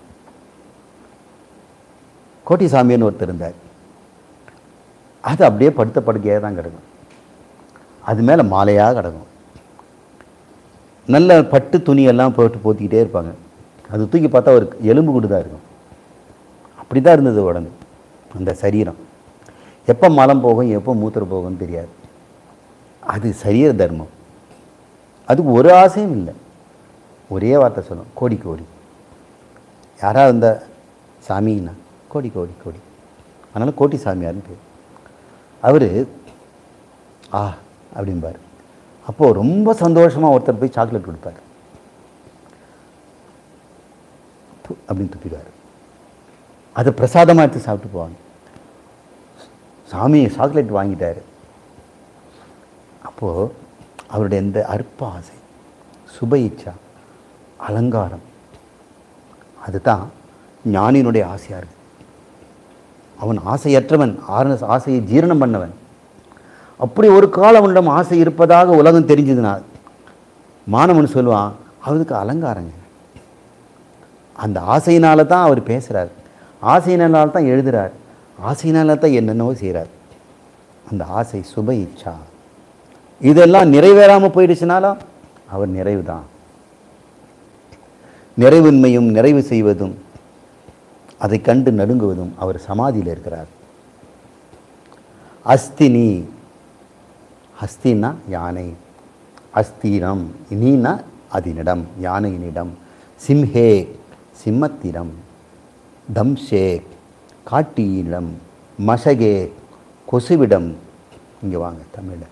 கோட்டிசாமின்னு ஒருத்தர் இருந்தார் அது அப்படியே படுத்த படுக்கையாக தான் கிடக்கும் அது மேலே மாலையாக கிடக்கும் நல்ல பட்டு துணியெல்லாம் போட்டு போத்திக்கிட்டே இருப்பாங்க அது தூக்கி பார்த்தா ஒரு எலும்பு கூடு தான் இருக்கும் அப்படி தான் இருந்தது உடம்பு அந்த சரீரம் எப்போ மலம் போகும் எப்போ மூத்திரம் போகும்னு தெரியாது அது சரீர தர்மம் அதுக்கு ஒரு ஆசையும் இல்லை ஒரே வார்த்தை சொல்லும் கோடி கோடி யாராவது இந்த சாமின்னா கோடி கோடி கோடி அதனால் கோட்டி சாமியார்னு பேர் அவர் ஆ அப்படிம்பார் அப்போது ரொம்ப சந்தோஷமாக ஒருத்தர் போய் சாக்லேட் கொடுப்பார் து அப்படின்னு துப்பிடுவார் அதை பிரசாதமாக எடுத்து சாப்பிட்டு போவாங்க சாமி சாக்லேட் வாங்கிட்டாரு அப்போது அவருடைய இந்த அற்ப ஆசை சுப இச்சா அலங்காரம் அதுதான் ஞானியினுடைய ஆசையாக இருக்கு அவன் ஆசையற்றவன் ஆர- ஆசையை ஜீரணம் பண்ணவன் அப்படி ஒரு காலம் அவனிடம் ஆசை இருப்பதாக உலகம் தெரிஞ்சதுனா மாணவன் சொல்லுவான் அவனுக்கு அலங்காரங்க அந்த ஆசையினால தான் அவர் பேசுகிறார் ஆசையினால தான் எழுதுறார் ஆசையினால தான் என்னென்னவோ செய்கிறார் அந்த ஆசை சுப இச்சா இதெல்லாம் நிறைவேறாமல் போயிடுச்சுனாலும் அவர் நிறைவு தான் நிறைவின்மையும் நிறைவு செய்வதும் அதை கண்டு நடுங்குவதும் அவர் சமாதியில் இருக்கிறார் அஸ்தினி ஹஸ்தினா யானை அஸ்தீனம் நீனா அதனிடம் யானையினிடம் சிம்ஹே சிம்மத்திடம் தம்ஷே காட்டியிடம் மசகே கொசுவிடம் இங்கே வாங்க தமிழில்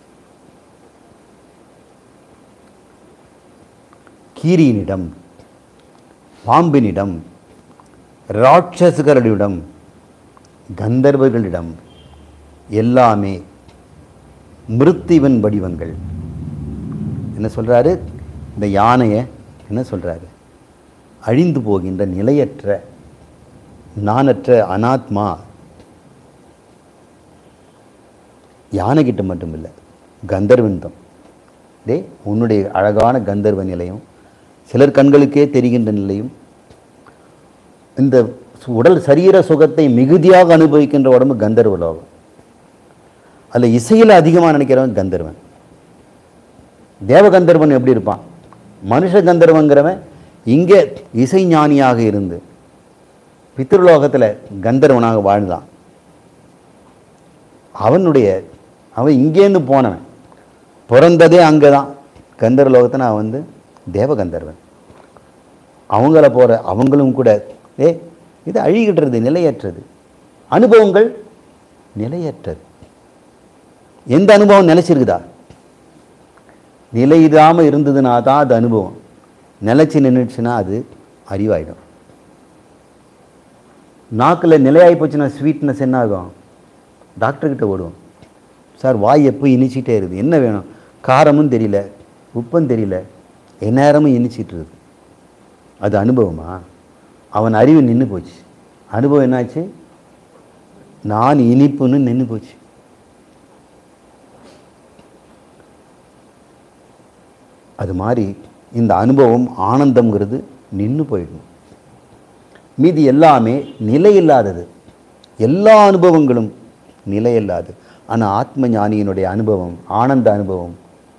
கீரியினிடம் பாம்பினிடம் ராட்சசுகளிடம் கந்தர்வர்களிடம் எல்லாமே மிருத்திவன் வடிவங்கள் என்ன சொல்றாரு இந்த யானையை என்ன சொல்றாரு அழிந்து போகின்ற நிலையற்ற நானற்ற அனாத்மா யானைகிட்ட மட்டும் இல்லை கந்தர்வன்தம் டே உன்னுடைய அழகான கந்தர்வ நிலையும் சிலர் கண்களுக்கே தெரிகின்ற நிலையும் இந்த சு- உடல் சரீர சுகத்தை மிகுதியாக அனுபவிக்கின்ற உடம்பு கந்தர்வ லோகம் அதில் இசையில் அதிகமாக நினைக்கிறவன் கந்தர்வன் தேவகந்தர்வன் எப்படி இருப்பான் மனுஷ கந்தர்வங்கிறவன் இங்கே இசை ஞானியாக இருந்து பித்ருலோகத்தில் கந்தர்வனாக வாழ்ந்தான் அவனுடைய அவன் இங்கேருந்து போனவன் பிறந்ததே அங்கே தான் கந்தர்வ லோகத்தில் அவன் வந்து தேவகந்தர்வன் அவங்கள போகிற அவங்களும் கூட ஏ இது அழிகின்றது நிலையற்றது அனுபவங்கள் நிலையற்றது எந்த அனுபவம் நிலைச்சிருக்குதா நிலையிடாமல் இருந்ததுனா தான் அது அனுபவம் நிலைச்சு நின்றுச்சுன்னா அது அறிவாயிடும் நாக்கில் நிலையாகி போச்சுன்னா ஸ்வீட்னஸ் என்ன ஆகும் டாக்டர்கிட்ட ஓடுவோம் சார் வாய் எப்போ இனிச்சிட்டே இருக்குது என்ன வேணும் காரமும் தெரியல உப்பும் தெரியல எந்நேரமும் இனிச்சிட்டு இருக்குது அது அனுபவமா அவன் அறிவு நின்று போச்சு அனுபவம் என்னாச்சு நான் இனிப்புன்னு நின்று போச்சு அது மாதிரி இந்த அனுபவம் ஆனந்தம்ங்கிறது நின்று போயிடும் மீதி எல்லாமே நிலையில்லாதது எல்லா அனுபவங்களும் நிலையில்லாது ஆனால் ஆத்ம ஞானியினுடைய அனுபவம் ஆனந்த அனுபவம்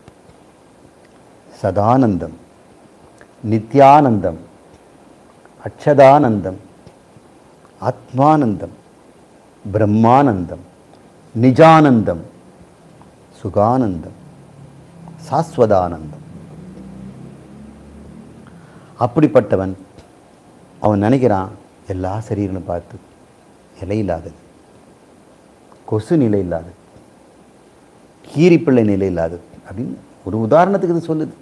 சதானந்தம் நித்யானந்தம் அக்ஷதானந்தம் ஆத்மானந்தம் பிரம்மானந்தம் நிஜானந்தம் சுகானந்தம் சாஸ்வதானந்தம் அப்படிப்பட்டவன் அவன் நினைக்கிறான் எல்லா சரீரங்களும் பார்த்து நிலை இல்லாதது கொசு நிலை இல்லாதது கீரிப்பிள்ளை நிலை இல்லாதது அப்படின்னு ஒரு உதாரணத்துக்கு இது சொல்லுது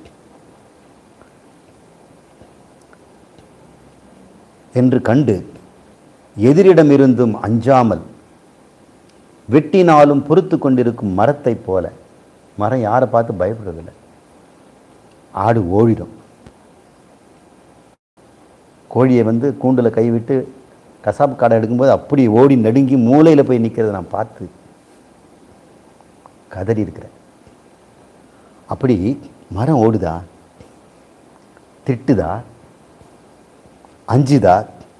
என்று கண்டு எதிரிடமிருந்தும் அஞ்சாமல் வெட்டினாலும் பொறுத்து கொண்டிருக்கும் மரத்தைப் போல மரம் யாரை பார்த்து பயப்படுறதில்லை ஆடு ஓடிடும் கோழியை வந்து கூண்டில் கைவிட்டு கசாப்பு கடை எடுக்கும்போது அப்படி ஓடி நடுங்கி மூலையில் போய் நிற்கிறத நான் பார்த்து கதறி இருக்கிறேன் அப்படி மரம் ஓடுதா திட்டுதா அஞ்சுதா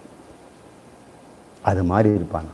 அது மாதிரி இருப்பானா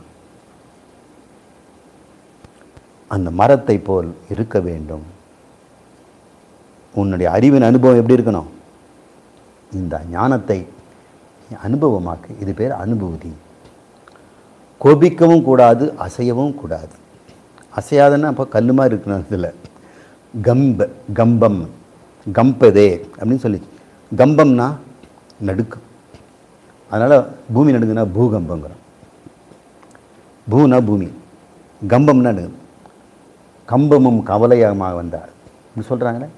அந்த மரத்தை போல் இருக்க வேண்டும் உன்னுடைய அறிவின் அனுபவம் எப்படி இருக்கணும் இந்த ஞானத்தை அனுபவமாக்கு இது பேர் அனுபூதி கோபிக்கவும் கூடாது அசையவும் கூடாது அசையாதுன்னா அப்போ கல்லு மாதிரி இருக்கணும் இதில் கம்ப கம்பம் கம்பதே அப்படின்னு சொல்லி கம்பம்னா நடுக்கம் அதனால் பூமி நடுங்குனா பூகம்பங்கிறோம் பூனா பூமி கம்பம்னா நடுங்கும் கம்பமும் கவலையமாக வந்தார் இப்படி சொல்கிறாங்களே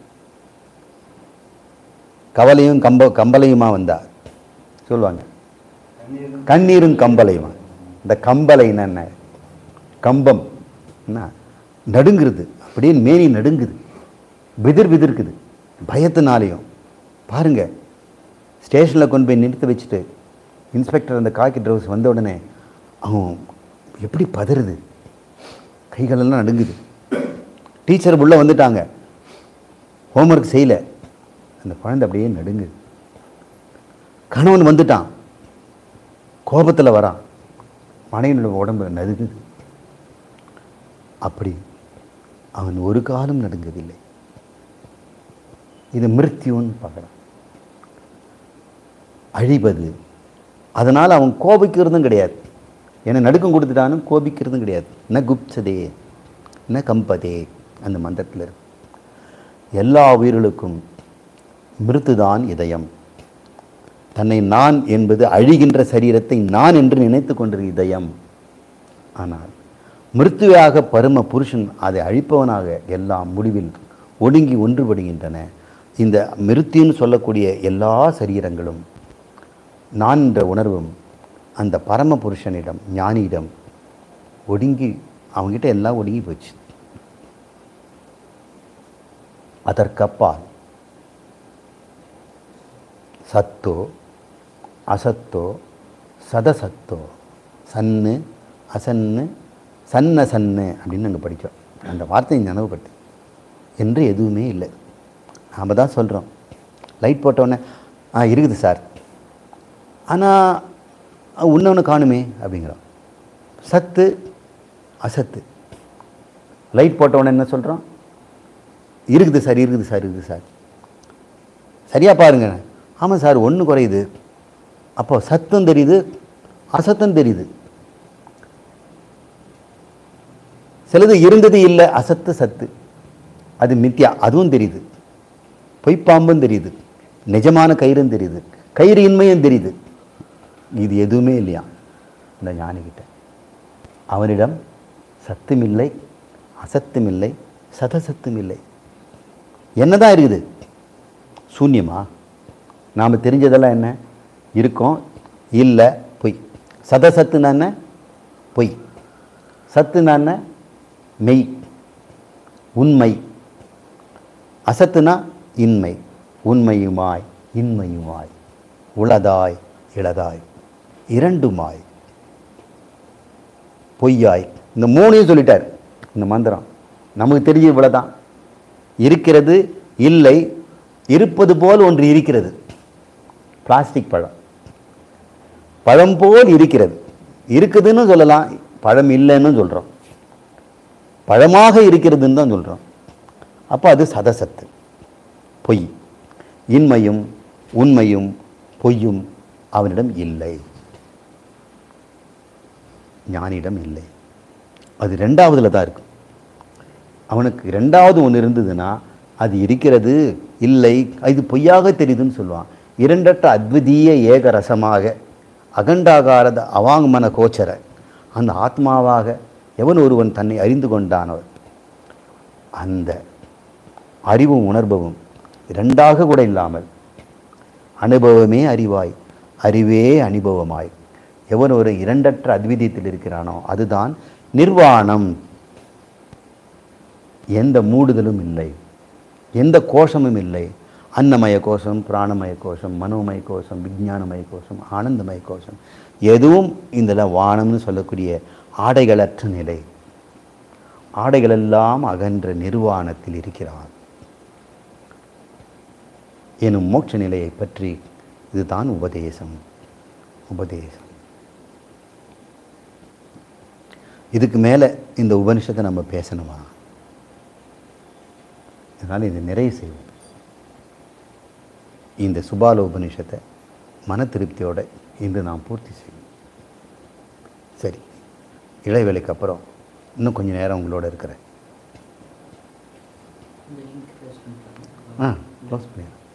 கவலையும் கம்ப கம்பலையுமா வந்தார் சொல்லுவாங்க கண்ணீரும் கம்பலையுமா இந்த கம்பலைன்னா என்ன கம்பம் என்ன நடுங்குறது அப்படியே மேனி நடுங்குது விதிர் விதிர்க்குது பயத்தினாலையும் பாருங்க ஸ்டேஷனில் கொண்டு போய் நிறுத்த வச்சுட்டு இன்ஸ்பெக்டர் அந்த காக்கி ட்ரௌஸ் வந்த உடனே அவன் எப்படி பதறுது கைகளெல்லாம் நடுங்குது டீச்சர் உள்ளே வந்துட்டாங்க ஹோம்ஒர்க் செய்யல அந்த குழந்தை அப்படியே நடுங்குது கணவன் வந்துட்டான் கோபத்தில் வரான் மனைவியோட உடம்பு நடுங்குது அப்படி அவன் ஒரு காலம் நடுங்கவில்லை இது மிருத்யுன்னு பார்க்குறான் அழிவது அதனால் அவன் கோபிக்கிறதும் கிடையாது ஏன்னா நடுக்கம் கொடுத்துட்டானும் கோபிக்கிறதும் கிடையாது ந குப்சதே ந கம்பதே அந்த மந்திரத்தில் இருக்கு எல்லா உயிர்களுக்கும் மிருத்துதான் இதயம் தன்னை நான் என்பது அழிகின்ற சரீரத்தை நான் என்று நினைத்து கொண்டிருக்க இதயம் ஆனால் மிருத்துவாக பரம புருஷன் அதை அழிப்பவனாக எல்லாம் முடிவில் ஒடுங்கி ஒன்றுபடுகின்றன இந்த மிருத்தின்னு சொல்லக்கூடிய எல்லா சரீரங்களும் நான் என்ற உணர்வும் அந்த பரம புருஷனிடம் ஞானியிடம் ஒடுங்கி அவங்ககிட்ட எல்லாம் ஒடுங்கி போச்சு அதற்கப்பால் சத்தோ அசத்தோ சதசத்தோ சன்னு அசன்னு சன்ன சன்னு அப்படின்னு நாங்கள் படித்தோம் அந்த வார்த்தையை நினைவுபட்டு என்று எதுவுமே இல்லை நாம் தான் சொல்கிறோம் லைட் போட்டோடனே ஆ இருக்குது சார் ஆனால் இன்னொன்று காணுமே அப்படிங்கிறோம் சத்து அசத்து லைட் போட்ட உடனே என்ன சொல்கிறோம் இருக்குது சார் இருக்குது சார் இருக்குது சார் சரியாக பாருங்க ஆமாம் சார் ஒன்று குறையுது அப்போ சத்தம் தெரியுது அசத்தம் தெரியுது சிலது இருந்தது இல்லை அசத்து சத்து அது மித்யா அதுவும் தெரியுது பொய்ப்பாம்பும் தெரியுது நிஜமான கயிறும் தெரியுது கயிறு இன்மையும் தெரியுது இது எதுவுமே இல்லையா இந்த ஞானிகிட்ட அவனிடம் சத்தும் இல்லை அசத்தும் இல்லை சதசத்தும் இல்லை என்னதான் இருக்குது சூன்யமா நாம் தெரிஞ்சதெல்லாம் என்ன இருக்கோம் இல்லை பொய் சதசத்துனா என்ன பொய் சத்துனா என்ன மெய் உண்மை அசத்துனா இன்மை உண்மையுமாய் இன்மையுமாய் உளதாய் இளதாய் இரண்டுமாய் பொய்யாய் இந்த மூணையும் சொல்லிட்டார் இந்த மந்திரம் நமக்கு தெரிஞ்ச இவ்வளவுதான் இருக்கிறது இல்லை இருப்பது போல் ஒன்று இருக்கிறது பிளாஸ்டிக் பழம் பழம் போல் இருக்கிறது இருக்குதுன்னு சொல்லலாம் பழம் இல்லைன்னு சொல்கிறோம் பழமாக இருக்கிறதுன்னு தான் சொல்கிறோம் அப்போ அது சதசத்து பொய் இன்மையும் உண்மையும் பொய்யும் அவனிடம் இல்லை ஞானியிடம் இல்லை அது ரெண்டாவதுல தான் இருக்கு அவனுக்கு ரெண்டாவது ஒன்று இருந்ததுன்னா அது இருக்கிறது இல்லை இது பொய்யாக தெரியுதுன்னு சொல்லுவான் இரண்டற்ற அத்விதீய ஏக ரசமாக அகண்டாகாரத அவாங்மன கோச்சர அந்த ஆத்மாவாக எவன் ஒருவன் தன்னை அறிந்து கொண்டானோ அந்த அறிவும் உணர்பவும் இரண்டாக கூட இல்லாமல் அனுபவமே அறிவாய் அறிவே அனுபவமாய் எவன் ஒரு இரண்டற்ற அத்விதீயத்தில் இருக்கிறானோ அதுதான் நிர்வாணம் எந்த மூடுதலும் இல்லை எந்த கோஷமும் இல்லை அன்னமய கோஷம் பிராணமய கோஷம் மனோமய கோஷம் விஞ்ஞானமய கோஷம் ஆனந்தமய கோஷம் எதுவும் இந்த வானம்னு சொல்லக்கூடிய ஆடைகளற்ற நிலை ஆடைகளெல்லாம் அகன்ற நிர்வாணத்தில் இருக்கிறான் எனும் மோட்ச நிலையை பற்றி இதுதான் உபதேசம் உபதேசம் இதுக்கு மேலே இந்த உபனிஷத்தை நம்ம பேசணுமா அதனால் இதை நிறைவு செய்வோம் இந்த சுபால உபனிஷத்தை மன திருப்தியோட இன்று நாம் பூர்த்தி செய்வோம் சரி இடைவேளைக்கு அப்புறம் இன்னும் கொஞ்சம் நேரம் உங்களோட இருக்கிறேன்
இந்த லிங்க் க்ளோஸ் பண்ணிக்கலாம்
ஆ க்ளோஸ் பண்ணிடுறேன்